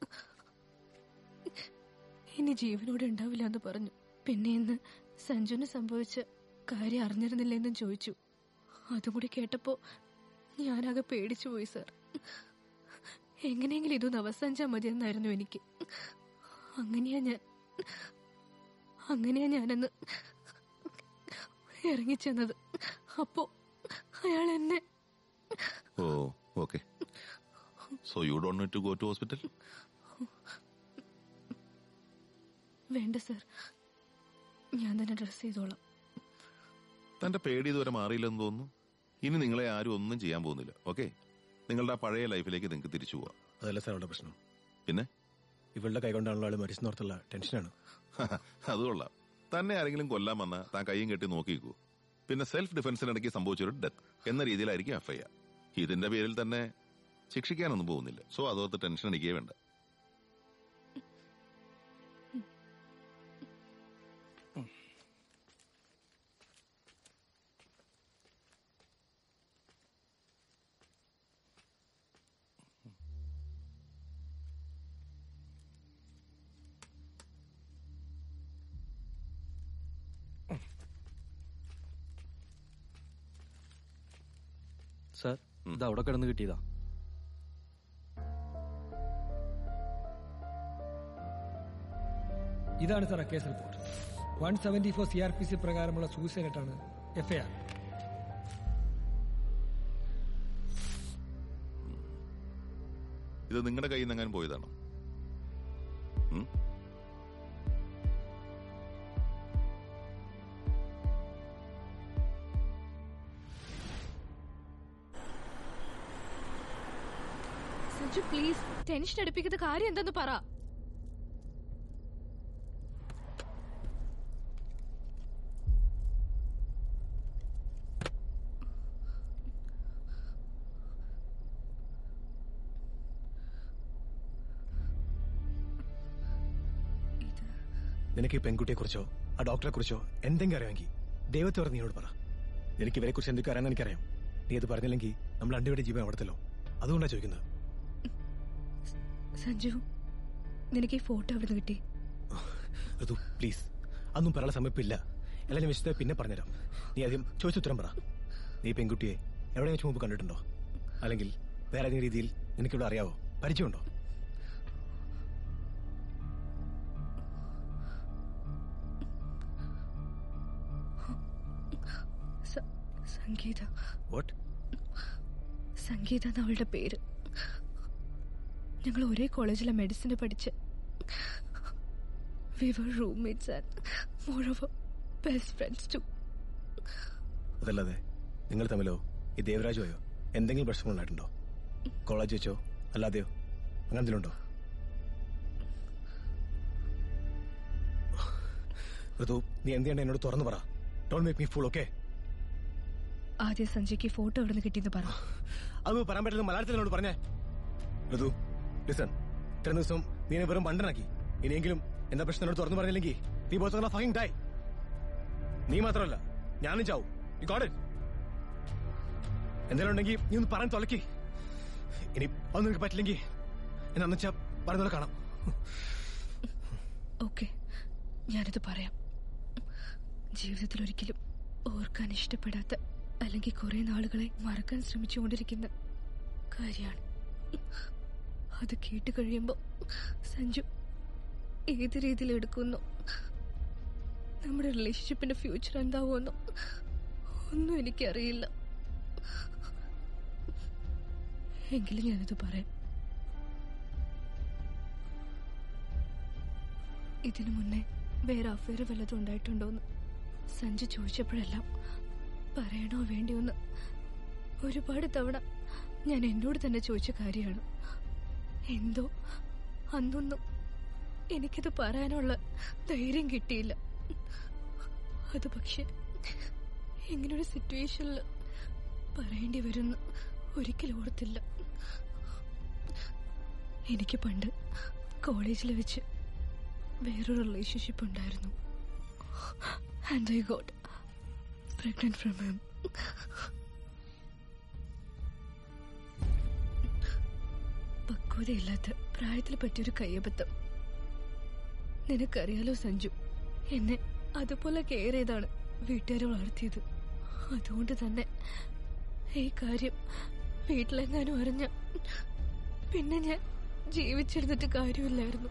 ഇനി ജീവനോടെ ഉണ്ടാവില്ല എന്ന് പറഞ്ഞു പിന്നെ ഇന്ന് സഞ്ജുന് സംഭവിച്ച കാര്യം അറിഞ്ഞിരുന്നില്ലെന്നും ചോദിച്ചു അതും കൂടി കേട്ടപ്പോ ഞാനാകെ പേടിച്ചു പോയി സാർ എങ്ങനെയെങ്കിലും ഇതൊന്ന് അവസാനിച്ചാൽ മതിയെന്നായിരുന്നു എനിക്ക് അങ്ങനെയാ ഞാൻ അങ്ങനെയാ ഞാനെന്ന് ഇറങ്ങിച്ചെന്നത് അപ്പോ അയാൾ എന്നെ oh okay so you don't need to go to hospital വേണ്ട സർ ഞാൻ തന്നെ ഡ്രസ് ചെയ്തോളാം തന്റെ പേടി ഇതുവരെ മാറിയില്ലെന്ന് തോന്നുന്നു ഇനി നിങ്ങളെ ആരും ഒന്നും ചെയ്യാൻ പോകുന്നില്ല ഓക്കെ നിങ്ങളുടെ ആ പഴയ ലൈഫിലേക്ക് നിങ്ങൾക്ക് തിരിച്ചു പോവാം അതല്ല സാർ അവളുടെ പ്രശ്നം പിന്നെ ഇവളുടെ കൈകൊണ്ടാണല്ലോ ആള് മരിച്ചെന്നോർത്തുള്ള ടെൻഷനാണ് അത് കൊള്ളാം തന്നെ ആരെങ്കിലും കൊല്ലാൻ വന്ന താൻ കൈയും കെട്ടി നോക്കിക്കൂ പിന്നെ സെൽഫ് ഡിഫൻസിനിടയ്ക്ക് സംഭവിച്ചൊരു ഡെത്ത് എന്ന രീതിയിലായിരിക്കും എഫ്ഐആർ ഇതിന്റെ പേരിൽ തന്നെ ശിക്ഷിക്കാനൊന്നും പോകുന്നില്ല സോ അതോർത്ത് ടെൻഷൻ അടിക്കേ വേണ്ട സാർ ഇത് അവിടെ കിടന്ന് കിട്ടിയതാ ഇതാണ് sir case report one seventy four C R P C പ്രകാരമുള്ള സൂസൈഡ് ആയിട്ടാണ് എഫ്ഐആർ ഇത് നിങ്ങളുടെ കയ്യിൽ നിന്ന് എങ്ങാനും പോയതാണോ ഉം? സഞ്ജു പ്ലീസ് ടെൻഷൻ അടുപ്പിക്കുന്ന കാര്യം എന്തെന്ന് പറ നിനക്ക് ഈ പെൺകുട്ടിയെ കുറിച്ചോ ആ ഡോക്ടറെ കുറിച്ചോ എന്തെങ്കിലും അറിയാമെങ്കിൽ ദൈവത്തെ പറഞ്ഞ് നീയോട് പറ എനിക്ക് ഇവരെ കുറിച്ച് എന്തൊക്കെ അറിയാമെന്ന് എനിക്കറിയാം നീ അത് പറഞ്ഞില്ലെങ്കിൽ നമ്മൾ രണ്ടുപേരുടെ ജീവൻ അവിടത്തല്ലോ അതുകൊണ്ടാണ് ചോദിക്കുന്നത് സഞ്ജു നിനക്ക് ഈ ഫോട്ടോ എവിടെ കിട്ടി ഋതു പ്ലീസ് അതൊന്നും പറയാനുള്ള സമയപ്പില്ല എല്ലാം ഞാൻ വിശദമായി പിന്നെ പറഞ്ഞുതരാം നീ ആദ്യം ചോദിച്ചുത്തരം പറ നീ ഈ പെൺകുട്ടിയെ എവിടെ വെച്ച് മുമ്പ് കണ്ടിട്ടുണ്ടോ അല്ലെങ്കിൽ വേറെ ഏതെങ്കിലും രീതിയിൽ നിനക്കിവിടെ അറിയാവോ പരിചയമുണ്ടോ സ- സംഗീത വാട്ട് സംഗീത എന്ന അവളുടെ പേര് ഞങ്ങൾ ഒരേ കോളേജിലെ മെഡിസിന് പഠിച്ച് we were roommates and more of best friends too അതല്ലാതെ നിങ്ങൾ തമ്മിലോ ഈ ദേവരാജുമായോ എന്തെങ്കിലും പ്രശ്നങ്ങളുണ്ടായിട്ടുണ്ടോ കോളേജ് വെച്ചോ അല്ലാതെയോ അങ്ങനെ എന്തെങ്കിലും ഉണ്ടോ ഋതു നീ എന്ത് ചെയ്യണ്ട എന്നോട് തുറന്നു പറ don't make me fool okay ആദ്യം സഞ്ജയ്ക്ക് ഫോട്ടോ എവിടെ നിന്ന് കിട്ടിയെന്ന് പറ അത് പറയാൻ പറ്റുന്ന മലയാളത്തിൽ എന്നോട് പറഞ്ഞേ ഋതു ലിസൺ ഇത്രയും ദിവസം നീ എന്നെ വെറും പണ്ടനാക്കി ഇനിയെങ്കിലും എന്താ പ്രശ്നം എന്നോട് തുറന്നു പറഞ്ഞില്ലെങ്കിൽ നീ ബോത്ത് ഫങ്ങിങ് ഡൈ നീ മാത്രമല്ല ഞാനും ചാവും യു ഗോട്ട് ഇറ്റ് എന്തെങ്കിലും ഉണ്ടെങ്കിൽ നീ ഒന്ന് പറയാൻ തുളക്കി ഇനി ഒന്നും നിനക്ക് പറ്റില്ലെങ്കിൽ എന്നെ അന്നുവെച്ചാ പറഞ്ഞോളെ കാണാം ഓക്കെ ഞാനത് പറയാം ജീവിതത്തിൽ ഒരിക്കലും ഓർക്കാൻ ഇഷ്ടപ്പെടാത്ത അല്ലെങ്കിൽ കുറെ നാളുകളെ മറക്കാൻ ശ്രമിച്ചുകൊണ്ടിരിക്കുന്ന കാര്യമാണ് അത് കേട്ട് കഴിയുമ്പോൾ സഞ്ജു ഏത് രീതിയിൽ എടുക്കുന്നു നമ്മുടെ റിലേഷൻഷിപ്പിന്റെ ഫ്യൂച്ചർ എന്താവുമെന്നോ ഒന്നും എനിക്കറിയില്ല എങ്കിലും ഞാനത് പറയാം ഇതിനു മുന്നേ വേറെ അഫയർ വല്ലതും ഉണ്ടായിട്ടുണ്ടോന്ന് സഞ്ജു ചോദിച്ചപ്പോഴെല്ലാം പറയണോ വേണ്ടിയോന്ന് ഒരുപാട് തവണ ഞാൻ എന്നോട് തന്നെ ചോദിച്ച കാര്യമാണ് എന്തോ അന്നൊന്നും എനിക്കത് പറയാനുള്ള ധൈര്യം കിട്ടിയില്ല അത് പക്ഷെ ഇങ്ങനൊരു സിറ്റുവേഷനിൽ പറയേണ്ടി വരുന്ന ഒരിക്കലും ഓർത്തില്ല എനിക്ക് പണ്ട് കോളേജിൽ വെച്ച് വേറൊരു റിലേഷൻഷിപ്പ് ഉണ്ടായിരുന്നു and I got pregnant from him പക്വതയില്ലാത്ത പ്രായത്തിൽ പറ്റിയൊരു കയ്യബദ്ധം നിനക്കറിയാലോ സഞ്ജു എന്നെ അതുപോലെ കെയർ ചെയ്താണ് വീട്ടുകാർ വളർത്തിയത് അതുകൊണ്ട് തന്നെ ഈ കാര്യം വീട്ടിലെങ്ങാനും അറിഞ്ഞ പിന്നെ ഞാൻ ജീവിച്ചിരുന്നിട്ട് കാര്യമില്ലായിരുന്നു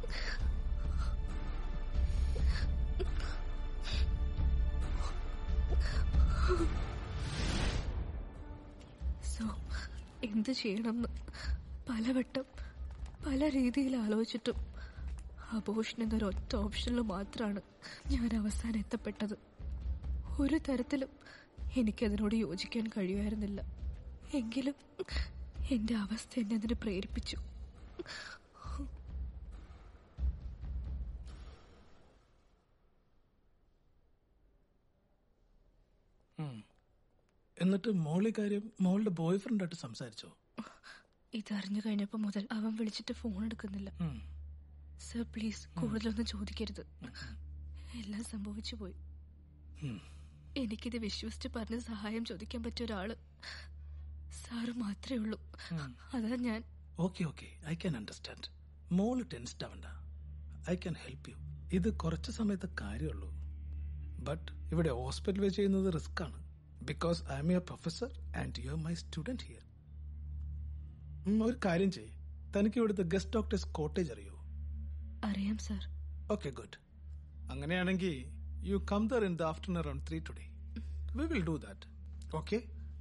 സോ എന്ത് ചെയ്യണമെന്ന് പലവട്ടം പല രീതിയിൽ ആലോചിച്ചിട്ടും അബോഷൻ എന്നൊരു ഒറ്റ ഓപ്ഷനിൽ മാത്രമാണ് ഞാൻ അവസാനം എത്തപ്പെട്ടത് ഒരു തരത്തിലും എനിക്കതിനോട് യോജിക്കാൻ കഴിയുമായിരുന്നില്ല എങ്കിലും എന്റെ അവസ്ഥ എന്നെ അതിന് പ്രേരിപ്പിച്ചു ഉം. എന്നിട്ട് മോളി കാര്യം മോളുടെ ബോയ് ഫ്രണ്ടായിട്ട് സംസാരിച്ചോ ഇതറിഞ്ഞു കഴിഞ്ഞപ്പോ മുതൽ അവൻ വിളിച്ചിട്ട് ഫോൺ എടുക്കുന്നില്ല ഉം. സർ പ്ലീസ് കൂടുതലൊന്നും ചോദിക്കരുത് എല്ലാം സംഭവിച്ചു പോയി ഉം. എനിക്കിത് വിശ്വസിച്ച് പറഞ്ഞ് സഹായം ചോദിക്കാൻ പറ്റിയ ഒരാള് സാറ് മാത്രമേ ഉള്ളൂ അതാ ഞാൻ okay okay I can understand മോള് ടെൻസ്ഡ് ആവണ്ട ഐ ക്യാൻ ഹെൽപ്പ് യു ഇത് കുറച്ച് സമയത്തെ കാര്യമുള്ളൂ ബട്ട് ഇവിടെ ഹോസ്പിറ്റൽ വെച്ച് ചെയ്യുന്നത് റിസ്ക് ആണ് because I am your professor and you are my student here ഒരു കാര്യം ചെയ്യ് തനിക്ക് ഇവിടുത്തെ ഗസ്റ്റ് ഡോക്ടേഴ്സ് കോട്ടേജ് അറിയോ അറിയാം സാർ ഓക്കെ ഗുഡ് അങ്ങനെയാണെങ്കിൽ you come there in the afternoon around three today we will do that okay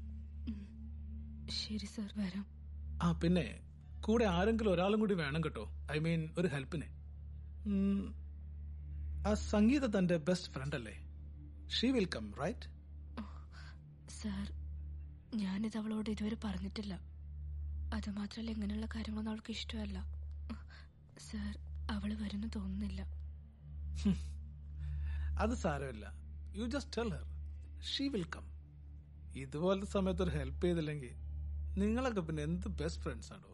ശരി sir വരാം ആ പിന്നെ കൂടെ ആരെങ്കിലും ഒരാളും കൂടി വേണം കേട്ടോ ഐ മീൻ ഒരു ഹെൽപ്പിന് ഉം, ആ സംഗീത തന്റെ ബെസ്റ്റ് ഫ്രണ്ട് അല്ലേ she will come right sir ഞാനിത് അവളോട് ഇതുവരെ പറഞ്ഞിട്ടില്ല അത് മാത്രമല്ല ഇങ്ങനെയുള്ള കാര്യങ്ങളൊന്നും അവൾക്ക് ഇഷ്ടമല്ല സാർ അവള് വരുന്നു തോന്നുന്നില്ല അത് സാരമില്ല you just tell her she will come ഇതുപോലത്തെ സമയത്ത് ഒരു ഹെൽപ്പ് ചെയ്തില്ലെങ്കിൽ നിങ്ങളൊക്കെ പിന്നെ എന്ത് ബെസ്റ്റ് ഫ്രണ്ട്സ് ആണോ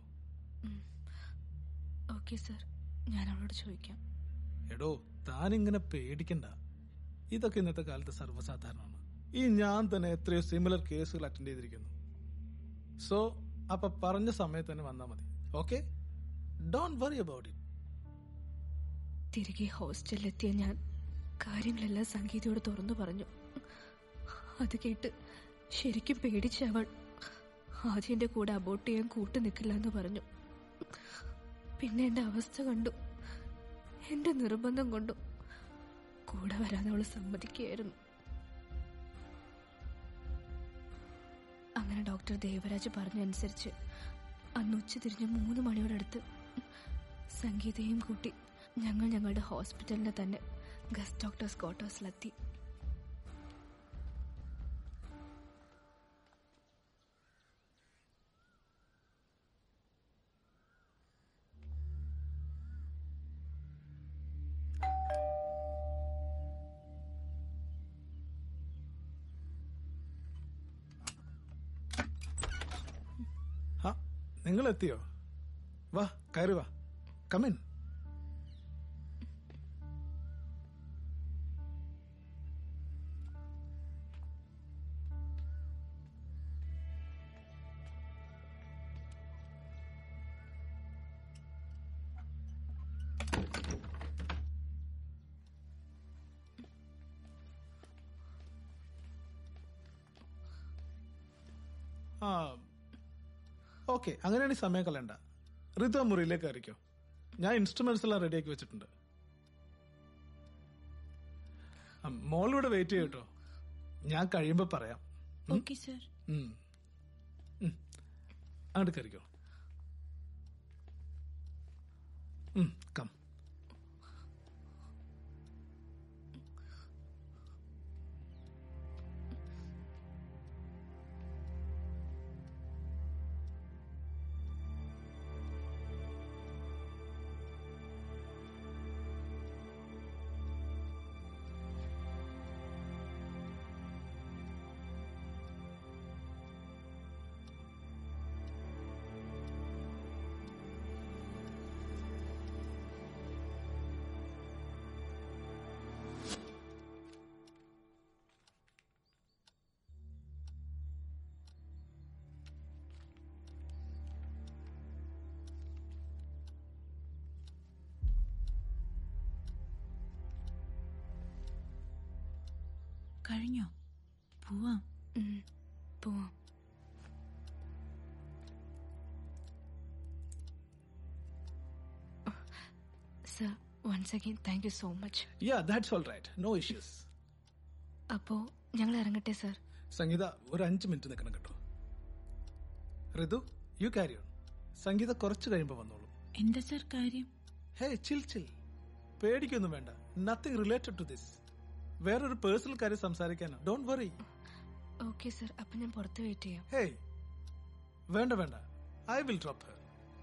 ഓക്കെ സാർ ഞാൻ അവളോട് ചോദിക്കാം എടോ താൻ ഇങ്ങനെ പേടിക്കണ്ട ഇതൊക്കെ ഇന്നത്തെ കാലത്ത് സർവ്വസാധാരണമാണ് ഈ ഞാൻ തന്നെ എത്രയോ സിമിലർ കേസുകൾ അറ്റൻഡ് ചെയ്തിരിക്കുന്നു സോ അപ്പൊ പറഞ്ഞ സമയത്ത് തന്നെ വന്നാൽ മതി okay don't worry about it തിരികെ ഹോസ്റ്റലിലെത്തിയ ഞാൻ കാര്യങ്ങളെല്ലാം സംഗീതയോട് തുറന്നു പറഞ്ഞു അത് കേട്ട് ശരിക്കും പേടിച്ച അവൾ ആദ്യം എന്റെ കൂടെ അബോട്ട് ചെയ്യാൻ കൂട്ടു നിൽക്കില്ല എന്ന് പറഞ്ഞു പിന്നെ എന്റെ അവസ്ഥ കണ്ടു എന്റെ നിർബന്ധം കൊണ്ടും കൂടെ വരാൻ അവൾ സമ്മതിക്കുകയായിരുന്നു അങ്ങനെ ഡോക്ടർ ദേവരാജ് പറഞ്ഞനുസരിച്ച് അന്ന് ഉച്ച തിരിഞ്ഞ് മൂന്ന് മണിയോടടുത്ത് സംഗീതയും കൂട്ടി ഞങ്ങൾ ഞങ്ങളുടെ ഹോസ്പിറ്റലിന്റെ തന്നെ ഗസ്റ്റ് ഡോക്ടേഴ്സ് ക്വാർട്ടേഴ്സിലെത്തി ആ നിങ്ങൾ എത്തിയോ വാ കയറി വാ കമിൻ ആ ഓക്കെ അങ്ങനെയാണെങ്കിൽ സമയം കളയണ്ട ഋതു ആ മുറിയിലേക്ക് കയറിക്കോ ഞാൻ ഇൻസ്ട്രുമെന്റ്സ് എല്ലാം റെഡിയാക്കി വെച്ചിട്ടുണ്ട് ആ, മോൾ ഇവിടെ വെയിറ്റ് ചെയ്യട്ടോ ഞാൻ കഴിയുമ്പോ പറയാം ഓക്കെ സർ ഉം. ഉം. അങ്ങോട്ട് കയറിക്കോ കം കഴിഞ്ഞോ പോവാം പോവാം once again thank you so much yeah that's all right no issues അപ്പോ ഞങ്ങൾ ഇറങ്ങട്ടെ സർ സംഗീത ഒരു അഞ്ച് മിനിറ്റ് നിൽക്കണം കേട്ടോ Ritu you carry on Sangeetha കുറച്ച് കഴിയുമ്പോൾ വന്നോളൂ എന്താ സാർ കാര്യം ഹേ ചിൽ ചിൽ പേടിക്കൊന്നും വേണ്ട നത്തിങ് റിലേറ്റഡ് ടു ദിസ് വേറൊരു പേഴ്സണൽ കാര്യം സംസാരിക്കാനോ ഡോണ്ട് വറി ഓക്കെ സർ അപ്പൊ ഞാൻ പുറത്ത് വെയിറ്റ് ചെയ്യാം ഹേ വേണ്ട വേണ്ട ഐ വിൽ ഡ്രോപ്പ് ഹർ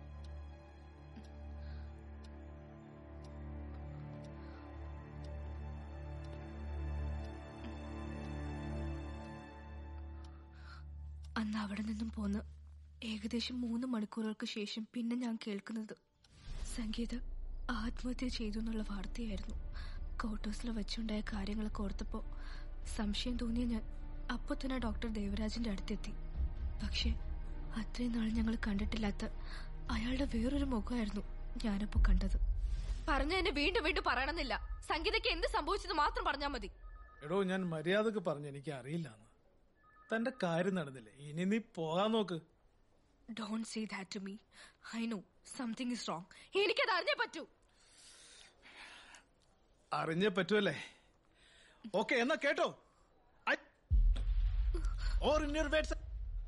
അന്ന് അവിടെ നിന്നും പോന്ന് ഏകദേശം മൂന്ന് മണിക്കൂറുകൾക്ക് ശേഷം പിന്നെ ഞാൻ കേൾക്കുന്നത് സംഗീത ആത്മഹത്യ ചെയ്തു എന്നുള്ള വാർത്തയായിരുന്നു കോട്ടോസിൽ വെച്ചുണ്ടായ കാര്യങ്ങളൊക്കെ ഓർത്തപ്പോ സംശയം തോന്നിയ ഞാൻ അപ്പൊ തന്നെ ഡോക്ടർ ദേവരാജിന്റെ അടുത്തെത്തി പക്ഷെ അത്രയും നാൾ ഞങ്ങൾ കണ്ടിട്ടില്ലാത്ത അയാളുടെ വേറൊരു മുഖമായിരുന്നു ഞാനപ്പോ കണ്ടത് പറഞ്ഞ എന്നെ വീണ്ടും വീണ്ടും പറയണമെന്നില്ല സംഗീതയ്ക്ക് എന്ത് സംഭവിച്ചത് മാത്രം പറഞ്ഞാൽ മതി എടോ ഞാൻ മര്യാദക്ക് പറഞ്ഞു എനിക്ക് അറിയില്ല തന്റെ കാര്യം നടന്നില്ലേ ഇനി നീ പോകാൻ നോക്ക് don't say that to me I know something is wrong എനിക്കത് അറിഞ്ഞേ പറ്റൂ അറിഞ്ഞേ പറ്റുമല്ലേ ഓക്കെ എന്നാ കേട്ടോ ഓർ ഇൻ യുവർ വേർഡ്സ്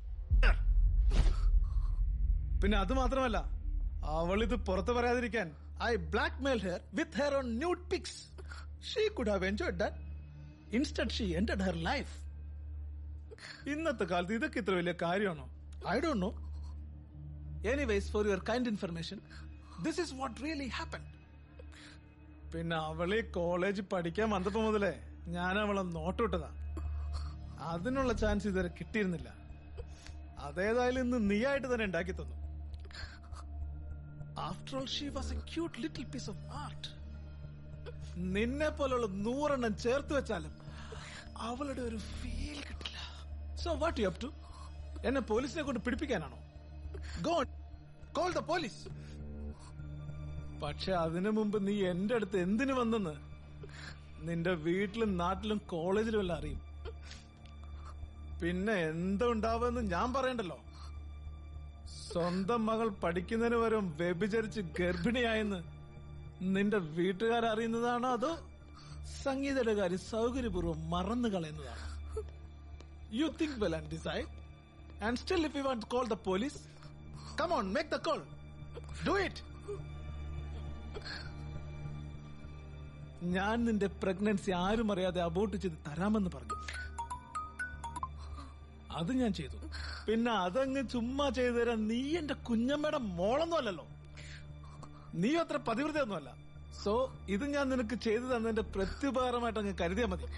പിന്നെ അത് മാത്രമല്ല അവൾ ഇത് പുറത്ത് പറയാതിരിക്കാൻ I blackmail her with her on nude pics she could have enjoyed that instant she ended her life ഇന്നത്തെ കാലത്ത് ഇതൊക്കെ ഇത്ര വലിയ കാര്യമാണോ I don't know anyways for your kind information this is what really happen പിന്നെ അവളെ college പഠിക്കാൻ വന്നപ്പോ മുതലേ ഞാൻ അവളെ നോട്ടുവിട്ടതാ അതിനുള്ള ചാൻസ് ഇതുവരെ കിട്ടിയിരുന്നില്ല അതേതായാലും ഇന്ന് നീയായിട്ട് തന്നെ ഉണ്ടാക്കി തന്നു after all she was a cute little piece of art നിന്നെ പോലുള്ള നൂറെണ്ണം ചേർത്ത് വെച്ചാലും അവളുടെ ഒരു ഫീൽ കിട്ടില്ല so what you have to എന്നെ പോലീസിനെ കൊണ്ട് പിടിപ്പിക്കാനാണോ ഗോ കോൾ ദ പോലീസ് പക്ഷെ അതിനു മുമ്പ് നീ എന്റെ അടുത്ത് എന്തിനു വന്നെന്ന് നിന്റെ വീട്ടിലും നാട്ടിലും കോളേജിലും എല്ലാം അറിയും പിന്നെ എന്തുണ്ടാവുമെന്ന് ഞാൻ പറയണ്ടല്ലോ സ്വന്തം മകൾ പഠിക്കുന്നതിന് വരും വ്യഭിചരിച്ച് ഗർഭിണിയായെന്ന് നിന്റെ വീട്ടുകാരറിയുന്നതാണോ അതോ സംഗീതയുടെ കാര്യം സൗകര്യപൂർവ്വം മറന്നു കളയുന്നതാണോ you think well and decide and still if you want call the police come on make the call do it ഞാൻ നിന്റെ പ്രഗ്നൻസി ആരും അറിയാതെ അബോട്ട് ചെയ്ത് തരാമെന്ന് പറഞ്ഞു അത് ഞാൻ ചെയ്തു പിന്നെ അതങ്ങ് ചുമ്മാ ചെയ്തു തരാൻ നീ എന്റെ കുഞ്ഞമ്മയുടെ മോളൊന്നും അല്ലല്ലോ നീ അത്ര പതിവൃതയൊന്നുമല്ല സോ ഇത് ഞാൻ നിനക്ക് ചെയ്തു തന്നതിന്റെ പ്രത്യുപകാരമായിട്ട് അങ്ങ് കരുതിയാ മതി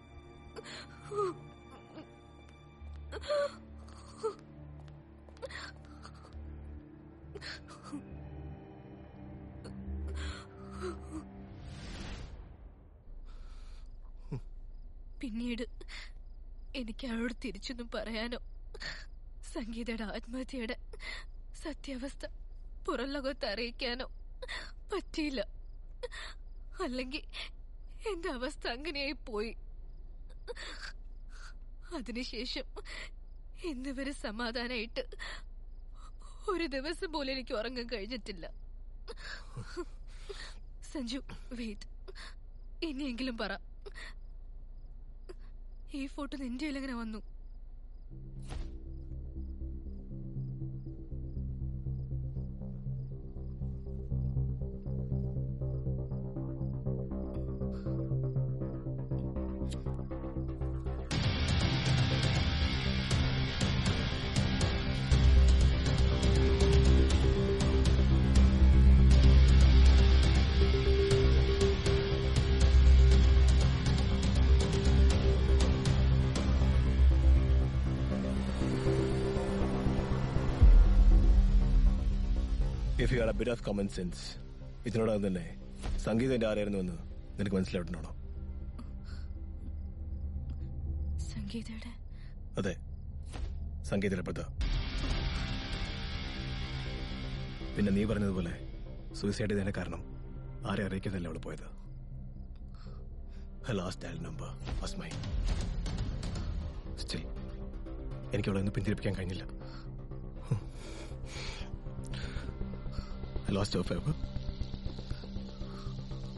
പിന്നീട് എനിക്ക് അവളോട് തിരിച്ചൊന്നും പറയാനോ സംഗീതയുടെ ആത്മഹത്യയുടെ സത്യാവസ്ഥ പുറം ലോകത്ത് അറിയിക്കാനോ പറ്റിയില്ല അല്ലെങ്കിൽ എന്റെ അവസ്ഥ അങ്ങനെയായി പോയി അതിനുശേഷം ഇന്നുവരെ സമാധാനായിട്ട് ഒരു ദിവസം പോലും എനിക്ക് ഉറങ്ങാൻ കഴിഞ്ഞിട്ടില്ല സഞ്ജു വെയിറ്റ് ഇനിയെങ്കിലും പറ ഈ ഫോട്ടോ നിന്റെ എങ്ങനെ വന്നു if you are a bit of common sense ഇതിനോടകം തന്നെ സംഗീതന്റെ ആരായിരുന്നു എന്ന് നിനക്ക് മനസ്സിലായിട്ടുണ്ടോ സംഗീതയുടെ അതെ സംഗീതയുടെ പ്രത പിന്നെ നീ പറഞ്ഞതുപോലെ സൂയിസൈഡ് ചെയ്തതിന്റെ കാരണം ആരെ അറിയിക്കുന്നല്ല അവള് പോയത് last dial number was my still എനിക്ക് അവളെ ഒന്ന് പിന്തിരിപ്പിക്കാൻ കഴിഞ്ഞില്ല I lost her forever.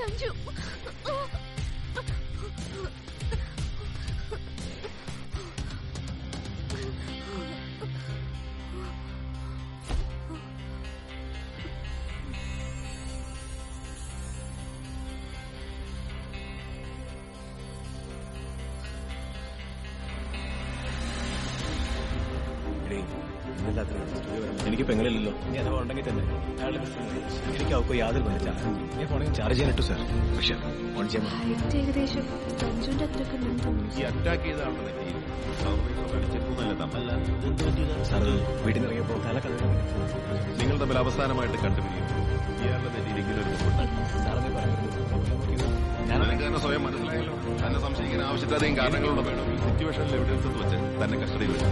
Sanju എനിക്ക് പെങ്ങളില്ലല്ലോ നീ അഥവാ ഉണ്ടെങ്കിൽ തന്നെ അയാളുടെ ബിസിനസ് എനിക്ക് അവർക്ക് യാതൊരു ബന്ധമില്ല ഞാൻ ഫോണിൽ ചാർജ് ചെയ്യാനിട്ടു സാർ പക്ഷെ ഓൺ ചെയ്യാൻ പറ്റില്ല. ഹൈറ്റ് ഏകദേശം സഞ്ജുവിന്റെ അത്രക്ക് ഉണ്ടെന്ന് ഈ അറ്റാക്ക് ചെയ്ത ആളുടെ നെറ്റിയിൽ സർവീസ് അടിച്ചിരുന്നല്ല തമ്മിൽ സാർ അത് വീട്ടിൽ നിന്ന് ഇറങ്ങിയപ്പോൾ തല കണ്ടു നിങ്ങൾ തമ്മിൽ അവസാനമായിട്ട് കണ്ടുപിടിക്കും ഇയാളുടെ നെറ്റിയിൽ ഇങ്ങനെ ഒരു മുറിവുണ്ട്. നിനക്ക് തന്നെ സ്വയം മനസ്സിലായല്ലോ തന്നെ സംശയിക്കാൻ ആവശ്യത്തിലധികം കാരണങ്ങളുണ്ട് വേണം ഈ സിറ്റുവേഷനിൽ എവിഡൻസസ് വെച്ച് തന്നെ കസ്റ്റഡിയിൽ വെച്ചു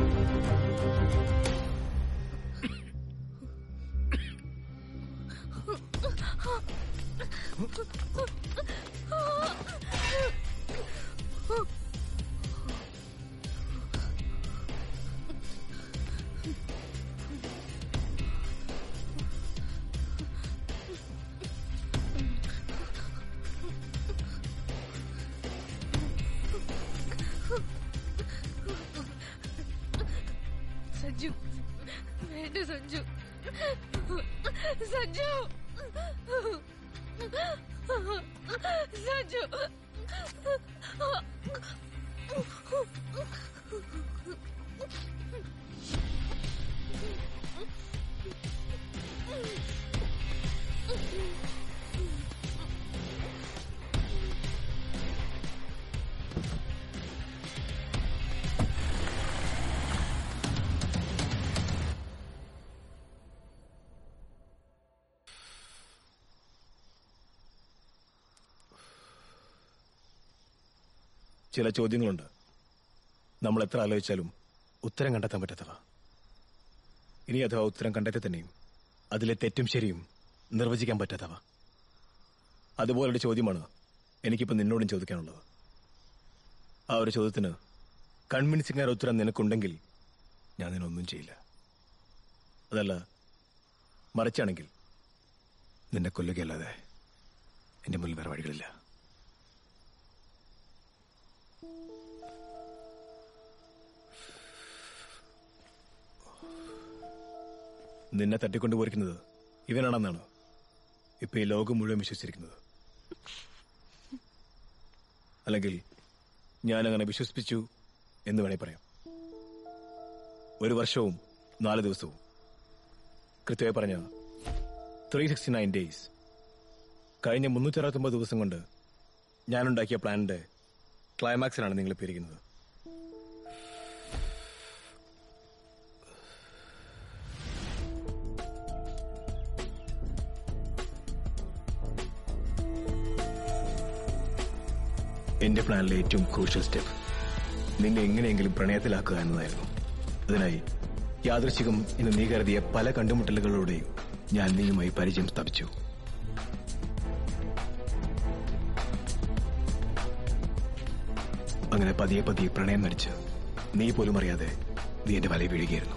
സഞ്ജു വേണ്ട സഞ്ജു സഞ്ജു സഞ്ജു ചില ചോദ്യങ്ങളുണ്ട് നമ്മൾ എത്ര ആലോചിച്ചാലും ഉത്തരം കണ്ടെത്താൻ പറ്റാത്തവ ഇനി അഥവാ ഉത്തരം കണ്ടെത്തി തന്നെയും അതിലെ തെറ്റും ശരിയും നിർവചിക്കാൻ പറ്റാത്തവ അതുപോലൊരു ചോദ്യമാണ് എനിക്കിപ്പോൾ നിന്നോടും ചോദിക്കാനുള്ളത് ആ ഒരു ചോദ്യത്തിന് കൺവിൻസിംഗ് ആയ ഉത്തരം നിനക്കുണ്ടെങ്കിൽ ഞാൻ നിന്നൊന്നും ചെയ്യില്ല അതല്ല മറിച്ചാണെങ്കിൽ നിന്നെ കൊല്ലുകയല്ലാതെ എന്റെ മുന്നിൽ വേറെ വഴികളില്ല നിന്നെ തട്ടിക്കൊണ്ടുപോയിരിക്കുന്നത് ഇവനാണെന്നാണ് ഇപ്പൊ ഈ ലോകം മുഴുവൻ വിശ്വസിച്ചിരിക്കുന്നത് അല്ലെങ്കിൽ ഞാൻ അങ്ങനെ വിശ്വസിപ്പിച്ചു എന്ന് വേണേ പറയാം ഒരു വർഷവും നാല് ദിവസവും കൃത്യമായി പറഞ്ഞ ത്രീ സിക്സ്റ്റി നയൻ ഡേയ്സ് കഴിഞ്ഞ മുന്നൂറ്റി അറുപത്തൊമ്പത് ദിവസം കൊണ്ട് ഞാനുണ്ടാക്കിയ പ്ലാനിന്റെ ക്ലൈമാക്സിലാണ് നിങ്ങൾ ഇപ്പോൾ ഇരിക്കുന്നത് എന്റെ പ്ലാനിലെ ഏറ്റവും ക്രൂഷ്യൽ സ്റ്റെപ്പ് നിന്നെ എങ്ങനെയെങ്കിലും പ്രണയത്തിലാക്കുക എന്നതായിരുന്നു അതിനായി യാദൃശികം ഇന്ന് നീ കരുതിയ പല കണ്ടുമുട്ടലുകളിലൂടെയും ഞാൻ നീയുമായി പരിചയം സ്ഥാപിച്ചു അങ്ങനെ പതിയെ പതിയെ പ്രണയം നടിച്ച് നീ പോലും അറിയാതെ നീ എന്റെ വലയിൽ വീഴുകയായിരുന്നു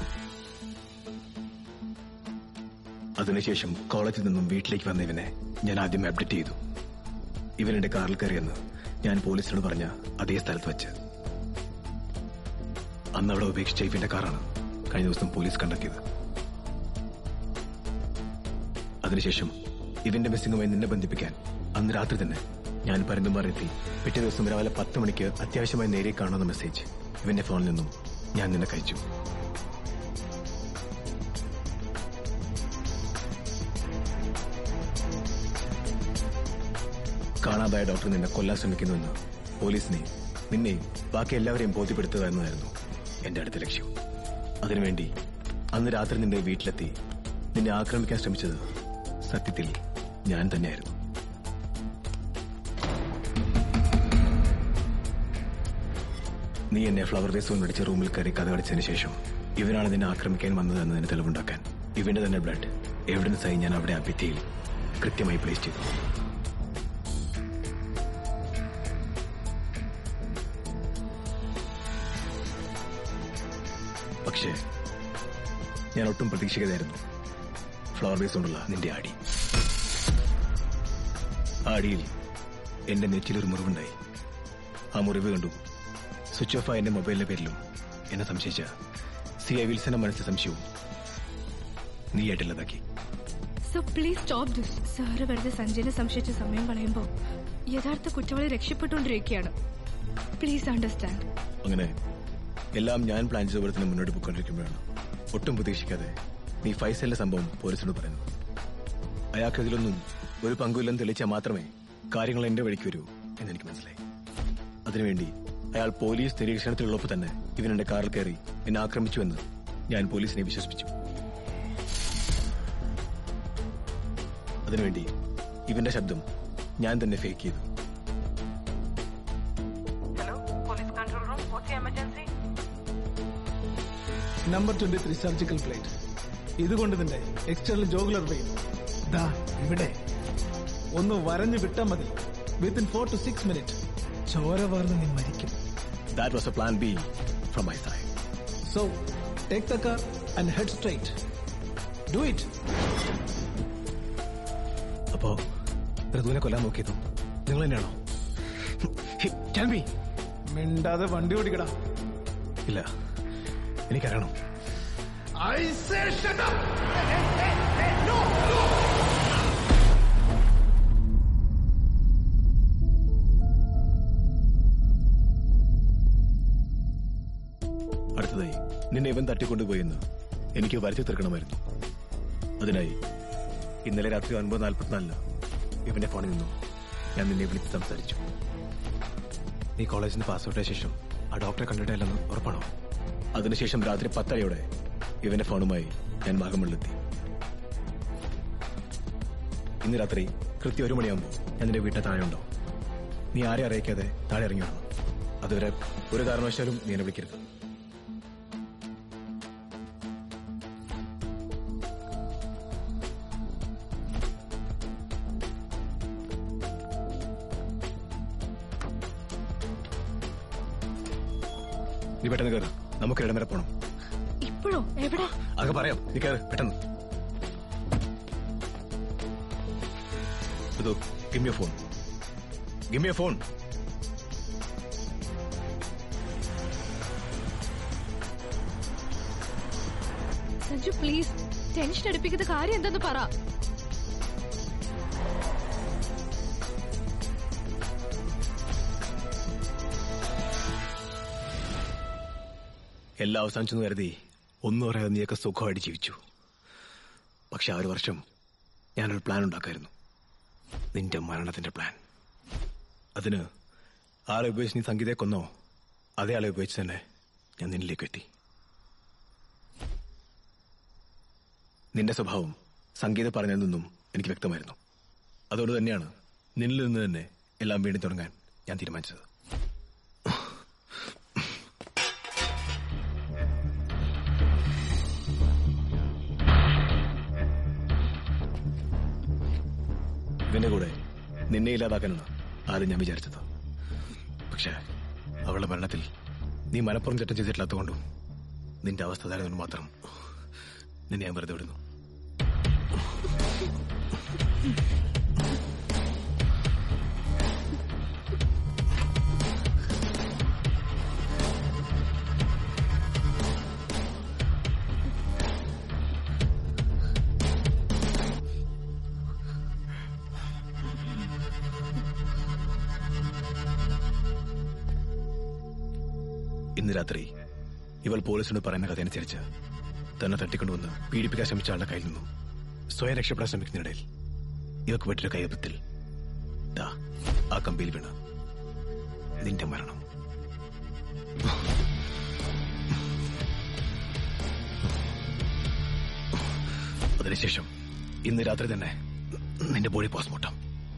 അതിനുശേഷം കോളേജിൽ നിന്നും വീട്ടിലേക്ക് വന്ന ഇവനെ ഞാൻ ആദ്യം അപ്ഡേറ്റ് ചെയ്തു ഇവൻ എന്റെ കാറിൽ കയറിയെന്ന് ഞാൻ പോലീസിനോട് പറഞ്ഞ അതേ സ്ഥലത്ത് വെച്ച് അന്ന് അവിടെ ഉപേക്ഷിച്ച ഇവന്റെ കാറാണ് കഴിഞ്ഞ ദിവസം പോലീസ് കണ്ടെത്തിയത് അതിനുശേഷം ഇവന്റെ മിസ്സിംഗുമായി നിന്നെ ബന്ധിപ്പിക്കാൻ അന്ന് രാത്രി തന്നെ ഞാൻ പരന്തുമാറെത്തി പിറ്റേ ദിവസം രാവിലെ പത്ത് മണിക്ക് അത്യാവശ്യമായി നേരെ കാണുന്ന മെസ്സേജ് ഇവന്റെ ഫോണിൽ നിന്നും ഞാൻ നിന്നെ കഴിച്ചു കാണാതായ ഡോക്ടർ നിന്നെ കൊല്ലാൻ ശ്രമിക്കുന്നുവെന്ന് പോലീസിനെ നിന്നെയും ബാക്കി എല്ലാവരെയും ബോധ്യപ്പെടുത്തുക എന്നതായിരുന്നു എന്റെ അടുത്ത ലക്ഷ്യം അതിനുവേണ്ടി അന്ന് രാത്രി നിന്റെ വീട്ടിലെത്തി നിന്നെ ആക്രമിക്കാൻ ശ്രമിച്ചത് സത്യത്തിൽ ഞാൻ തന്നെയായിരുന്നു നീ എന്നെ ഫ്ലവർ വേസ് കൊണ്ടടിച്ച് റൂമിൽ കയറി കഥകടിച്ചതിന് ശേഷം ഇവനാണ് നിന്നെ ആക്രമിക്കാൻ വന്നത് എന്നതിന് തെളിവുണ്ടാക്കാൻ ഇവന്റെ തന്നെ ബ്ലഡ് എവിഡൻസ് ആയി ഞാൻ അവിടെ ആ ഭിത്തിയിൽ കൃത്യമായി പ്ലേസ് ചെയ്തു പക്ഷേ ഞാൻ ഒട്ടും പ്രതീക്ഷിക്കാതായിരുന്നു ഫ്ലവർ ബേസ് കൊണ്ടുള്ള നിന്റെ അടി ആ അടിയിൽ എന്റെ നെറ്റിലൊരു മുറിവുണ്ടായി ആ മുറിവ് കണ്ടു സ്വിച്ച് ഓഫ് ആയ എന്റെ മൊബൈലിന്റെ പേരിലും എന്നെ സംശയിച്ച സി ഐ വിൽസന്റെ മനസ്സിൽ സംശയവും നീയായിട്ടില്ലതാക്കി so please stop this sir വെറുതെ സഞ്ജയനെ സംശയിച്ച സമയം കളയുമ്പോൾ യഥാർത്ഥ കുറ്റവാളി രക്ഷപ്പെട്ടുകൊണ്ടിരിക്കുകയാണ് പ്ലീസ് അണ്ടർസ്റ്റാൻഡ് അങ്ങനെ എല്ലാം ഞാൻ പ്ലാൻ ചെയ്ത പോലെ തന്നെ മുന്നോട്ട് പോയിക്കൊണ്ടിരിക്കുമ്പോഴാണ് ഒട്ടും പ്രതീക്ഷിക്കാതെ നീ ഫൈസലിന്റെ സംഭവം പോലീസിനോട് പറയുന്നത് അയാൾക്ക് ഇതിലൊന്നും ഒരു പങ്കുമില്ലെന്ന് തെളിയിച്ചാൽ മാത്രമേ കാര്യങ്ങൾ എന്റെ വഴിക്ക് വരൂ എന്ന് എനിക്ക് മനസ്സിലായി അതിനുവേണ്ടി അയാൾ പോലീസ് നിരീക്ഷണത്തിലുള്ളപ്പോൾ തന്നെ ഇവൻ എന്റെ കാറിൽ കയറി എന്നെ ആക്രമിച്ചുവെന്ന് ഞാൻ പോലീസിനെ വിശ്വസിപ്പിച്ചു അതിനുവേണ്ടി ഇവന്റെ ശബ്ദം ഞാൻ തന്നെ ഫേക്ക് ചെയ്തു Police control room, what's your emergency? Number twenty three surgical plate ഇതുകൊണ്ട് നിന്റെ എക്സ്റ്റേണൽ ജോഗുലർ വെയിൻ ദാ ഇവിടെ ഒന്ന് വരഞ്ഞു വിട്ടാ മതി within four to six minute ചോര വാർന്ന് നീ മരിക്കും That was a plan B from my side. So take the car and head straight do it അപ്പോ ഋതുവിനെ കൊല്ലാൻ നോക്കിയതും നിങ്ങൾ തന്നെയാണോ Tell me. മിണ്ടാതെ വണ്ടി ഓടിക്കടാ ഇല്ല എനിക്കറിയണം I say shut up! അടുത്തതായി നിന്നെ ഇവൻ തട്ടിക്കൊണ്ടുപോയെന്ന് എനിക്ക് വരുത്തി തീർക്കണമായിരുന്നു അതിനായി ഇന്നലെ രാത്രി ഒൻപത് നാൽപ്പത്തിനാലിന് ഇവന്റെ ഫോണിൽ നിന്നും ഞാൻ നിന്നെ വിളിച്ച് സംസാരിച്ചു നീ കോളേജിൽ നിന്ന് പാസ് ഔട്ടായ ശേഷം ആ ഡോക്ടറെ കണ്ടിട്ടില്ലെന്ന് ഉറപ്പാണോ അതിനുശേഷം രാത്രി പത്തരയോടെ ഇവന്റെ ഫോണുമായി ഞാൻ വാഗമണിലെത്തി ഇന്ന് രാത്രി കൃത്യം ഒരു മണിയാകുമ്പോൾ ഞാൻ നിന്റെ വീട്ടിൽ താഴെ ഉണ്ടോ നീ ആരെ അറിയിക്കാതെ താഴെ ഇറങ്ങി വരണം അതുവരെ ഒരു കാരണവശാലും നീ എന്നെ വിളിക്കരുത് നീ പെട്ടെന്ന് കയറി നമുക്ക് ഇടം വരെ പോണം ഇപ്പോഴോ എവിടെ അതൊക്കെ പറയാം നീ കയറി പെട്ടെന്ന് ഇതോ gimme a phone gimme a phone Sanju please tension അടുപ്പിക്കുന്ന കാര്യം എന്തെന്ന് പറ എല്ലാം അവസാനിച്ചെന്ന് കരുതി ഒന്നും പറയാതെ നീയൊക്കെ സുഖമായിട്ട് ജീവിച്ചു പക്ഷെ ആ ഒരു വർഷം ഞാനൊരു പ്ലാൻ ഉണ്ടാക്കായിരുന്നു നിന്റെ മരണത്തിന്റെ പ്ലാൻ അതിന് ആളെ ഉപയോഗിച്ച് നീ സംഗീതയെ കൊന്നോ അതേ ആളെ ഉപയോഗിച്ച് തന്നെ ഞാൻ നിന്നിലേക്ക് എത്തി നിന്റെ സ്വഭാവം സംഗീത പറഞ്ഞതിൽ നിന്നും എനിക്ക് വ്യക്തമായിരുന്നു അതുകൊണ്ട് തന്നെയാണ് നിന്നിൽ നിന്ന് തന്നെ എല്ലാം വീണ്ടും തുടങ്ങാൻ ഞാൻ തീരുമാനിച്ചത് ഇവന്റെ കൂടെ നിന്നെ ഇല്ലാതാക്കാനാണ് ആദ്യം ഞാൻ വിചാരിച്ചത് പക്ഷെ അവളുടെ മരണത്തിൽ നീ മനപ്പുറം ചട്ടം ചെയ്തിട്ടില്ലാത്തതുകൊണ്ടും നിന്റെ അവസ്ഥ തരുന്നതുകൊണ്ട് മാത്രം നിന്നെ ഞാൻ വെറുതെ വിടുന്നു ഇന്ന് രാത്രി ഇവൾ പോലീസിനോട് പറയുന്ന കഥ അനുസരിച്ച് തന്നെ തട്ടിക്കൊണ്ടുവന്ന് പീഡിപ്പിക്കാൻ ശ്രമിച്ച ആളുടെ കയ്യിൽ നിന്നും സ്വയം രക്ഷപ്പെടാൻ ശ്രമിക്കുന്നതിനിടയിൽ ഇവക്ക് പറ്റിയ കയ്യപ്പത്തിൽ ദാ ആ കമ്പിയിൽ വീണ് നിന്റെ മരണം അതിനുശേഷം ഇന്ന് രാത്രി തന്നെ നിന്റെ ബോഡി പോസ്റ്റ്മോർട്ടം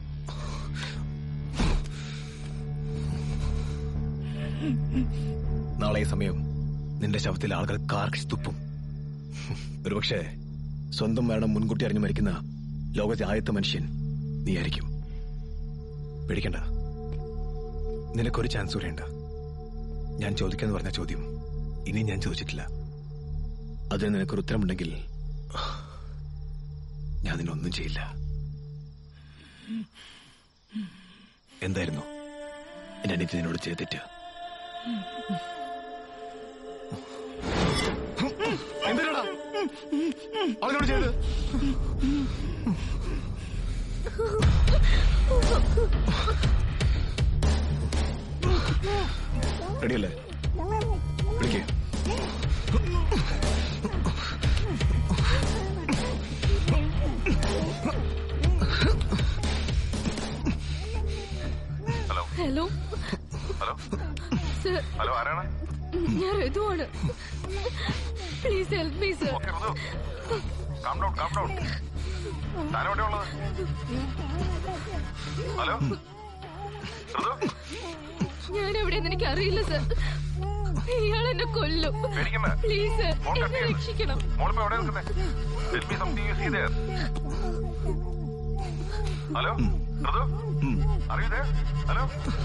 നാളെ ഈ സമയം നിന്റെ ശവത്തിൽ ആളുകൾ കാർക്കിച്ച് തുപ്പും ഒരുപക്ഷെ സ്വന്തം മരണം മുൻകൂട്ടി അറിഞ്ഞു മരിക്കുന്ന ലോകത്തെ ആദ്യത്തെ മനുഷ്യൻ നീയായിരിക്കും പേടിക്കണ്ട നിനക്കൊരു ചാൻസ് കൂടെയുണ്ട് ഞാൻ ചോദിക്കാന്ന് പറഞ്ഞ ചോദ്യം ഇനി ഞാൻ ചോദിച്ചിട്ടില്ല അതിന് നിനക്കൊരു ഉത്തരമുണ്ടെങ്കിൽ ഞാൻ നിന്നൊന്നും ചെയ്യില്ല എന്തായിരുന്നു എന്റെ അനിയത്തിനോട് ചെയ്ത തെറ്റ് എന്തിനാടാ അവനോട് ചെയ്ത് റെഡിയല്ലേ വിളിക്കേ hello hello hello sir hello ആരാണ് ഞാൻ ഋതുവാണ് please help me sir calm down calm down താൻ എവിടെ ഉള്ളത് ഹലോ ഋതു ഞാൻ എവിടെയെന്ന് എനിക്ക് അറിയില്ല സർ ഇയാൾ എന്നെ കൊല്ലും പേടിക്കണ്ട. പ്ലീസ് സർ ഫോൺ കട്ട് എന്നെ ചെയ്യ്. രക്ഷിക്കണം മോളിപ്പോ എവിടെ നിൽക്കുന്നേ tell me something you see there hello Ritu അറിയൂ ദേർ ഹലോ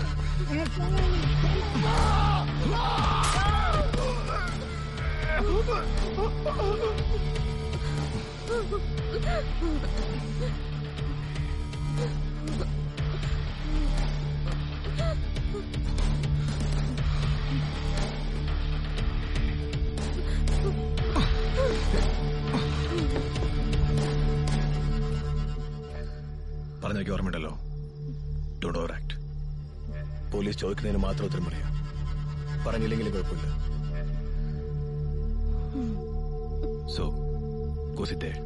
പറഞ്ഞൊക്കെ ഓർമ്മയുണ്ടല്ലോ ഡോണ്ട് ഓവർ ആക്ട് പോലീസ് ചോദിക്കുന്നതിന് മാത്രം ഉത്തരം പറയാം പറഞ്ഞില്ലെങ്കിലും കുഴപ്പമില്ല സോ ഗോ സിറ്റ് there.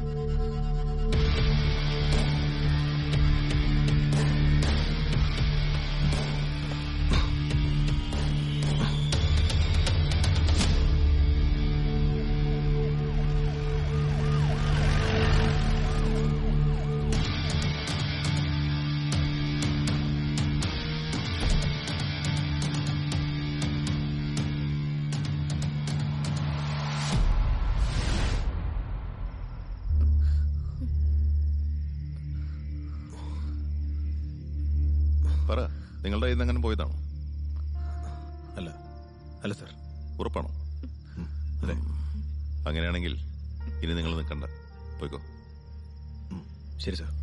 പറ നിങ്ങളുടെ കയ്യിൽ നിന്ന് അങ്ങനെ പോയതാണോ അല്ല അല്ല സർ ഉറപ്പാണോ അതെ അങ്ങനെയാണെങ്കിൽ ഇനി നിങ്ങൾ നിൽക്കണ്ട പോയിക്കോ ശരി sir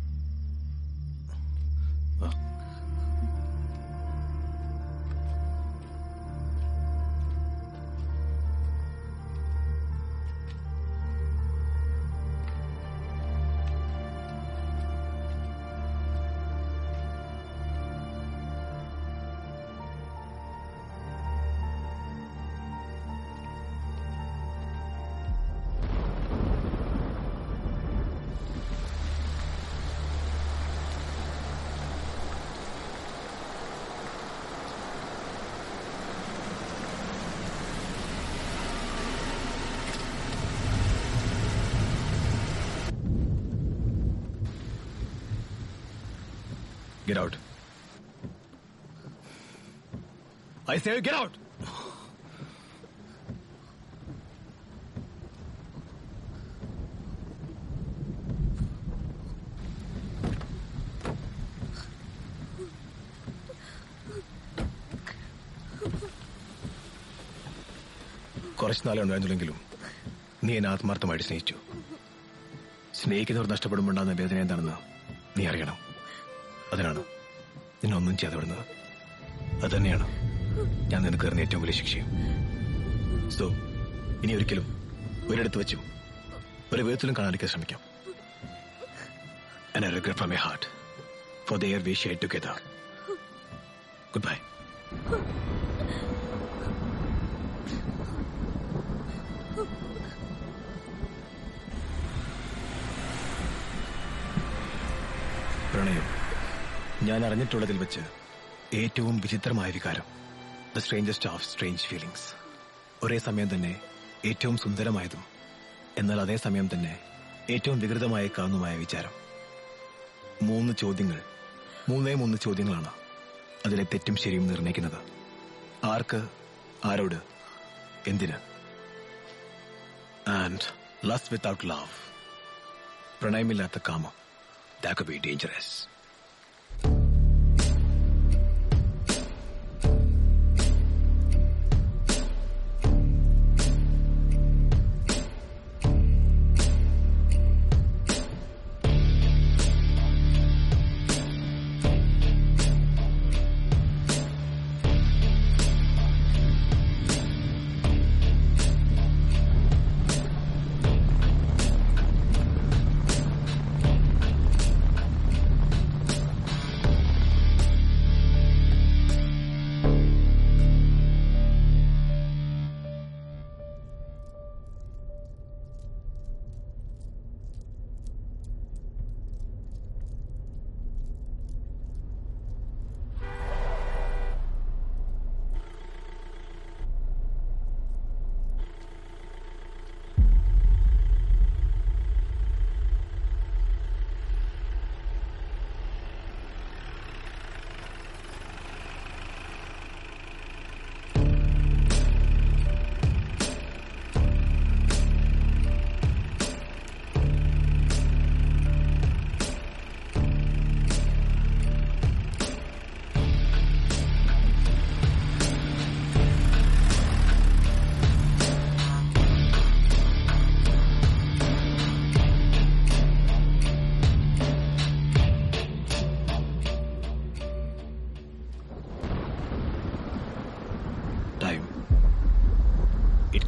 Get out. I say get out. കുറച്ചു നാളെ ഉണ്ടായിരുന്നില്ലെങ്കിലും നീ എന്നെ ആത്മാർത്ഥമായിട്ട് സ്നേഹിച്ചു സ്നേഹിക്കുന്നവർ നഷ്ടപ്പെടുമ്പോണ്ടാകുന്ന വേദന എന്താണെന്ന് നീ അറിയണം അതിനാണ് നിന്നെ ഒന്നും ചെയ്യാതെ വിടുന്നത് അത് തന്നെയാണ് ഞാൻ നിനക്ക് തരുന്ന ഏറ്റവും വലിയ ശിക്ഷയും സോ ഇനി ഒരിക്കലും ഒരിടത്ത് വെച്ചും ഒരു വിധത്തിലും കാണാതിരിക്കാൻ ശ്രമിക്കാം And I regret from my heart for the year we shared together. Goodbye. പ്രണയം ഞാൻ അറിഞ്ഞിട്ടുള്ളതിൽ വെച്ച് ഏറ്റവും വിചിത്രമായ വികാരം the strangest of strange feelings ഒരേ സമയം തന്നെ ഏറ്റവും സുന്ദരമായതും എന്നാൽ അതേ സമയം തന്നെ ഏറ്റവും വികൃതമായേക്കാവുന്നതുമായ വിചാരം മൂന്ന് ചോദ്യങ്ങൾ മൂന്നേ മൂന്ന് ചോദ്യങ്ങളാണ് അതിലെ തെറ്റും ശരിയും നിർണ്ണയിക്കുന്നത് ആർക്ക് ആരോട് എന്തിന് ആൻഡ് ലസ് വിത്തൗട്ട് ലവ് പ്രണയമില്ലാത്ത കാമം that could be dangerous.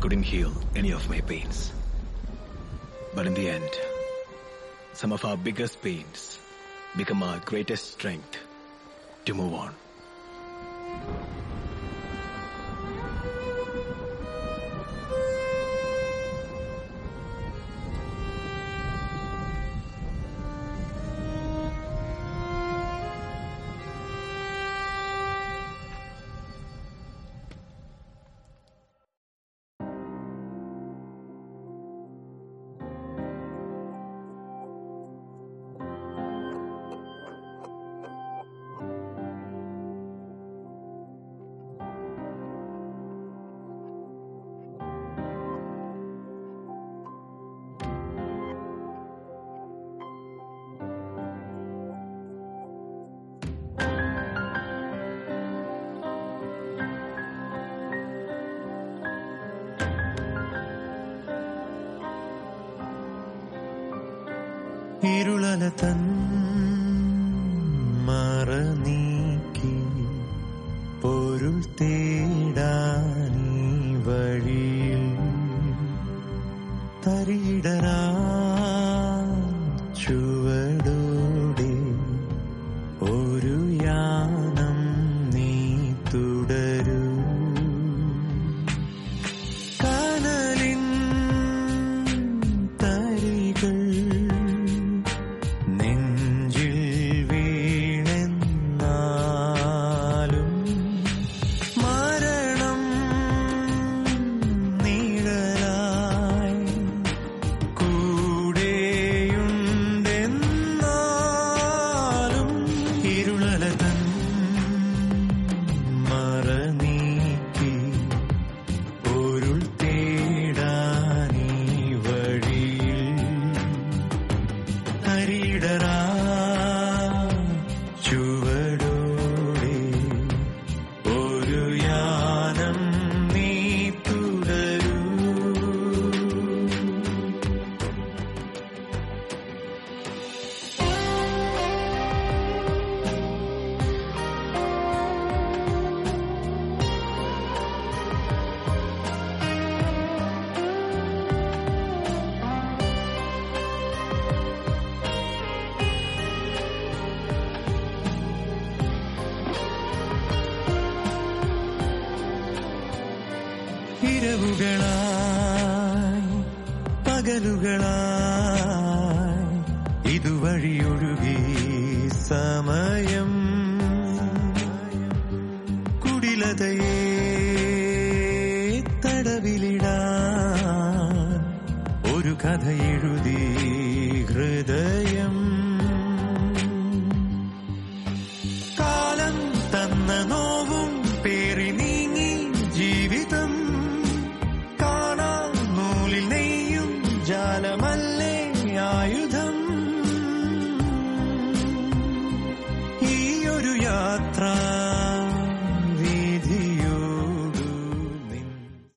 couldn't heal any of my pains. But in the end, some of our biggest pains become our greatest strength to move on. ഇരുളല തൻ മറ നീക്കി പൊരുൾ തേടാനീ വഴിയിൽ തരിടരാ ചുവടോടെ ഒരു യാനം നീ തുടരൂ കനലിൻ തരികൾ നെഞ്ചിൽ വീണെന്നാലും മരണം നീഴലായി കൂടെയുണ്ടെന്നാലും ഇരുളലതൻ മറ നീക്കി പൊരുൾ തേടാനീ വഴിയിൽ ഹരിടറാ ചുവടോടെ ഒരു യാനം നീ തുടരൂ ഇരവുകളായി പകലുകളായി ഇതുവഴിയൊഴുകി സമയം കുടിലതയെ തടവിലിടാൻ ഒരു കഥ എഴുതി ഹൃദയം